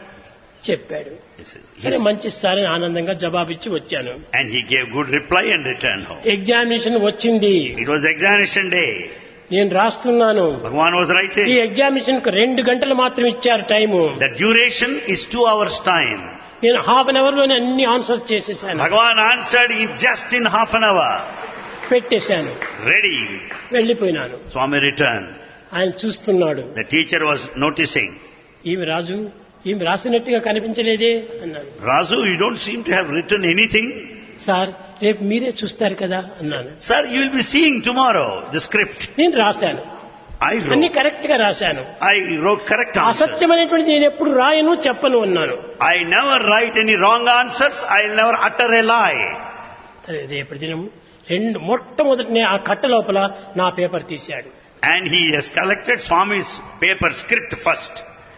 Speaker 2: చెప్పాడు
Speaker 1: He said,
Speaker 2: సరే
Speaker 1: yes.
Speaker 2: మంచి sir అని ఆనందంగా జవాబిచ్చి వచ్చాను
Speaker 1: And he gave good reply and returned home.
Speaker 2: Examination వచ్చింది
Speaker 1: It was examination day.
Speaker 2: నేను రాస్తున్నాను
Speaker 1: Bhagavan was
Speaker 2: ఈ
Speaker 1: writing.
Speaker 2: ఎగ్జామినేషన్ కు రెండు గంటలు మాత్రం ఇచ్చారు time
Speaker 1: The duration is two hours time.
Speaker 2: నేను హాఫ్ అన్ అవర్ లోనే అన్ని ఆన్సర్స్ చేసేసాను
Speaker 1: Bhagavan answered in just in half an hour.
Speaker 2: పెట్టేశాను
Speaker 1: Ready.
Speaker 2: వెళ్లిపోయినాను
Speaker 1: Swami returned.
Speaker 2: ఆయన చూస్తున్నాడు
Speaker 1: The teacher was noticing.
Speaker 2: ఈమె రాజు ఈమె రాసినట్టుగా కనిపించలేదే అన్నాడు
Speaker 1: Razu, you don't seem to have written anything.
Speaker 2: Sir రేపు మీరే చూస్తారు కదా అన్నాను
Speaker 1: Sir, you will be seeing tomorrow the script.
Speaker 2: నేను రాశాను
Speaker 1: I
Speaker 2: అన్ని
Speaker 1: wrote.
Speaker 2: కరెక్ట్ గా రాశాను
Speaker 1: I wrote correct answers.
Speaker 2: అసత్యమైనటువంటి నేను ఎప్పుడు రాయను చెప్పను అన్నాను
Speaker 1: I never write any wrong answers. I'll never utter a lie.
Speaker 2: సరే రేపటి దినం రెండు మొట్టమొదటి ఆ కట్ట లోపల నా పేపర్ తీశాడు
Speaker 1: And he has collected Swami's paper script first.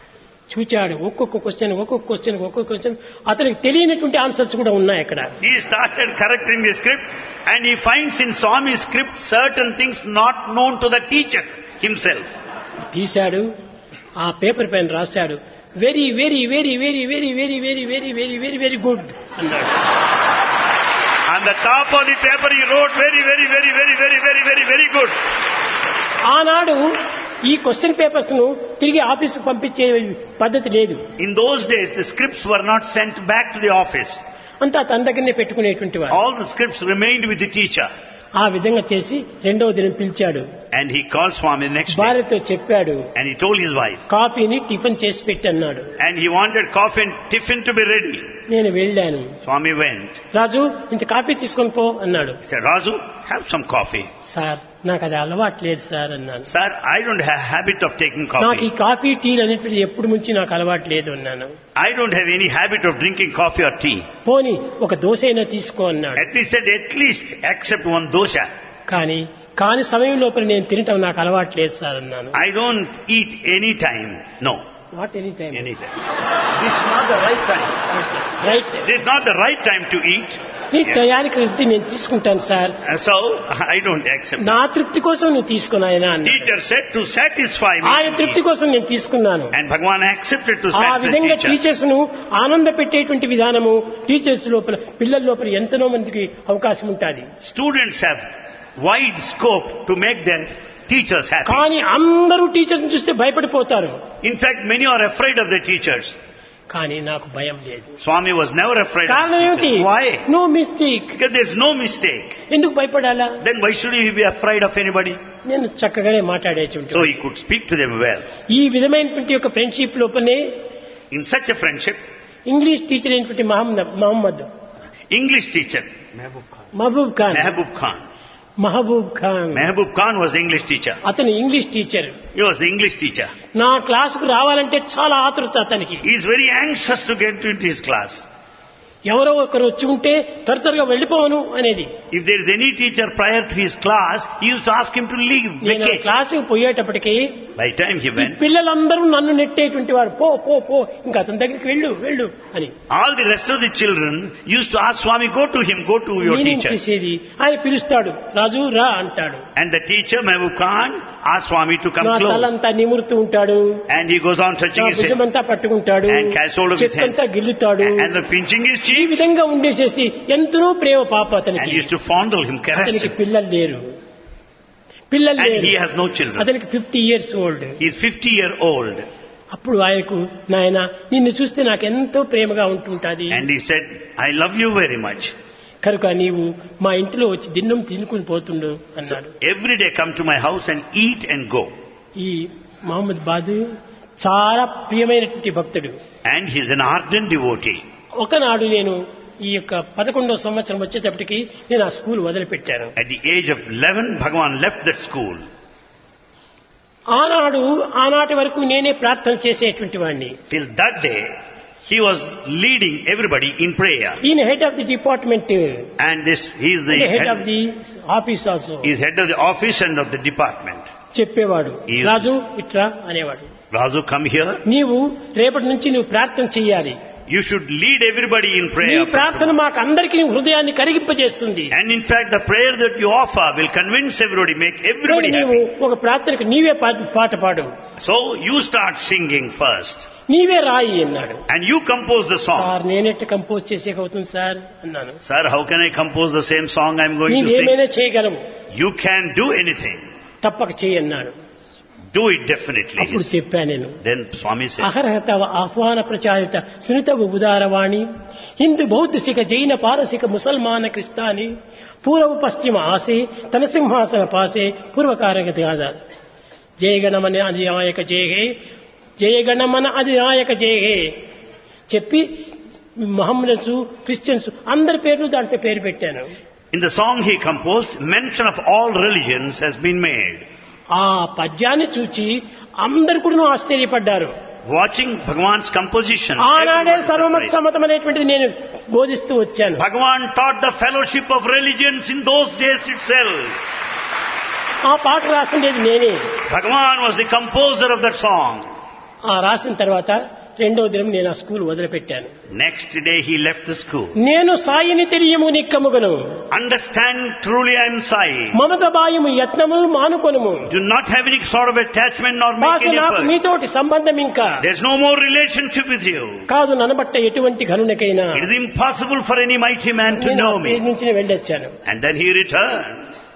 Speaker 2: చూచాడు ఒక్కొక్క క్వశ్చన్ ఒక్కొక్క క్వశ్చన్ ఒక్కొక్క క్వశ్చన్ అతనికి తెలియనటువంటి ఆన్సర్స్ కూడా ఉన్నాయి అక్కడ
Speaker 1: He started correcting the script and he finds in Swami's script certain things not known to the teacher himself.
Speaker 2: తీశాడు ఆ పేపర్ పైన రాశాడు very very very very very very very very very very very good అన్నాడు
Speaker 1: On the top of the paper he wrote very, very, very, very, very, very, very, very good.
Speaker 2: ఆనాడు ఈ question papers ను తిరిగి ఆఫీసుకు పంపించే పద్ధతి లేదు
Speaker 1: In those days the scripts were not sent back to the office.
Speaker 2: అంతా తన దగ్గరనే పెట్టుకునేటువంటి వారు
Speaker 1: All the scripts remained with the teacher.
Speaker 2: ఆ విధంగా చేసి రెండవ దినం పిలిచాడు
Speaker 1: And he called Swami the next day
Speaker 2: భార్యతో చెప్పాడు
Speaker 1: and he told his wife.
Speaker 2: కాఫీని టిఫిన్ చేసి పెట్టి అన్నాడు
Speaker 1: And he wanted coffee and tiffin to be ready.
Speaker 2: నేను వెళ్ళాను
Speaker 1: Swami went.
Speaker 2: రాజు ఇంత కాఫీ తీసుకొని పో అన్నాడు
Speaker 1: He said, Razu, have some coffee.
Speaker 2: Sir నాకు అది అలవాటు లేదు సార్ అన్నాను
Speaker 1: Sir, I don't have habit of taking
Speaker 2: నాకు ఈ
Speaker 1: coffee.
Speaker 2: కాఫీ టీలు అనేటువంటి ఎప్పుడు నుంచి నాకు అలవాటు లేదు అన్నాను
Speaker 1: I don't have any habit of drinking coffee or tea.
Speaker 2: పోని ఒక దోశ అయినా తీసుకో అన్నాడు
Speaker 1: At least said, at least accept one dosha.
Speaker 2: కానీ కాని సమయం లోపల నేను తినటం నాకు అలవాటు లేదు సార్ అన్నాను
Speaker 1: I don't eat any time. No,
Speaker 2: what any time
Speaker 1: any time. This is not the right time.
Speaker 2: Right
Speaker 1: This is not the right time to eat.
Speaker 2: నీ తయారీకి వృత్తి నేను తీసుకుంటాను sir
Speaker 1: And so, I don't accept.
Speaker 2: నా తృప్తి కోసం నువ్వు తీసుకున్నాయన అన్నాడు
Speaker 1: Teacher said to satisfy
Speaker 2: ఆయన తృప్తి
Speaker 1: me.
Speaker 2: కోసం నేను తీసుకున్నాను
Speaker 1: And Bhagavan accepted to
Speaker 2: ఆ
Speaker 1: satisfy
Speaker 2: విధంగా
Speaker 1: teacher.
Speaker 2: టీచర్స్ ను ఆనంద పెట్టేటువంటి విధానము టీచర్స్ లోపల పిల్లల లోపల ఎంతనో మందికి అవకాశం ఉంటుంది
Speaker 1: Students have wide scope to make their teachers happy.
Speaker 2: కానీ అందరూ టీచర్స్ చూస్తే భయపడిపోతారు
Speaker 1: In fact, many are afraid of the teachers.
Speaker 2: కానీ నాకు భయం లేదు
Speaker 1: Swami was never afraid of
Speaker 2: కారణం
Speaker 1: the
Speaker 2: ఏమిటి
Speaker 1: teachers. Why?
Speaker 2: No mistake
Speaker 1: Because there's no mistake.
Speaker 2: ఎందుకు భయపడాలా
Speaker 1: Then why should he be afraid of anybody?
Speaker 2: నేను చక్కగానే మాట్లాడేటువంటి
Speaker 1: So he could speak to them well.
Speaker 2: ఈ విధమైనటువంటి యొక్క ఫ్రెండ్షిప్ లోపలనే
Speaker 1: In such a friendship,
Speaker 2: English teacher అయినటువంటి Mohammed Mohammed
Speaker 1: English teacher. Mehboob Khan.
Speaker 2: Mehboob Khan
Speaker 1: Mehboob Khan.
Speaker 2: Mehboob Khan
Speaker 1: Mehboob Khan was the English teacher.
Speaker 2: అతను English teacher
Speaker 1: He was the English teacher.
Speaker 2: నా క్లాసుకు రావాలంటే చాలా ఆతృత అతనికి
Speaker 1: He is very anxious to get into his class.
Speaker 2: ఎవరో ఒకరు వచ్చి ఉంటే త్వర త్వరగా వెళ్ళిపోవను అనేది
Speaker 1: If there is any teacher prior to his class, he used to ask him to leave,
Speaker 2: నేను
Speaker 1: vacate.
Speaker 2: క్లాసుకు పోయేటప్పటికి
Speaker 1: By the time he
Speaker 2: ఈ
Speaker 1: went,
Speaker 2: పిల్లలందరూ నన్ను నెట్టేటువంటి వారు పో పో పో ఇంకా అతని దగ్గరికి వెళ్ళు వెళ్ళు అని
Speaker 1: all the rest of the children used to ask Swami, go to him, go to your
Speaker 2: నేనేం
Speaker 1: teacher.
Speaker 2: చేసేది ఆయన పిలుస్తాడు రాజు రా అంటాడు
Speaker 1: And the teacher, Mehboob Khan, asked Swami to come
Speaker 2: నా
Speaker 1: close.
Speaker 2: తలంతా నిమురుతూ ఉంటాడు
Speaker 1: And he goes on
Speaker 2: నా
Speaker 1: touching his head
Speaker 2: భుజమంతా పట్టుకుంటాడు
Speaker 1: and catch hold of his
Speaker 2: చెక్కంతా
Speaker 1: hand.
Speaker 2: గిల్లుతాడు
Speaker 1: And the pinching his
Speaker 2: ఈ
Speaker 1: cheeks.
Speaker 2: విధంగా ఉండేసేసి ఎంతో ప్రేమ పాప
Speaker 1: And
Speaker 2: అతనికి
Speaker 1: used to fondle him, caress
Speaker 2: అతనికి
Speaker 1: him.
Speaker 2: పిల్లలు లేరు పిల్లలు
Speaker 1: And
Speaker 2: లేరు
Speaker 1: he has no children.
Speaker 2: అతనికి fifty years old
Speaker 1: He is 50 year old.
Speaker 2: అప్పుడు ఆయనకు నాయన నిన్ను చూస్తే నాకు ఎంతో ప్రేమగా ఉంటుంటది
Speaker 1: And he said, I love you very much.
Speaker 2: కనుక నీవు మా ఇంటిలో వచ్చి దిన్నం తినుకుని పోతుండు అన్నాడు
Speaker 1: Every day come to my house and eat and go.
Speaker 2: ఈ మహమ్మద్ బాదు చాలా ప్రియమైనటువంటి భక్తుడు
Speaker 1: And he is an ardent devotee.
Speaker 2: ఒకనాడు నేను ఈ యొక్క పదకొండవ సంవత్సరం వచ్చేటప్పటికి నేను ఆ స్కూల్ వదిలిపెట్టాను
Speaker 1: At the age of 11, Bhagavan left that school.
Speaker 2: ఆనాడు ఆనాటి వరకు నేనే ప్రార్థన చేసేటువంటి వాడిని
Speaker 1: Till that day, he was leading everybody in prayer.
Speaker 2: ఈయన head of the department
Speaker 1: And this, he is the
Speaker 2: head of
Speaker 1: head,
Speaker 2: the office also
Speaker 1: he is head of the office and of the department.
Speaker 2: చెప్పేవాడు
Speaker 1: He is-
Speaker 2: Raju ఇట్రా అనేవాడు
Speaker 1: Razu, come here.
Speaker 2: నీవు రేపటి నుంచి నువ్వు ప్రార్థన చెయ్యాలి
Speaker 1: You should lead everybody in
Speaker 2: నీ
Speaker 1: prayer. from
Speaker 2: ప్రార్థన
Speaker 1: tomorrow.
Speaker 2: మాకు అందరికీ నీ హృదయాన్ని కరిగింపజేస్తుంది
Speaker 1: And in fact, the prayer that you offer will convince everybody, make everybody
Speaker 2: నీవు
Speaker 1: happy.
Speaker 2: ఒక ప్రార్థనకు నీవే పా- పాట పాడు
Speaker 1: So you start singing first.
Speaker 2: నీవే రాయి అన్నాడు
Speaker 1: And you compose the song.
Speaker 2: Sir నేనెట్ట కంపోజ్ చేసేకవుతుంది సార్ అన్నాను
Speaker 1: Sir, how can I compose the same song I'm going to sing?
Speaker 2: నీవేమైనా చేయగలవు
Speaker 1: You can do anything.
Speaker 2: తప్పక చేయి అన్నాడు
Speaker 1: Do it definitely.
Speaker 2: అప్పుడు చెప్పాను నేను
Speaker 1: Then Swami said,
Speaker 2: అహర్హత ఆహ్వాన ప్రచారిత సునిత ఉదారవాణి హిందూ బౌద్ధ సిఖ జైన పారసిక ముసల్మాన క్రిస్తాని పూర్వ పశ్చిమ ఆసే తన సింహాసన పాసే పూర్వకారగతి ఆధార్ జయగణమన అధినాయక జయహే జయగణమన అధినాయక జయహే చెప్పి మహమ్మదన్స్ క్రిస్టియన్స్ అందరి పేర్లు దాంట్లో పేరు పెట్టాను
Speaker 1: in the song he composed, mention of all religions has been made.
Speaker 2: ఆ పద్యాన్ని చూచి అందరు కూడా ఆశ్చర్యపడ్డారు
Speaker 1: Watching Bhagavan's composition,
Speaker 2: ఆనాడే
Speaker 1: everyone is
Speaker 2: సర్వమత
Speaker 1: surprised.
Speaker 2: సమ్మతం అనేటువంటిది నేను బోధిస్తూ వచ్చాను
Speaker 1: Bhagavan taught the fellowship of religions in those days itself.
Speaker 2: ఆ పాట రాసిండేది నేనే
Speaker 1: Bhagavan was the composer of that song.
Speaker 2: ఆ రాసిన తర్వాత రెండవ దినం నేను ఆ స్కూల్ వదిలిపెట్టాను
Speaker 1: Next day he left the school.
Speaker 2: నేను సాయిని తెలియము నిక్కముగను
Speaker 1: Understand truly I am Sai.
Speaker 2: Mamata బాయము యత్నములు మానుకొనుము
Speaker 1: Do not have any sort of attachment nor make
Speaker 2: మాకు
Speaker 1: any
Speaker 2: నాకు
Speaker 1: effort.
Speaker 2: మీతోటి సంబంధం ఇంకా
Speaker 1: There's no more relationship with you.
Speaker 2: కాదు ననబట్ట ఎటువంటి ఘనునికైనా
Speaker 1: It is impossible for any mighty man to
Speaker 2: నేను ఆ
Speaker 1: know
Speaker 2: stage
Speaker 1: me.
Speaker 2: నుంచి నేను వెళ్ళొచ్చాను
Speaker 1: And then he returned.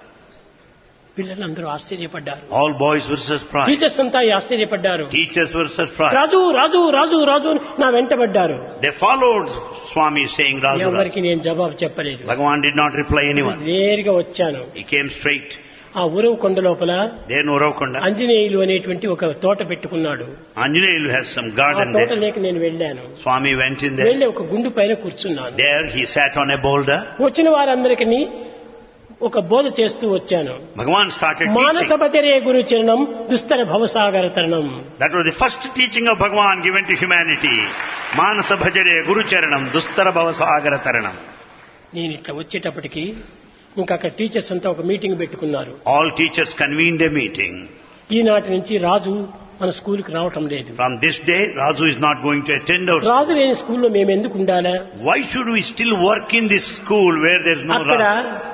Speaker 2: పిల్లలందరూ ఆశ్చర్యపడ్డారు
Speaker 1: All boys were surprised.
Speaker 2: Teachers అంతా ఆశ్చర్యపడ్డారు
Speaker 1: Teachers were surprised.
Speaker 2: రాజు రాజు రాజు రాజు అని నా వెంటబడ్డారు
Speaker 1: They followed Swami saying Razu Razu.
Speaker 2: ఎవరికి నేను జవాబు చెప్పలేదు
Speaker 1: Bhagavan did not reply anyone.
Speaker 2: నేరుగా వచ్చాను
Speaker 1: He came straight.
Speaker 2: ఆ ఉరవ కొండ లోపల
Speaker 1: There in Uravkonda,
Speaker 2: ఆంజనేయులు అనేటువంటి ఒక తోట పెట్టుకున్నాడు
Speaker 1: Anjaneyalu has some
Speaker 2: ఆ
Speaker 1: garden
Speaker 2: తోట
Speaker 1: there.
Speaker 2: లేక నేను వెళ్ళాను
Speaker 1: Swami went in there.
Speaker 2: వెళ్ళి ఒక గుండు పైన కూర్చున్నాను
Speaker 1: There he sat on a boulder.
Speaker 2: వచ్చిన వారందరికీ ఒక బోధ చేస్తూ వచ్చాను
Speaker 1: Bhagavan started
Speaker 2: మానస
Speaker 1: teaching.
Speaker 2: పచరే గురు చరణం దుస్తర భవసాగర తరణం
Speaker 1: That was the first teaching of Bhagavan given to humanity. Manasa bhajare guru charanam dustara bhavasagara taranam.
Speaker 2: నేను ఇట్లా వచ్చేటప్పటికి ఇంకా అక్కడ టీచర్స్ అంతా ఒక మీటింగ్ పెట్టుకున్నారు
Speaker 1: All teachers convened a meeting.
Speaker 2: ఈనాటి నుంచి రాజు మన స్కూల్కి రావటం లేదు
Speaker 1: From this day, Razu is not going to attend our school.
Speaker 2: రాజు లేని స్కూల్లో మేము ఎందుకు ఉండాలా
Speaker 1: Why should we still work in this school where there is no
Speaker 2: అక్కడ
Speaker 1: Razu?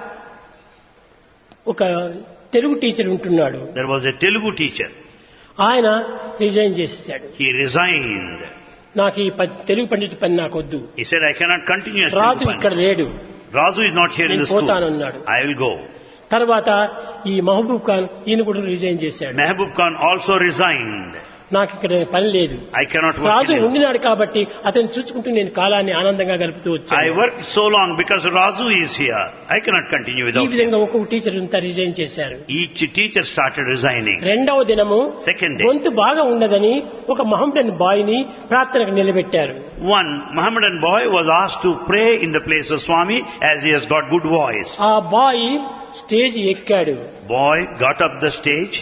Speaker 2: ఒక తెలుగు టీచర్ ఉంటున్నాడు
Speaker 1: There was a Telugu teacher.
Speaker 2: ఆయన రిజైన్ చేసేసాడు
Speaker 1: He resigned.
Speaker 2: నాకు ఈ ప- తెలుగు పండిత పని నాకు వద్దు
Speaker 1: He said, I cannot continue as
Speaker 2: Raju
Speaker 1: Telugu
Speaker 2: ఇక్కడ
Speaker 1: Pandit.
Speaker 2: లేడు
Speaker 1: Razu is not here in
Speaker 2: నేను
Speaker 1: the school.
Speaker 2: పోతానన్నాడు.
Speaker 1: I will go.
Speaker 2: తర్వాత ఈ మహబూబ్ ఖాన్ ఈయన కూడా రిజైన్ చేశాడు
Speaker 1: Mehboob Khan also resigned.
Speaker 2: నాకు ఇక్కడ పని లేదు
Speaker 1: I cannot work
Speaker 2: Raju
Speaker 1: anymore.
Speaker 2: ఉండినాడు కాబట్టి అతను చూసుకుంటూ నేను కాలాన్ని ఆనందంగా గడుపుతూ
Speaker 1: I
Speaker 2: వచ్చాను
Speaker 1: worked so long because Razu is here. I cannot continue
Speaker 2: ఈ
Speaker 1: without him.
Speaker 2: విధంగా ఒక్కొక్క టీచర్ అంతా రిజైన్ చేశారు
Speaker 1: Each teacher started resigning.
Speaker 2: రెండవ దినము
Speaker 1: Second day.
Speaker 2: గొంతు బాగా ఉండదని ఒక మహమ్మదన్ బాయ్ ని ప్రార్థనకు నిలబెట్టారు
Speaker 1: One Mohammedan boy was asked to pray in the place of Swami as he has got good voice.
Speaker 2: ఆ బాయ్ స్టేజ్ ఎక్కాడు
Speaker 1: Boy got up the stage.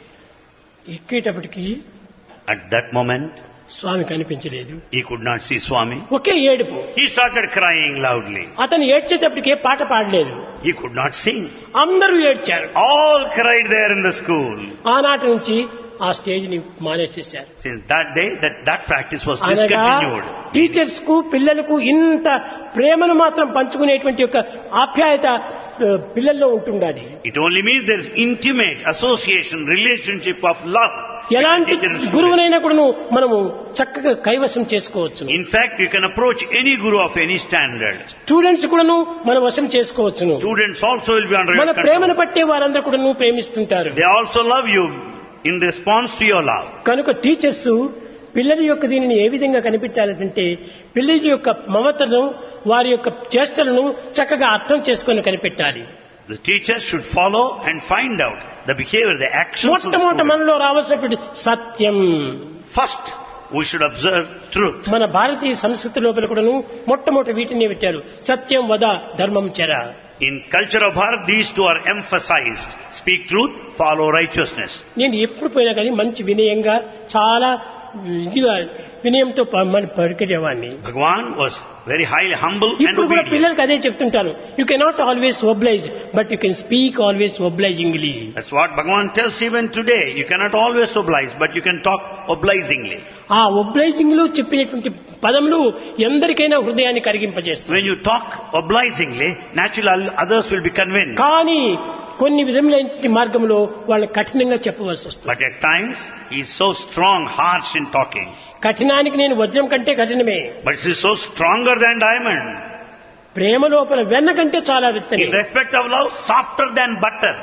Speaker 2: ఎక్కేటప్పటికి
Speaker 1: At that moment,
Speaker 2: స్వామి కనిపించలేదు
Speaker 1: he could not see Swami.
Speaker 2: ఒకే ఏడుపు
Speaker 1: He started crying loudly.
Speaker 2: అతను ఏడ్చేటప్పటికే పాట పాడలేదు
Speaker 1: He could not sing.
Speaker 2: అందరూ ఏడ్చారు
Speaker 1: All cried there in the school.
Speaker 2: ఆనాటి నుంచి ఆ స్టేజ్ ని మానేసేశారు
Speaker 1: Since that day, that, that practice was
Speaker 2: అనగా
Speaker 1: discontinued.
Speaker 2: టీచర్స్ కు పిల్లలకు ఇంత ప్రేమను మాత్రం పంచుకునేటువంటి యొక్క ఆప్యాయత ఆ, పిల్లల్లో ఉంటుండాలి
Speaker 1: It only means there is intimate association, relationship of love.
Speaker 2: ఎలాంటి
Speaker 1: between teacher and student.
Speaker 2: గురువునైనా కూడాను మనము చక్కగా కైవసం చేసుకోవచ్చు
Speaker 1: In fact, you can approach any guru of any standard.
Speaker 2: Students కూడాను మన వశం చేసుకోవచ్చును
Speaker 1: Students also will be under
Speaker 2: మన
Speaker 1: your
Speaker 2: ప్రేమను
Speaker 1: control.
Speaker 2: పట్టే వారందరూ కూడాను ప్రేమిస్తుంటారు
Speaker 1: They also love you in response to your love.
Speaker 2: కనుక టీచర్స్ పిల్లల యొక్క దీనిని ఏ విధంగా కనిపించాలంటే పిల్లల యొక్క మమతను వారి యొక్క చేష్టలను చక్కగా అర్థం చేసుకొని కనిపెట్టాలి
Speaker 1: The teachers should follow and find out the behavior, the actions of the
Speaker 2: మొట్టమొదట
Speaker 1: student.
Speaker 2: మనలో రావాల్సినటువంటి సత్యం
Speaker 1: First, we should observe truth.
Speaker 2: మన భారతీయ సంస్కృతి లోపల కూడాను మొట్టమొదటి వీటిని పెట్టారు సత్యం వద ధర్మం చెర
Speaker 1: In culture of Bharat, these two are emphasized. Speak truth, follow righteousness.
Speaker 2: నేను ఎప్పుడు పోయినా కానీ మంచి వినయంగా చాలా ఇదిగా వినయంతో ప- మన పలికేవాడిని
Speaker 1: Bhagwan was very highly humble and
Speaker 2: ఇప్పుడు కూడా
Speaker 1: obedient.
Speaker 2: పిల్లలకి అదే చెప్తుంటాను you cannot always oblige but you can speak always obligingly
Speaker 1: That's what Bhagwan tells even today. You cannot always oblige, but you can talk obligingly.
Speaker 2: ఆ obliging లో చెప్పినటువంటి పదములు ఎందరికైనా హృదయాన్ని కరిగింపజేస్తాయి
Speaker 1: When you talk obligingly, naturally others will be convinced.
Speaker 2: కానీ కొన్ని విధములైన మార్గంలో వాళ్ళని కఠినంగా చెప్పవలసి వస్తుంది
Speaker 1: But at times, he is so strong, harsh in talking.
Speaker 2: కఠినానికి నేను వజ్రం కంటే కఠినమే
Speaker 1: But he is so stronger than diamond.
Speaker 2: ప్రేమ లోపల వెన్న కంటే చాలా విత్తని
Speaker 1: In respect of love, softer than butter.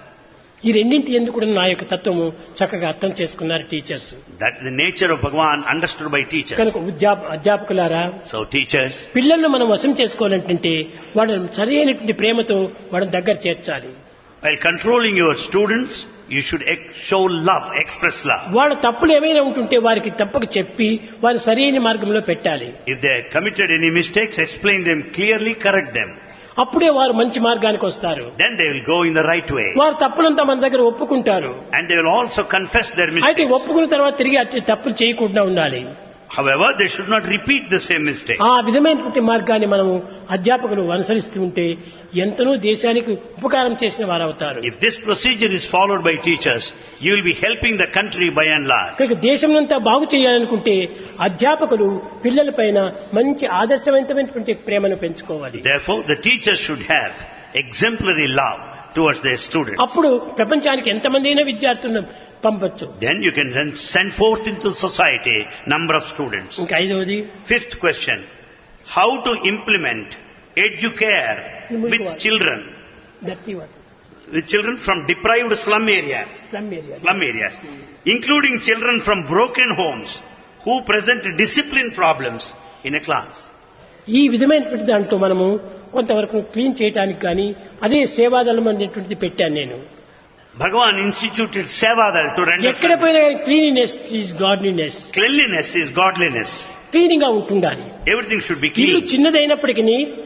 Speaker 2: ఈ రెండింటి ఎందుకు కూడా నా యొక్క తత్వము చక్కగా అర్థం చేసుకున్నారు teachers
Speaker 1: That is the nature of Bhagwan understood by teachers.
Speaker 2: కనుక ఉద్యాప అధ్యాపకులారా
Speaker 1: So teachers,
Speaker 2: పిల్లలను మనం వశం చేసుకోవాలంటే వాళ్ళని సరైనటువంటి ప్రేమతో వాళ్ళని దగ్గర చేర్చాలి
Speaker 1: while controlling your students, you should ex- show love, express love.
Speaker 2: వాళ్ళ తప్పులు ఏమైనా ఉంటుంటే వారికి తప్పక చెప్పి వారిని సరైన మార్గంలో పెట్టాలి
Speaker 1: If they have committed any mistakes, explain them clearly, correct them.
Speaker 2: అప్పుడే వారు మంచి మార్గానికి వస్తారు
Speaker 1: Then they will go in the right way.
Speaker 2: వారు తప్పులంతా మన దగ్గర ఒప్పుకుంటారు
Speaker 1: And they will also confess their
Speaker 2: అయితే
Speaker 1: mistakes.
Speaker 2: ఒప్పుకున్న తర్వాత తిరిగి అట్టి తప్పులు చేయకుండా ఉండాలి
Speaker 1: However, they should not repeat the same mistake.
Speaker 2: ఆ విధమైనటువంటి మార్గాన్ని మనము అధ్యాపకులు అనుసరిస్తూ ఉంటే ఎంతనో దేశానికి ఉపకారం చేసిన వారు అవుతారు
Speaker 1: If this procedure is followed by teachers, you will be helping the country by and large.
Speaker 2: కనుక దేశంనంతా బాగు చేయాలనుకుంటే అధ్యాపకులు పిల్లల పైన మంచి ఆదర్శవంతమైనటువంటి ప్రేమను పెంచుకోవాలి
Speaker 1: Therefore, the teachers should have exemplary love towards their students.
Speaker 2: అప్పుడు ప్రపంచానికి ఎంతమంది అయినా విద్యార్థులను పంపొచ్చు
Speaker 1: Then you can then send forth into society number of students.
Speaker 2: ఇంకా ఐదవది
Speaker 1: Fifth question. How to implement educare with children,
Speaker 2: that what
Speaker 1: with children from deprived slum areas,
Speaker 2: slum area
Speaker 1: slum areas, including children from broken homes who present discipline problems in a class.
Speaker 2: ఈ విధమైనటువంటి దాంట్లో మనము కొంతవరకు clean చేయడానికి కానీ అదే సేవాదళం అనేటువంటిది పెట్టాను నేను
Speaker 1: Bhagavan instituted Sevadal to render
Speaker 2: ఎక్కడ
Speaker 1: service.
Speaker 2: పోయినా cleanliness is godliness
Speaker 1: Cleanliness is godliness.
Speaker 2: Cleaning గా ఉంటుండాలి
Speaker 1: Everything should be
Speaker 2: ఇల్లు
Speaker 1: clean.
Speaker 2: చిన్నదైనప్పటికీ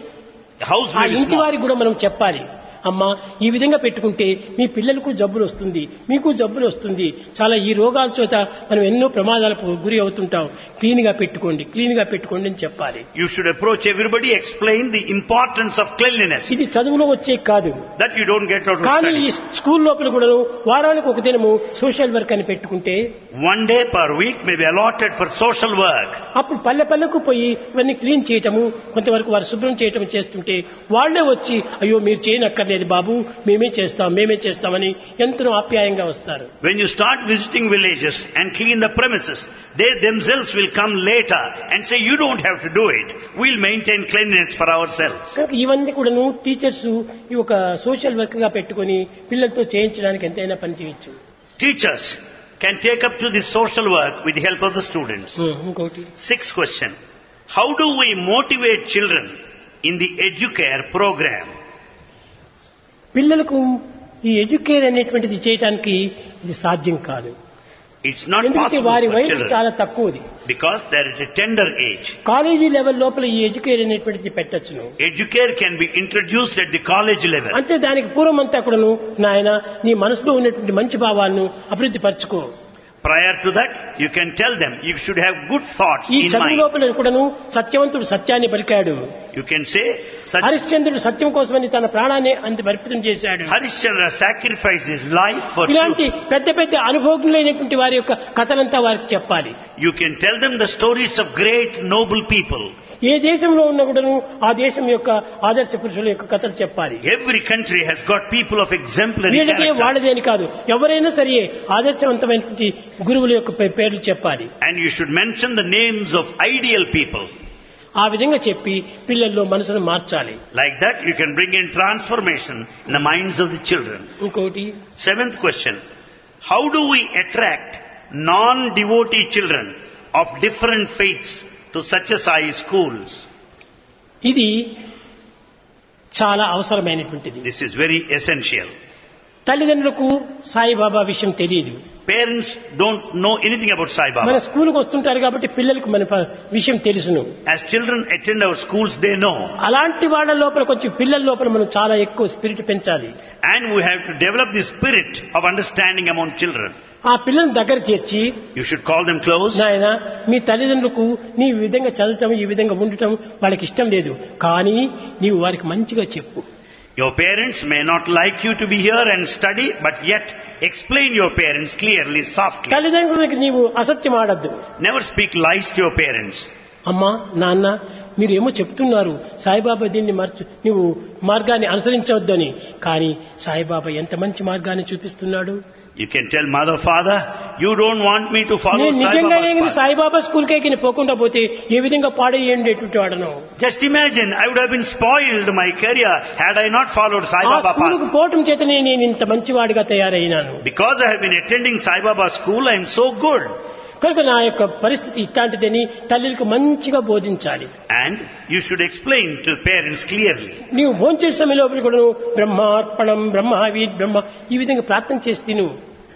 Speaker 1: The house
Speaker 2: ఆ
Speaker 1: may be
Speaker 2: ఇంటి
Speaker 1: small.
Speaker 2: వారికి కూడా మనం చెప్పాలి అమ్మా ఈ విధంగా పెట్టుకుంటే మీ పిల్లలకు జబ్బులు వస్తుంది మీకు జబ్బులు వస్తుంది చాలా ఈ రోగాల చేత మనం ఎన్నో ప్రమాదాలకు గురి అవుతుంటాం క్లీన్ గా పెట్టుకోండి క్లీన్ గా పెట్టుకోండి అని చెప్పాలి
Speaker 1: You should approach everybody, explain the importance of cleanliness.
Speaker 2: ఇది చదువులో వచ్చే కాదు
Speaker 1: That you don't get out of
Speaker 2: కానీ ఈ
Speaker 1: studies.
Speaker 2: స్కూల్ లోపల కూడా వారానికి ఒక దినము సోషల్ వర్క్ అని పెట్టుకుంటే
Speaker 1: One day per week may be allotted for social work.
Speaker 2: అప్పుడు పల్లె పల్లెకు పోయి ఇవన్నీ క్లీన్ చేయటము కొంతవరకు వారు శుభ్రం చేయటం చేస్తుంటే వాళ్ళే వచ్చి అయ్యో మీరు చేయనక్కర్లేదు బాబు మేమే చేస్తాం మేమే చేస్తామని ఎంతో ఆప్యాయంగా వస్తారు
Speaker 1: When you start visiting villages and clean the premises, they themselves will come later and say, you don't have to do it. We'll maintain cleanliness for ourselves.
Speaker 2: కనుక ఇవన్నీ కూడాను టీచర్స్ ఈ ఒక సోషల్ వర్క్ గా పెట్టుకొని పిల్లలతో చేయించడానికి ఎంతైనా పని చేయొచ్చు
Speaker 1: Teachers can take up to the social work with the help of the students.
Speaker 2: ఉమ్, ఇంకోటి
Speaker 1: Sixth question. How do we motivate children in the Educare program?
Speaker 2: పిల్లలకు ఈ ఎడ్యుకేర్ అనేటువంటిది చేయడానికి ఇది సాధ్యం కాదు
Speaker 1: It's not
Speaker 2: ఎందుకంటే
Speaker 1: possible
Speaker 2: వారి
Speaker 1: for
Speaker 2: వయసు
Speaker 1: children
Speaker 2: చాలా తక్కువది
Speaker 1: because they're at a tender age.
Speaker 2: College level లోపల ఈ ఎడ్యుకేర్ అనేటువంటిది పెట్టచ్చును
Speaker 1: Educare can be introduced at the college level.
Speaker 2: అంతే దానికి పూర్వం అంతా కూడాను నాయన నీ మనసులో ఉన్నటువంటి మంచి భావాలను అభివృద్ధి పరచుకో
Speaker 1: Prior to that, you can tell them you should have good thoughts
Speaker 2: ఈ
Speaker 1: in
Speaker 2: చదువు
Speaker 1: mind.
Speaker 2: లోపల కూడాను సత్యవంతుడు సత్యాన్ని పలికాడు
Speaker 1: You can say, such
Speaker 2: హరిశ్చంద్రుడు సత్యం కోసమని తన ప్రాణాన్ని అంత అర్పితం చేశాడు
Speaker 1: Harishchandra sacrificed his life for
Speaker 2: ఇలాంటి
Speaker 1: truth.
Speaker 2: పెద్ద పెద్ద అనుభవజ్ఞులైనటువంటి వారి యొక్క కథలంతా వారికి చెప్పాలి
Speaker 1: You can tell them the stories of great noble people.
Speaker 2: ఏ దేశంలో ఉన్న కూడాను ఆ దేశం యొక్క ఆదర్శ పురుషుల యొక్క కథలు చెప్పాలి
Speaker 1: Every country has got people of exemplary
Speaker 2: వీళ్ళకే
Speaker 1: character.
Speaker 2: వాళ్ళదే అని కాదు ఎవరైనా సరే ఆదర్శవంతమైనటువంటి గురువుల యొక్క పే- పేర్లు చెప్పాలి
Speaker 1: And you should mention the names of ideal people.
Speaker 2: ఆ విధంగా చెప్పి పిల్లల్లో మనసును మార్చాలి
Speaker 1: Like that, you can bring in transformation in the minds of the children.
Speaker 2: ఇంకోటి
Speaker 1: Seventh question. How do we attract non-devotee children of different faiths to such as high schools?
Speaker 2: ఇది చాలా అవసరమైనటువంటిది
Speaker 1: This is very essential.
Speaker 2: తల్లిదండ్రులకు సాయిబాబా విషయం తెలియదు
Speaker 1: Parents don't know anything about Sai
Speaker 2: మన
Speaker 1: Baba.
Speaker 2: స్కూల్కి వస్తుంటారు కాబట్టి పిల్లలకు మన ప- విషయం తెలుసును
Speaker 1: As children attend our schools, they know.
Speaker 2: అలాంటి వాళ్ళ లోపల కొంచెం పిల్లల లోపల మనం చాలా ఎక్కువ స్పిరిట్ పెంచాలి
Speaker 1: And we have to develop the spirit of understanding among children.
Speaker 2: ఆ పిల్లల్ని దగ్గర చేర్చి
Speaker 1: You should call them close.
Speaker 2: నాయన మీ తల్లిదండ్రులకు నీ ఈ విధంగా చదవటం ఈ విధంగా ఉండటం వాళ్ళకి ఇష్టం లేదు కానీ నీవు వారికి మంచిగా చెప్పు
Speaker 1: Your parents may not like you to be here and study, but yet explain your parents clearly, softly.
Speaker 2: తల్లిదండ్రులకి నీవు అసత్యం ఆడద్దు
Speaker 1: Never speak lies to your parents.
Speaker 2: అమ్మా నాన్న మీరు ఏమో చెప్తున్నారు సాయిబాబా దీన్ని మర్చి నువ్వు మార్గాన్ని అనుసరించవద్దని కానీ సాయిబాబా ఎంత మంచి మార్గాన్ని చూపిస్తున్నాడు
Speaker 1: You can tell mother, father, you don't want me to follow
Speaker 2: నేను
Speaker 1: Sai
Speaker 2: నిజంగానే
Speaker 1: Baba's path.
Speaker 2: సాయిబాబా స్కూల్కే కింద పోకుండా పోతే ఏ విధంగా పాడేయండేటువంటి వాడను
Speaker 1: Just imagine, I would have been spoiled my career had I not followed Sai
Speaker 2: ఆ
Speaker 1: Baba
Speaker 2: స్కూలుకు
Speaker 1: path.
Speaker 2: పోవటం చేతనే నేను ఇంత మంచివాడిగా తయారైనాను
Speaker 1: Because I have been attending Sai Baba school, I am so good.
Speaker 2: కనుక నా యొక్క పరిస్థితి ఇట్లాంటిదని తల్లికి మంచిగా బోధించాలి
Speaker 1: And you should explain to parents clearly.
Speaker 2: నీవు భోంచేసే సమయం లోపల కూడా నువ్వు బ్రహ్మార్పణం బ్రహ్మావి బ్రహ్మ ఈ విధంగా ప్రార్థన చేసి తిను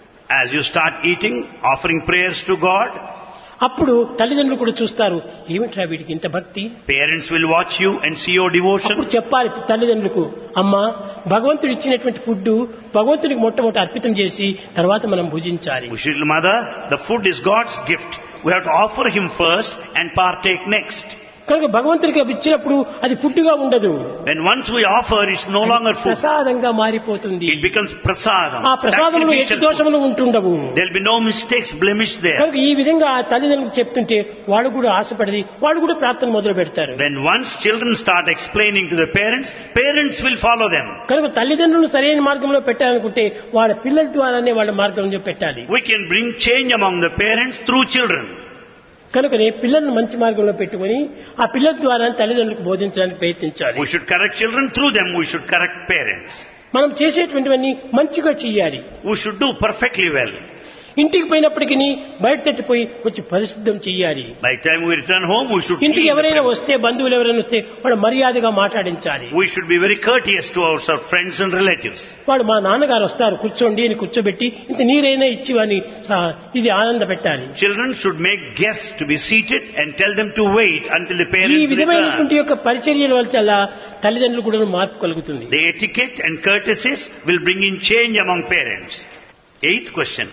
Speaker 1: As you start eating, offering prayers to God,
Speaker 2: అప్పుడు తల్లిదండ్రులు కూడా చూస్తారు ఏమిట్రా వీడికి ఇంత భక్తి
Speaker 1: parents will watch you and see your devotion.
Speaker 2: అప్పుడు చెప్పాలి తల్లిదండ్రులకు అమ్మా భగవంతుడు ఇచ్చినటువంటి ఫుడ్ భగవంతుడికి మొట్టమొదటి అర్పితం చేసి తర్వాత మనం భుజించాలి
Speaker 1: We should, mother, the food is God's gift. We have to offer Him first and partake next.
Speaker 2: కనుక భగవంతుడికి అవి ఇచ్చినప్పుడు అది ఫుడ్గా ఉండదు
Speaker 1: When once we offer, it's no longer food.
Speaker 2: ప్రసాదంగా మారిపోతుంది
Speaker 1: It becomes prasadam.
Speaker 2: ఆ ప్రసాదంలో ఎట్టి
Speaker 1: sacrificial food.
Speaker 2: దోషములు ఉంటుండవు
Speaker 1: There'll be no mistakes, blemish there.
Speaker 2: కనుక ఈ విధంగా ఆ తల్లిదండ్రులకు చెప్తుంటే వాళ్ళు కూడా ఆశపడి వాళ్ళు కూడా ప్రార్థన మొదలు పెడతారు
Speaker 1: When once children start explaining to the parents, parents will follow them.
Speaker 2: కనుక తల్లిదండ్రులు సరైన మార్గంలో పెట్టాలనుకుంటే వాళ్ళ పిల్లల ద్వారానే వాళ్ళ మార్గంలో పెట్టాలి
Speaker 1: We can bring change among the parents through children.
Speaker 2: కనుకనే పిల్లలను మంచి మార్గంలో పెట్టుకొని ఆ పిల్లల ద్వారా తల్లిదండ్రులకు బోధించడానికి ప్రయత్నించాలి
Speaker 1: We should correct children through them. We should correct parents.
Speaker 2: మనం చేసేటువంటివన్నీ మంచిగా చెయ్యాలి
Speaker 1: We should do perfectly well.
Speaker 2: ఇంటికి పోయినప్పటికీ బయట తట్టిపోయి కొంచెం పరిశుద్ధం చెయ్యాలి
Speaker 1: By the time we return home, we should
Speaker 2: ఇంటికి
Speaker 1: clean the
Speaker 2: ఎవరైనా
Speaker 1: premises.
Speaker 2: వస్తే బంధువులు ఎవరైనా వస్తే వాళ్ళు మర్యాదగా మాట్లాడించాలి
Speaker 1: We should be very courteous to our friends and relatives.
Speaker 2: వాడు మా నాన్నగారు వస్తారు కూర్చోండి అని కూర్చోబెట్టి ఇంత నీరైనా ఇచ్చి వాని ఆ, ఇది ఆనంద పెట్టాలి
Speaker 1: Children should make guests to be seated and tell them to wait until the
Speaker 2: ఈ
Speaker 1: parents return.
Speaker 2: విధమైనటువంటి యొక్క పరిచర్యల వల్ల తల్లిదండ్రులు కూడా మార్పు కలుగుతుంది
Speaker 1: The etiquette and courtesies will bring in change among parents. Eighth question.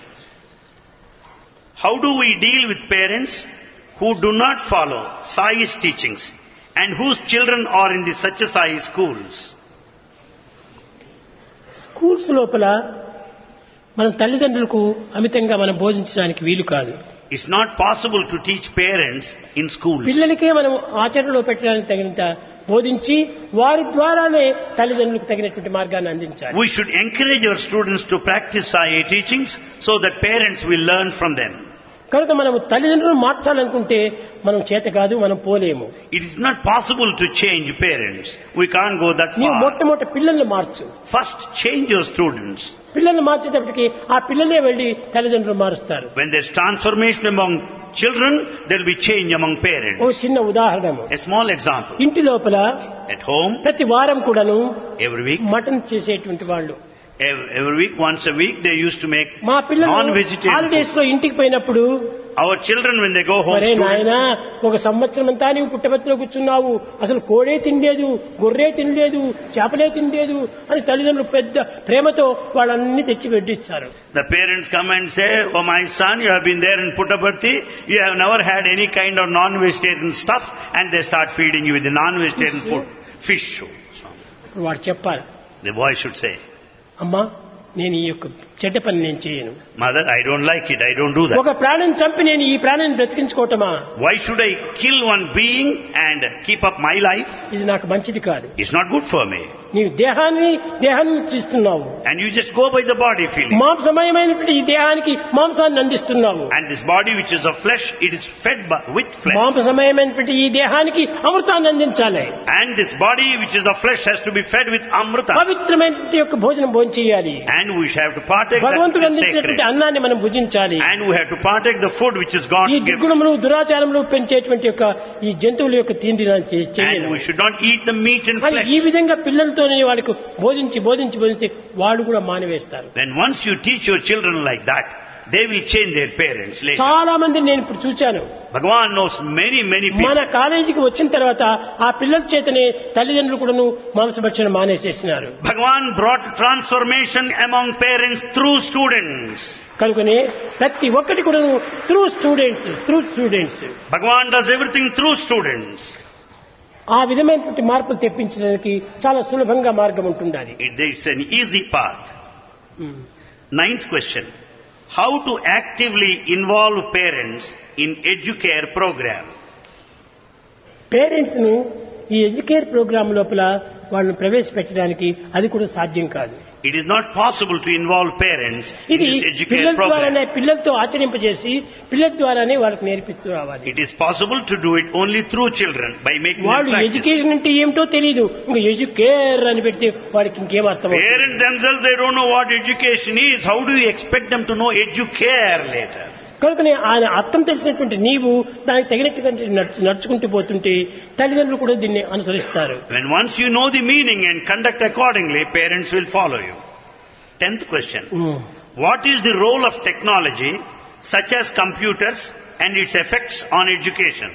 Speaker 1: How do we deal with parents who do not follow Sai's teachings and whose children are in the Satya Sai schools?
Speaker 2: Schools లోపల మన తల్లిదండ్రులకు అమితంగా మనం బోధించడానికి వీలు కాదు
Speaker 1: It's not possible to teach parents in schools.
Speaker 2: పిల్లలకే మనం ఆచరణలో పెట్టడానికి తగినంత బోధించి వారి ద్వారానే తల్లిదండ్రులకు తగినటువంటి మార్గాన్ని అందించాలి
Speaker 1: We should encourage our students to practice Sai teachings so that parents will learn from them.
Speaker 2: కనుక మనం తల్లిదండ్రులను మార్చాలనుకుంటే మనం చేత కాదు మనం పోలేము
Speaker 1: It is not possible to change parents. We can't go that
Speaker 2: నీవు
Speaker 1: far.
Speaker 2: మొట్టమొదటి పిల్లల్ని మార్చు
Speaker 1: First, change your students.
Speaker 2: పిల్లల్ని మార్చేటప్పటికి ఆ పిల్లలే వెళ్ళి తల్లిదండ్రులు మారుస్తారు
Speaker 1: When there's transformation among children, there'll be change among
Speaker 2: oh
Speaker 1: parents.
Speaker 2: చిన్న ఉదాహరణ
Speaker 1: A small example.
Speaker 2: ఇంటి లోపల
Speaker 1: At home,
Speaker 2: ప్రతి వారం కూడాను
Speaker 1: every week,
Speaker 2: మటన్ చేసేటువంటి వాళ్ళు
Speaker 1: every, every week, once a week, they used to make
Speaker 2: మా పిల్లలు
Speaker 1: non-vegetarian
Speaker 2: హాలిడేస్
Speaker 1: food.
Speaker 2: లో ఇంటికి పోయినప్పుడు
Speaker 1: Our children, when they go home,
Speaker 2: మరే
Speaker 1: students,
Speaker 2: నాయనా ఒక సంవత్సరం అంతా నీవు పుట్టబెత్తులో కూర్చున్నావు అసలు కోడే తినలేదు గొర్రె తినలేదు చేపలే తినలేదు అని తల్లిదండ్రులు పెద్ద ప్రేమతో వాళ్ళన్ని తెచ్చి పెట్టిస్తారు
Speaker 1: the parents come and say, Oh my son, you have been there in Puttaparthi, you have never had any kind of non-vegetarian stuff, and they start feeding you with the non-vegetarian food, fish.
Speaker 2: ఇప్పుడు వాడు చెప్పాలి
Speaker 1: The boy should say,
Speaker 2: అమ్మా నేను ఈ యొక్క చెడ్డ పని నేను చేయను
Speaker 1: Mother, I don't like it, I don't do that.
Speaker 2: ఒక ప్రాణిని చంపి నేను ఈ ప్రాణిని బ్రతికించుకోవటమా
Speaker 1: Why should I kill one being and keep up my life?
Speaker 2: ఇది నాకు మంచిది కాదు
Speaker 1: It's not good for me.
Speaker 2: నీవు దేహాన్ని దేహాన్ని ఇస్తున్నావు
Speaker 1: And you just go by the body feeling.
Speaker 2: మాంసమయమైనటువంటి ఈ దేహానికి మాంసాన్ని అందిస్తున్నావు
Speaker 1: And this body which is of flesh, it is fed by, with flesh.
Speaker 2: మాంసమయమైనటువంటి ఈ దేహానికి అమృతాన్ని అందించాలి
Speaker 1: And this body which is of flesh has to be fed with amrita.
Speaker 2: పవిత్రమైనటువంటి యొక్క భోజనం భోజనం చేయాలి
Speaker 1: And we shall have to partake that
Speaker 2: భగవంతుడు
Speaker 1: which is sacred.
Speaker 2: అందించినటువంటి అన్నాన్ని మనం భుజించాలి
Speaker 1: And we have to partake the food which is
Speaker 2: ఈ
Speaker 1: God's gift.
Speaker 2: దుర్గుణములు దురాచారములు పెంచేటువంటి యొక్క ఈ జంతువుల యొక్క తిండి నా చే-
Speaker 1: And
Speaker 2: చేయను
Speaker 1: we should not eat the meat and
Speaker 2: కానీ
Speaker 1: flesh.
Speaker 2: ఈ విధంగా పిల్లలతోనే వాళ్ళకు బోధించి బోధించి బోధించి వాళ్ళు కూడా మానివేస్తారు
Speaker 1: Then once you teach your children like that, they will change their parents later.
Speaker 2: చాలా మంది నేను ఇప్పుడు చూశాను
Speaker 1: Bhagavan knows many, many people.
Speaker 2: మన కాలేజీకి వచ్చిన తర్వాత ఆ పిల్లల చేతనే తల్లిదండ్రులు కూడాను మాంసభక్షణ మానేసేసినారు
Speaker 1: Bhagavan brought transformation among parents through students.
Speaker 2: కనుకనే ప్రతి ఒక్కటి కూడాను through students through students
Speaker 1: Bhagavan does everything through students.
Speaker 2: ఆ విధమైనటువంటి మార్పులు తెప్పించడానికి చాలా సులభంగా మార్గం ఉంటుండాలి
Speaker 1: It- It's an easy path. Ninth question. How to actively involve parents in educare program?
Speaker 2: Parents ను ఈ ఎడ్యుకేర్ ప్రోగ్రామ్ లోపల వాళ్ళని ప్రవేశపెట్టడానికి అది కూడా సాధ్యం కాదు
Speaker 1: It is not possible to involve parents in
Speaker 2: ఇది
Speaker 1: this educare
Speaker 2: పిల్లల ద్వారానే
Speaker 1: program.
Speaker 2: పిల్లలతో ఆచరింపజేసి పిల్లల ద్వారానే వాళ్ళకి నేర్పిస్తూ రావాలి
Speaker 1: It is possible to do it only through children by making them
Speaker 2: వాళ్ళు
Speaker 1: practice.
Speaker 2: ఎడ్యుకేషన్ అంటే ఏమిటో తెలియదు ఇంకా ఎడ్యుకేర్ అని పెడితే వాడికి ఇంకేం అర్థం అవుతుంది?
Speaker 1: Parents themselves, they don't know what education is. How do you expect them to know educare later?
Speaker 2: కనుకనే ఆయన అర్థం తెలిసినటువంటి నీవు దానికి తగినట్టుగా నడుచు- నడుచుకుంటూ పోతుంటే తల్లిదండ్రులు కూడా దీన్ని అనుసరిస్తారు
Speaker 1: When once you know the meaning and conduct accordingly, parents will follow you. Tenth question.
Speaker 2: Um.
Speaker 1: What is the role of technology such as computers and its effects on education?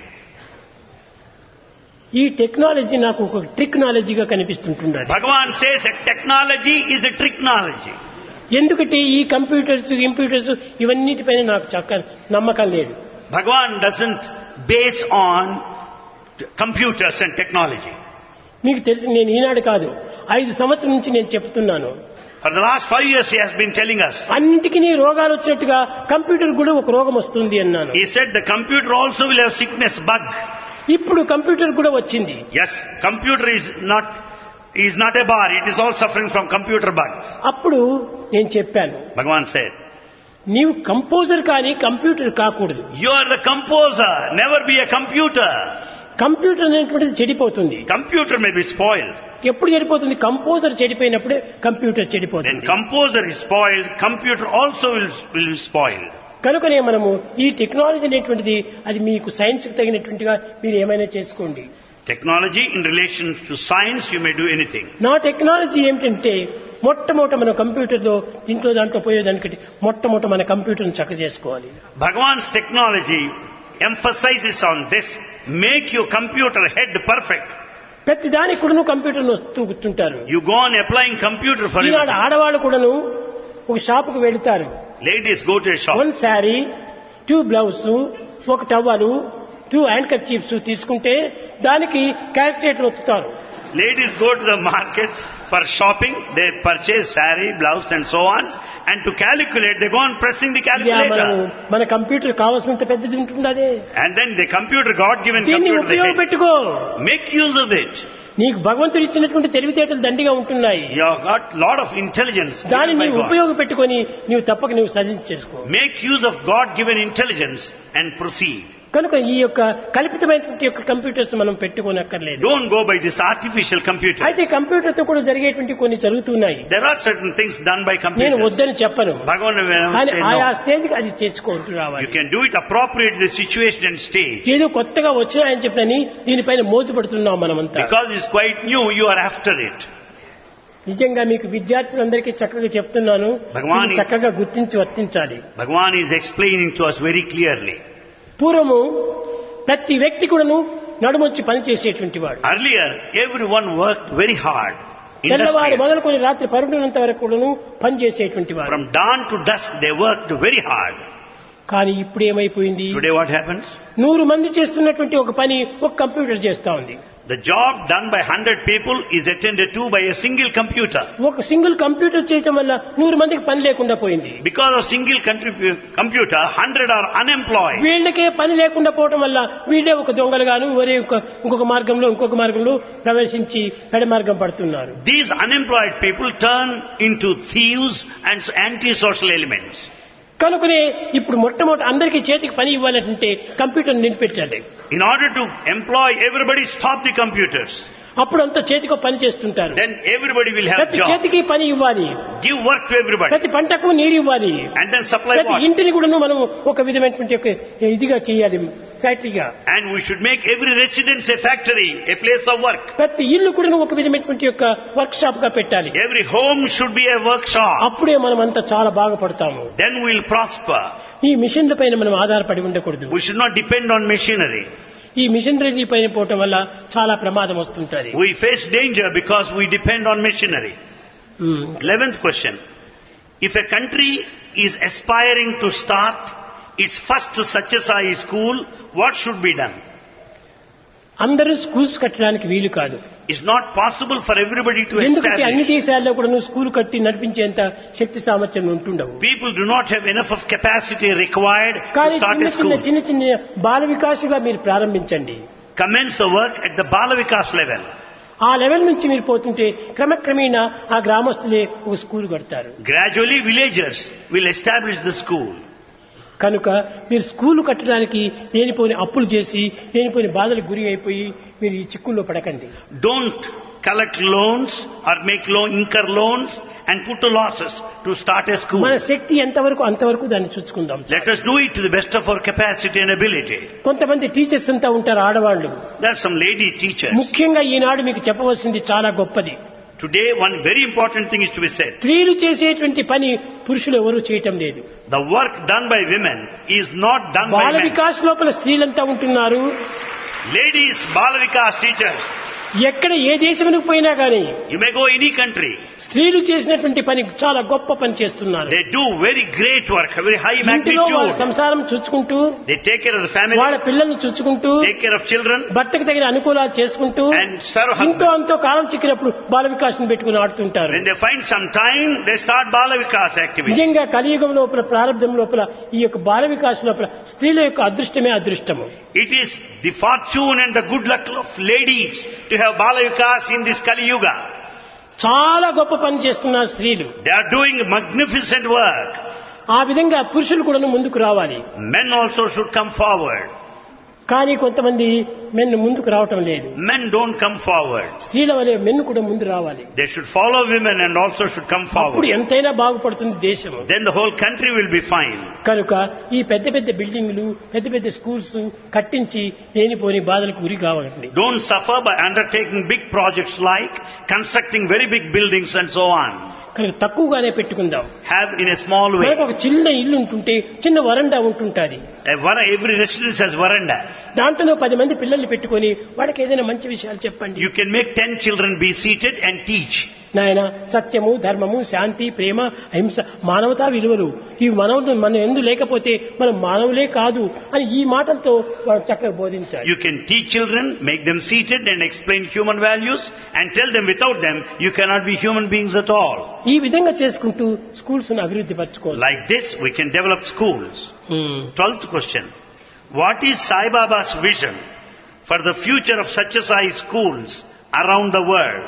Speaker 2: ఈ టెక్నాలజీ నాకు ఒక టెక్నాలజీగా కనిపిస్తుంటున్నది
Speaker 1: Bhagavan says that technology is a technology.
Speaker 2: ఎందుకంటే ఈ computers computers ఇవన్నిటిపైన నాకు చక్క నమ్మకం లేదు
Speaker 1: Bhagavan doesn't base on t- computers and technology.
Speaker 2: మీకు తెలిసి నేను ఈనాడు కాదు ఐదు సంవత్సరం నుంచి నేను చెప్తున్నాను
Speaker 1: For the last five years he has been telling us.
Speaker 2: అన్నింటికి రోగాలు వచ్చినట్టుగా కంప్యూటర్ కూడా ఒక రోగం వస్తుంది అన్నాను
Speaker 1: He said the computer also will have sickness bug.
Speaker 2: ఇప్పుడు కంప్యూటర్ కూడా వచ్చింది
Speaker 1: Yes, computer is not is not a bar. It is all suffering from computer bugs.
Speaker 2: అప్పుడు నేను చెప్పాను
Speaker 1: Bhagavan said,
Speaker 2: నీవు కంపోజర్ కానీ కంప్యూటర్ కాకూడదు
Speaker 1: You are the composer. Never be a computer.
Speaker 2: Computer అనేటువంటిది చెడిపోతుంది
Speaker 1: Computer may be spoiled.
Speaker 2: ఎప్పుడు చెడిపోతుంది కంపోజర్ చెడిపోయినప్పుడే కంప్యూటర్
Speaker 1: When
Speaker 2: చెడిపోతుంది
Speaker 1: composer is spoiled, computer also will, will be spoiled.
Speaker 2: కనుకనే మనము ఈ టెక్నాలజీ అనేటువంటిది అది మీకు సైన్స్ కి తగినటువంటిగా మీరు ఏమైనా చేసుకోండి
Speaker 1: Technology in relation to science, you may do anything.
Speaker 2: నా టెక్నాలజీ ఏమిటంటే మొట్టమొదట మన కంప్యూటర్లో దీంట్లో దాంట్లో పోయేదానికంటే మొట్టమొదట మన కంప్యూటర్ని చక్క చేసుకోవాలి
Speaker 1: Bhagavan's technology emphasizes on this. Make your computer head perfect.
Speaker 2: ప్రతి దానికి కూడాను కంప్యూటర్ను వస్తూ కూర్చుంటారు
Speaker 1: You go on applying computer for
Speaker 2: Eenadu
Speaker 1: everything.
Speaker 2: ఆడవాళ్ళు కూడాను ఒక షాపుకు వెళుతారు
Speaker 1: Ladies go to a shop.
Speaker 2: One sari two blouse ఒక టవలు టూ హ్యాండ్ కర్చీఫ్స్ తీసుకుంటే దానికి క్యాల్కులేటర్ ఒత్తుతారు
Speaker 1: Ladies go to the market for shopping. They purchase sari, blouse and so on. And to calculate, they go on pressing the
Speaker 2: ఇది ఆ మనము
Speaker 1: calculator.
Speaker 2: మన computer కావాల్సినంత పెద్దది ఉంటుంది అదే
Speaker 1: And then the computer, God-given
Speaker 2: దీన్ని
Speaker 1: computer, they
Speaker 2: ఉపయోగపెట్టుకో
Speaker 1: make use of it.
Speaker 2: నీకు భగవంతుడు ఇచ్చినటువంటి తెలివితేటలు దండిగా ఉంటున్నాయి
Speaker 1: You have got lot of intelligence
Speaker 2: దాన్ని
Speaker 1: given by
Speaker 2: నీవు
Speaker 1: God.
Speaker 2: ఉపయోగపెట్టుకొని నీవు తప్పక నీవు సాధించి చేసుకో
Speaker 1: Make use of God-given intelligence and proceed.
Speaker 2: కనుక ఈ యొక్క కల్పితమైనటువంటి యొక్క కంప్యూటర్స్ మనం పెట్టుకోనక్కర్లేదు
Speaker 1: Don't go by this artificial computer.
Speaker 2: అయితే కంప్యూటర్ తో కూడా జరిగేటువంటి కొన్ని జరుగుతున్నాయి
Speaker 1: There are certain things done by
Speaker 2: నేను
Speaker 1: computers.
Speaker 2: వద్దని చెప్పను
Speaker 1: Bhagavan will
Speaker 2: కానీ
Speaker 1: say
Speaker 2: ఆయా
Speaker 1: no.
Speaker 2: స్టేజ్ కి అది తెచ్చుకుంటూ
Speaker 1: You
Speaker 2: రావాలి
Speaker 1: can do it appropriate to the situation and stage.
Speaker 2: ఏదో కొత్తగా వచ్చినాయని చెప్పని దీనిపైన మోజు పడుతున్నాం మనమంతా
Speaker 1: Because it's quite new, you are after it.
Speaker 2: నిజంగా మీకు విద్యార్థులందరికీ చక్కగా చెప్తున్నాను
Speaker 1: భగవాన్
Speaker 2: ఇది
Speaker 1: is-
Speaker 2: చక్కగా గుర్తించి వర్తించాలి
Speaker 1: Bhagavan is explaining to us very clearly.
Speaker 2: పూర్వము ప్రతి వ్యక్తి కూడాను నడుమొచ్చి పనిచేసేటువంటి వాడు
Speaker 1: Earlier, everyone worked very hard.
Speaker 2: తెల్లవారు
Speaker 1: Industrious.
Speaker 2: మొదలుకొని రాత్రి పరుడినంత వరకు కూడాను పనిచేసేటువంటి వాడు
Speaker 1: From dawn to dusk, they worked very hard.
Speaker 2: కానీ ఇప్పుడు ఏమైపోయింది
Speaker 1: Today what happens?
Speaker 2: నూరు మంది చేస్తున్నటువంటి ఒక పని ఒక కంప్యూటర్ చేస్తా ఉంది
Speaker 1: The job done by 100 people is attended to by a single computer.
Speaker 2: ఒక సింగిల్ కంప్యూటర్ చేయటం వల్ల నూరు మందికి పని లేకుండా పోయింది
Speaker 1: Because of single contribu- computer, 100 are unemployed.
Speaker 2: వీళ్ళకే పని లేకుండా పోవటం వల్ల వీళ్ళే ఒక దొంగలుగాను ఒరే ఒక ఇంకొక మార్గంలో ఇంకొక మార్గంలో ప్రవేశించి పెడ మార్గం పడుతున్నారు
Speaker 1: These unemployed people turn into thieves and antisocial elements.
Speaker 2: కనుకనే ఇప్పుడు మొట్టమొదటి అందరికీ చేతికి పని ఇవ్వాలంటే కంప్యూటర్ నిలిపెట్టాలి
Speaker 1: In order to employ everybody, stop the computers.
Speaker 2: అప్పుడు అంతా చేతికి పని చేస్తుంటారు
Speaker 1: Then everybody will have
Speaker 2: ప్రతి
Speaker 1: job.
Speaker 2: చేతికి పని ఇవ్వాలి
Speaker 1: Give work to everybody.
Speaker 2: ప్రతి పంటకు నీరు ఇవ్వాలి
Speaker 1: And then supply
Speaker 2: ప్రతి
Speaker 1: water.
Speaker 2: ఇంటిని కూడా మనం ఒక విధమైనటువంటి ఒక ఇదిగా చేయాలి ఫ్యాక్టరీగా
Speaker 1: And we should make every residence a factory, a place of work.
Speaker 2: ప్రతి ఇల్లు కూడా ఒక విధమైనటువంటి యొక్క వర్క్ షాప్ గా పెట్టాలి
Speaker 1: Every home should be a workshop.
Speaker 2: అప్పుడే మనం అంతా చాలా బాగుపడతాము
Speaker 1: Then we'll prosper.
Speaker 2: ఈ మిషన్ల పైన మనం ఆధారపడి ఉండకూడదు
Speaker 1: We should not depend on machinery.
Speaker 2: ఈ మిషనరీ పైన పోవటం వల్ల చాలా ప్రమాదం వస్తుంటది
Speaker 1: We face danger because we depend on machinery.
Speaker 2: Um.
Speaker 1: Eleventh question. If a country is aspiring to start its first Satyasai school, what should be done?
Speaker 2: అందరూ schools కట్టడానికి వీలు కాదు
Speaker 1: It's not possible for everybody to
Speaker 2: ఎందుకంటే అన్ని
Speaker 1: establish.
Speaker 2: దేశాల్లో కూడా నువ్వు school కట్టి నడిపించేంత శక్తి సామర్థ్యం ఉంటుండవు
Speaker 1: People do not have enough of capacity required to
Speaker 2: కానీ
Speaker 1: start
Speaker 2: చిన్న
Speaker 1: a
Speaker 2: చిన్న
Speaker 1: school.
Speaker 2: చిన్న చిన్న బాల వికాసుగా మీరు ప్రారంభించండి
Speaker 1: Commence the work at the Balavikas level.
Speaker 2: ఆ లెవెల్ నుంచి మీరు పోతుంటే క్రమక్రమేణా ఆ గ్రామస్తులే ఒక స్కూల్ కడతారు
Speaker 1: Gradually villagers will establish the school.
Speaker 2: కనుక మీరు స్కూల్ కట్టడానికి లేనిపోని అప్పులు చేసి లేనిపోని బాధలకు గురి అయిపోయి మీరు ఈ చిక్కుల్లో పడకండి
Speaker 1: Don't collect loans or make loan, incur loans and put to losses to start a school.
Speaker 2: మన శక్తి ఎంతవరకు అంతవరకు దాన్ని చూసుకుందాం
Speaker 1: Let us do it to the best of our capacity and ability.
Speaker 2: కొంతమంది టీచర్స్ అంతా ఉంటారు ఆడవాళ్ళు
Speaker 1: There are some lady teachers.
Speaker 2: ముఖ్యంగా ఈనాడు మీకు చెప్పవలసింది చాలా గొప్పది
Speaker 1: Today, one very important thing is to be said.
Speaker 2: స్త్రీలు చేసేటువంటి పని పురుషులు ఎవరు చేయటం లేదు
Speaker 1: The work done by women is not done by
Speaker 2: Bala
Speaker 1: men.
Speaker 2: Vikas లోపల స్త్రీలంతా ఉంటున్నారు
Speaker 1: Ladies, Balavikas teachers,
Speaker 2: ఎక్కడ ఏ దేశమునికి పోయినా కానీ
Speaker 1: you may go any country.
Speaker 2: స్త్రీలు చేసినటువంటి పని చాలా గొప్ప పని చేస్తున్నారు
Speaker 1: They do very great work, very high
Speaker 2: ఇంటిలో వాళ్ళ
Speaker 1: magnitude.
Speaker 2: సంసారం చూసుకుంటూ
Speaker 1: They take care of the family,
Speaker 2: వాళ్ళ పిల్లల్ని చూసుకుంటూ
Speaker 1: take care of children,
Speaker 2: భర్తకు తగిన అనుకూలాలు చేసుకుంటూ
Speaker 1: and serve
Speaker 2: ఇంతో
Speaker 1: husband.
Speaker 2: అంతో కాలం చిక్కినప్పుడు బాల వికాసం పెట్టుకుని ఆడుతుంటారు
Speaker 1: When they find some time, they start Balavikas activity.
Speaker 2: నిజంగా కలియుగం లోపల ప్రారంభం లోపల ఈ యొక్క బాల వికాసం లోపల స్త్రీల యొక్క అదృష్టమే అదృష్టము
Speaker 1: It is the fortune and the good luck of ladies to have Balavikas in this Kali Yuga.
Speaker 2: చాలా గొప్ప పని చేస్తున్నారు స్త్రీలు
Speaker 1: They are doing magnificent work.
Speaker 2: ఆ విధంగా పురుషులు కూడా ముందుకు రావాలి
Speaker 1: Men also should come forward.
Speaker 2: కానీ కొంతమంది మెన్ను ముందుకు రావటం లేదు
Speaker 1: Men don't come forward.
Speaker 2: స్త్రీల వలె మెన్ను కూడా ముందు రావాలి
Speaker 1: They should follow women and also should come
Speaker 2: అప్పుడు
Speaker 1: forward.
Speaker 2: ఎంతైనా బాగుపడుతుంది దేశము
Speaker 1: Then the whole country will be fine.
Speaker 2: కనుక ఈ పెద్ద పెద్ద బిల్డింగ్లు పెద్ద పెద్ద స్కూల్స్ కట్టించి లేనిపోని బాధలకు గురి కావాలండి
Speaker 1: Don't suffer by undertaking big projects like constructing very big buildings and so on.
Speaker 2: కనుక తక్కువగానే పెట్టుకుందాం
Speaker 1: Have in a small way.
Speaker 2: మనకు ఒక చిన్న ఇల్లు ఉంటుంటే చిన్న వరండా ఉంటుంటుంది
Speaker 1: A var- Every residence has veranda.
Speaker 2: దాంట్లో పది మంది పిల్లల్ని పెట్టుకొని వాళ్ళకి ఏదైనా మంచి విషయాలు చెప్పండి
Speaker 1: You can make ten children be seated and teach.
Speaker 2: నాయన సత్యము ధర్మము శాంతి ప్రేమ అహింస మానవతా విలువలు ఈ మనవులు మన ఎందు లేకపోతే మనం మానవులే కాదు అని ఈ మాటలతో వాళ్ళు చక్కగా బోధించాలి
Speaker 1: You can teach children, make them seated and explain human values and tell them without them you cannot be human beings at all.
Speaker 2: ఈ విధంగా చేసుకుంటూ స్కూల్స్ అభివృద్ధి పరచుకోవాలి
Speaker 1: Like this we can develop schools. Twelfth question. What is Sai Baba's vision for the future of Satyasai schools around the world.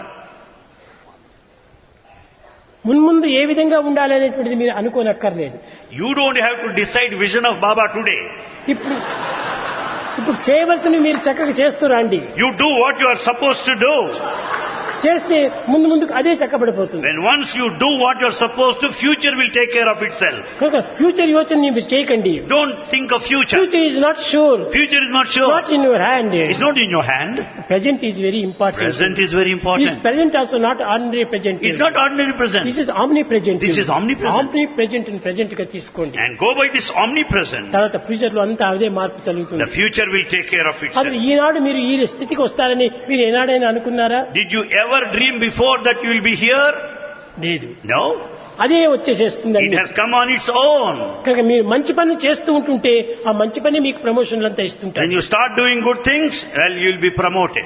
Speaker 2: మున్ముందు ఏ విధంగా ఉండాలనేటువంటిది మీరు అనుకోనక్కర్లేదు
Speaker 1: You don't have to decide vision of Baba today.
Speaker 2: ఇప్పుడు ఇప్పుడు చేయవలసినవి మీరు చక్కగా చేస్తూ రండి
Speaker 1: You do what you are supposed to do.
Speaker 2: చేస్తే ముందు ముందుకు అదే చక్కబడిపోతుంది
Speaker 1: When once you do what you are supposed to, future will take care of itself.
Speaker 2: కనుక ఫ్యూచర్ యోచన మీరు చేయకండి
Speaker 1: Don't think of future.
Speaker 2: Future is not sure
Speaker 1: Future is not sure.
Speaker 2: Not in your hand
Speaker 1: It's not in your hand.
Speaker 2: Present is very important
Speaker 1: Present is very
Speaker 2: this
Speaker 1: important.
Speaker 2: Present also not ordinary present
Speaker 1: It's not ordinary present.
Speaker 2: This is omnipresent
Speaker 1: This is omnipresent.
Speaker 2: Omnipresent present గా తీసుకోండి
Speaker 1: And go by this omnipresent.
Speaker 2: తర్వాత future లో అంతా అదే మార్పు
Speaker 1: The
Speaker 2: జరుగుతుంది
Speaker 1: future will take care of
Speaker 2: అసలు
Speaker 1: itself.
Speaker 2: ఈనాడు మీరు ఈ స్థితికి వస్తారని మీరు ఏనాడైనా అనుకున్నారా
Speaker 1: Did you ever dream before that you will be here?
Speaker 2: లేదు
Speaker 1: No.
Speaker 2: అదే
Speaker 1: It
Speaker 2: వచ్చేసేస్తుందండి
Speaker 1: has come on its own.
Speaker 2: కనుక మీరు మంచి పని చేస్తూ ఉంటుంటే ఆ మంచి పని మీకు ప్రమోషన్లు అంతా
Speaker 1: When
Speaker 2: ఇస్తుంటారు
Speaker 1: you start doing good things, well, you will be promoted.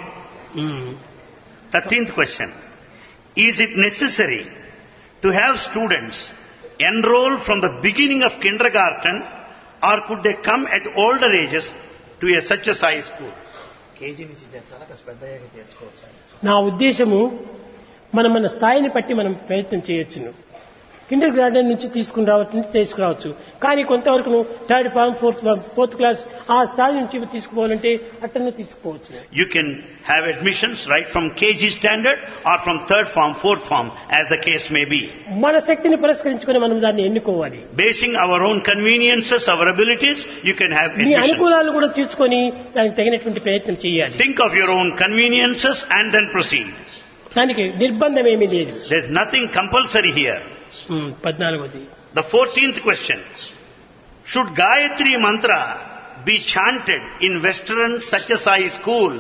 Speaker 1: Thirteenth question. Is it necessary to have students enroll from the beginning of kindergarten or could they come at older ages to a such a size school?
Speaker 3: KG నుంచి చేర్చాలా కాస్త పెద్ద అయ్యాక చేర్చుకోవచ్చు
Speaker 2: నా ఉద్దేశము మనం మన స్థాయిని బట్టి మనం ప్రయత్నం చేయొచ్చును కిండర్ గార్డెన్ నుంచి తీసుకుని రావచ్చు తీసుకురావచ్చు కానీ కొంతవరకు third form fourth form fourth class ఆ స్థాయి నుంచి తీసుకోవాలంటే అట్టనే తీసుకోవచ్చు
Speaker 1: You can have admissions right from KG standard or from third form, fourth form, as the case may be.
Speaker 2: మన శక్తిని పురస్కరించుకొని మనం దాన్ని ఎన్నుకోవాలి
Speaker 1: Basing our own conveniences, our abilities, you can have
Speaker 2: me
Speaker 1: admissions.
Speaker 2: అనుకూలాలు కూడా తీసుకొని దానికి తగినటువంటి ప్రయత్నం చేయాలి
Speaker 1: Think of your own conveniences and then proceed.
Speaker 2: దానికి నిర్బంధం ఏమీ లేదు
Speaker 1: There's nothing compulsory here.
Speaker 2: Um, పద్నాలుగోది
Speaker 1: The fourteenth question. Should Gayatri Mantra be chanted in Western Satyasai schools?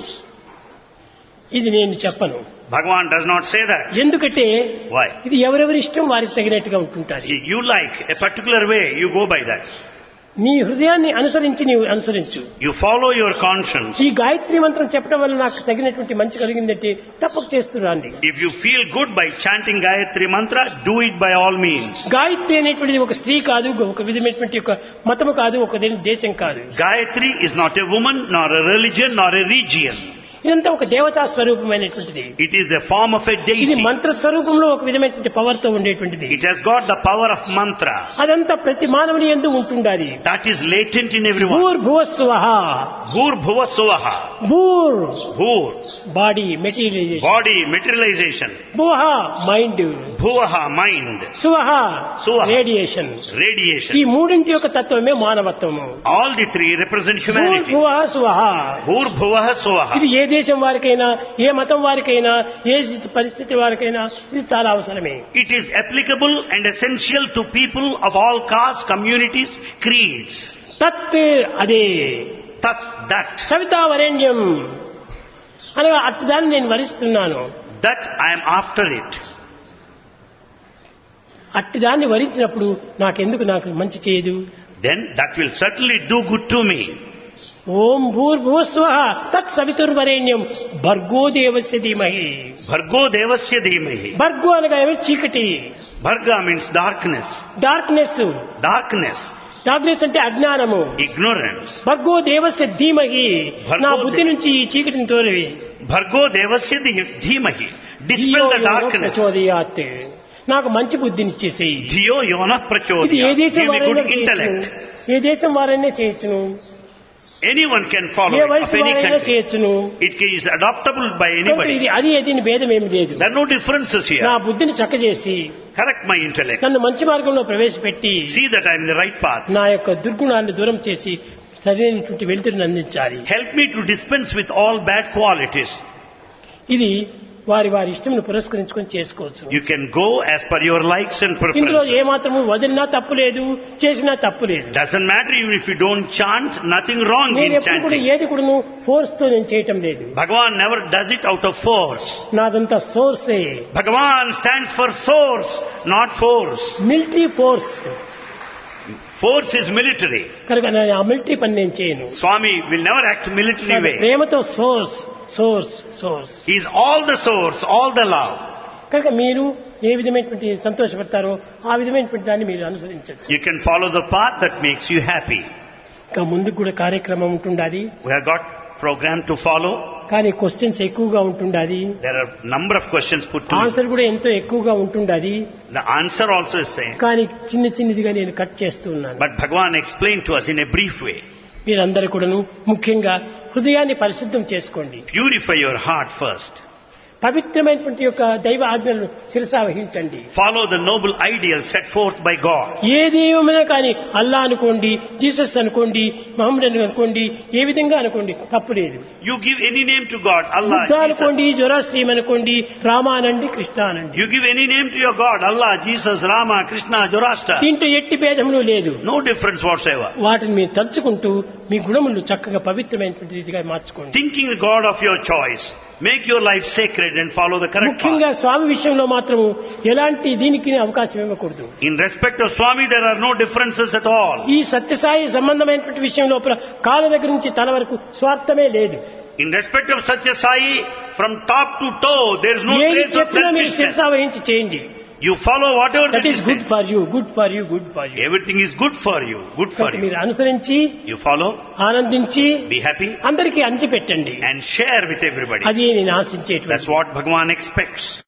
Speaker 2: ఇది నేను చెప్పను
Speaker 1: Bhagavan does not say that.
Speaker 2: ఎందుకంటే
Speaker 1: Why?
Speaker 2: ఇది ఎవరెవరి ఇష్టం వారికి తగినట్టుగా ఉంటుంటారు
Speaker 1: See, You like a particular way, you go by that.
Speaker 2: నీ హృదయాన్ని అనుసరించి నీవు అనుసరించు
Speaker 1: You follow your conscience.
Speaker 2: ఈ గాయత్రి మంత్రం చెప్పడం వల్ల నాకు తగినటువంటి మంచి కలిగిందంటే తప్పక చేస్తున్నాండి
Speaker 1: If you feel good by chanting Gayatri Mantra, do it by all means.
Speaker 2: Gayatri అనేటువంటిది ఒక స్త్రీ కాదు ఒక విధమైనటువంటి ఒక మతము కాదు ఒక దే- దేశం కాదు
Speaker 1: Gayatri is not a woman, nor a religion, nor a region.
Speaker 2: ఇదంతా ఒక దేవతా స్వరూపమైనటువంటిది
Speaker 1: It is the form of a
Speaker 2: ఇది
Speaker 1: deity.
Speaker 2: మంత్ర స్వరూపంలో ఒక విధమైనటువంటి పవర్ తో ఉండేటువంటిది
Speaker 1: It has got the power of mantra.
Speaker 2: అదంతా ప్రతి మానవుని ఎందు ఉంటుండాలి
Speaker 1: That is latent in everyone.
Speaker 2: భూర్ భువస్వహ
Speaker 1: Bhur bhuva suvaha.
Speaker 2: భూర్
Speaker 1: Bhur,
Speaker 2: body materialization
Speaker 1: body, materialization.
Speaker 2: భువహ మైండ్
Speaker 1: Bhuvaha, mind.
Speaker 2: సువహ
Speaker 1: సువహ.
Speaker 2: రేడియేషన్ ఈ
Speaker 1: Radiation.
Speaker 2: మూడింటి యొక్క తత్వమే మానవత్వము
Speaker 1: All the three represent
Speaker 2: భూర్
Speaker 1: humanity.
Speaker 2: భువః సువహ
Speaker 1: Bhur bhuvaha suvaha.
Speaker 2: ఇది ఏ దేశం వారికైనా ఏ మతం వారికైనా ఏ పరిస్థితి వారికైనా ఇది చాలా అవసరమే
Speaker 1: It is applicable and essential to people of all castes, communities, creeds.
Speaker 2: తత్ అదే
Speaker 1: Tat, that.
Speaker 2: సవితా వరేణ్యం అనగా అట్టి దాన్ని నేను వరిస్తున్నాను
Speaker 1: That I am after it.
Speaker 2: అట్టి దాన్ని వరించినప్పుడు నాకెందుకు నాకు మంచి చేయదు
Speaker 1: Then that will certainly do good to me.
Speaker 2: ఓం భూర్భువస్వ తత్ సవితుర్వరేణ్యం భర్గో దేవస్య ధీమహి
Speaker 1: Bhargo devasya dhimahi.
Speaker 2: భర్గో అనగా ఏమి చీకటి
Speaker 1: Bharga means darkness.
Speaker 2: Darkness
Speaker 1: Darkness.
Speaker 2: Darkness అంటే అజ్ఞానము
Speaker 1: Ignorance.
Speaker 2: భర్గో దేవస్య ధీమహి
Speaker 1: భర్గో
Speaker 2: నా
Speaker 1: దే-
Speaker 2: బుద్ధి నుంచి ఈ చీకటిని తోలివి
Speaker 1: Bhargo devasya dhi- dhimahi. Dispel the darkness.
Speaker 2: ప్రచోదయాత్ నాకు మంచి బుద్ధిని ఇచ్చేసేయి
Speaker 1: Dhiyo yona
Speaker 2: ఇది ఏ
Speaker 1: prachodya.
Speaker 2: దేశం
Speaker 1: Give me
Speaker 2: వారైనా
Speaker 1: good intellect.
Speaker 2: చేయొచ్చును ఏ దేశం వారైనా చేయొచ్చును
Speaker 1: Anyone can follow
Speaker 2: A
Speaker 1: it of
Speaker 2: వయసు
Speaker 1: any
Speaker 2: వారైనా
Speaker 1: country.
Speaker 2: చేయొచ్చును
Speaker 1: It is adoptable by
Speaker 2: కనుక
Speaker 1: anybody.
Speaker 2: ఇది అది ఏది భేదం ఏమి లేదు
Speaker 1: There are no differences
Speaker 2: నా
Speaker 1: here.
Speaker 2: బుద్ధిని చక్కజేసి
Speaker 1: Correct my intellect.
Speaker 2: నన్ను మంచి మార్గంలో ప్రవేశపెట్టి
Speaker 1: See that I am in the right path.
Speaker 2: నా యొక్క దుర్గుణాన్ని దూరం చేసి సరైనటువంటి వెలుతురిని అందించాలి
Speaker 1: Help me to dispense with all bad qualities.
Speaker 2: ఇది వారి వారి ఇష్టంను పురస్కరించుకొని చేసుకోవచ్చు
Speaker 1: You can go as per your likes and
Speaker 2: ఇందులో
Speaker 1: preferences.
Speaker 2: ఏమాత్రము వదిలినా తప్పు లేదు చేసినా తప్పు లేదు
Speaker 1: Doesn't matter even if you don't chant, nothing wrong
Speaker 2: నేను
Speaker 1: in
Speaker 2: ఎప్పుడు కూడా
Speaker 1: chanting.
Speaker 2: ఏది కూడా ఫోర్స్ తో నేను చేయటం లేదు
Speaker 1: Bhagavan never does it out of force.
Speaker 2: నాదంతా సోర్సే
Speaker 1: Bhagavan stands for source, not force.
Speaker 2: Military force
Speaker 1: Force is military.
Speaker 2: కనుక నేను ఆ మిలిటరీ పని నేను చేయను
Speaker 1: Swami will never act military
Speaker 2: నాకు
Speaker 1: way.
Speaker 2: ప్రేమతో source source source
Speaker 1: He is all the source, all the love.
Speaker 2: కనుక మీరు ఏ విధమైనటువంటి సంతోషపడతారో ఆ విధమైనటువంటి దాన్ని మీరు అనుసరించవచ్చు
Speaker 1: You can follow the path that makes you happy.
Speaker 2: ఇంకా ముందుకు కూడా కార్యక్రమం ఉంటుండాలి
Speaker 1: We have got program to follow.
Speaker 2: కానీ క్వశ్చన్స్ ఎక్కువగా ఉంటుండాది
Speaker 1: There are number of questions put to you.
Speaker 2: Answer కూడా ఎంతో ఎక్కువగా ఉంటుండాది
Speaker 1: The answer also is same.
Speaker 2: కానీ చిన్న చిన్నదిగా నేను కట్ చేస్తూ ఉన్నాను
Speaker 1: But Bhagavan explained to us in a brief way.
Speaker 2: మీరందరూ కూడాను ముఖ్యంగా హృదయాన్ని పరిశుద్ధం చేసుకోండి
Speaker 1: Purify your heart first.
Speaker 2: పవిత్రమైనటువంటి యొక్క దైవ ఆజ్ఞలను శిరసావహించండి
Speaker 1: Follow the noble ideal set forth by God.
Speaker 2: ఏ దైవమైనా కానీ అల్లా అనుకోండి జీసస్ అనుకోండి మహమ్మద్ అనుకోండి ఏ విధంగా అనుకోండి తప్పు లేదు
Speaker 1: You give any name to God, Allah,
Speaker 2: Buddha
Speaker 1: Jesus.
Speaker 2: అనుకోండి జొరాశ్రీం అనుకోండి రామ అనండి కృష్ణ అనండి
Speaker 1: You give any name to your God, Allah, Jesus, Rama, Krishna, Zoroaster.
Speaker 2: దీంట్లో ఎట్టి భేదములు లేదు
Speaker 1: No difference whatsoever.
Speaker 2: వాటిని మీరు తలుచుకుంటూ మీ గుణములు చక్కగా పవిత్రమైనటువంటి రీతిగా మార్చుకోండి
Speaker 1: Thinking the God of your choice, make your life sacred and follow the correct
Speaker 2: ముఖ్యంగా
Speaker 1: path.
Speaker 2: స్వామి విషయంలో మాత్రము ఎలాంటి దీనికి అవకాశం ఇవ్వకూడదు
Speaker 1: In respect of Swami, there are no differences at all.
Speaker 2: ఈ సత్యసాయి సంబంధమైనటువంటి విషయం లోపల కాళ్ళ దగ్గర నుంచి తల వరకు స్వార్థమే లేదు
Speaker 1: In respect of Satya Sai, from top to toe, there is no
Speaker 2: ఏది
Speaker 1: trace of
Speaker 2: చెప్పినా మీరు
Speaker 1: selfishness.
Speaker 2: శిరసావహించి చేయండి
Speaker 1: You follow whatever
Speaker 2: that
Speaker 1: that
Speaker 2: is
Speaker 1: is
Speaker 2: good
Speaker 1: said.
Speaker 2: For you good for you good for you
Speaker 1: Everything is good for you, good for you.
Speaker 2: మీరు అనుసరించి
Speaker 1: You follow,
Speaker 2: ఆనందించి
Speaker 1: be happy,
Speaker 2: అందరికీ అంచి పెట్టండి
Speaker 1: and share with everybody.
Speaker 2: అది నేను ఆశించేటువంటి
Speaker 1: That's what Bhagavan expects.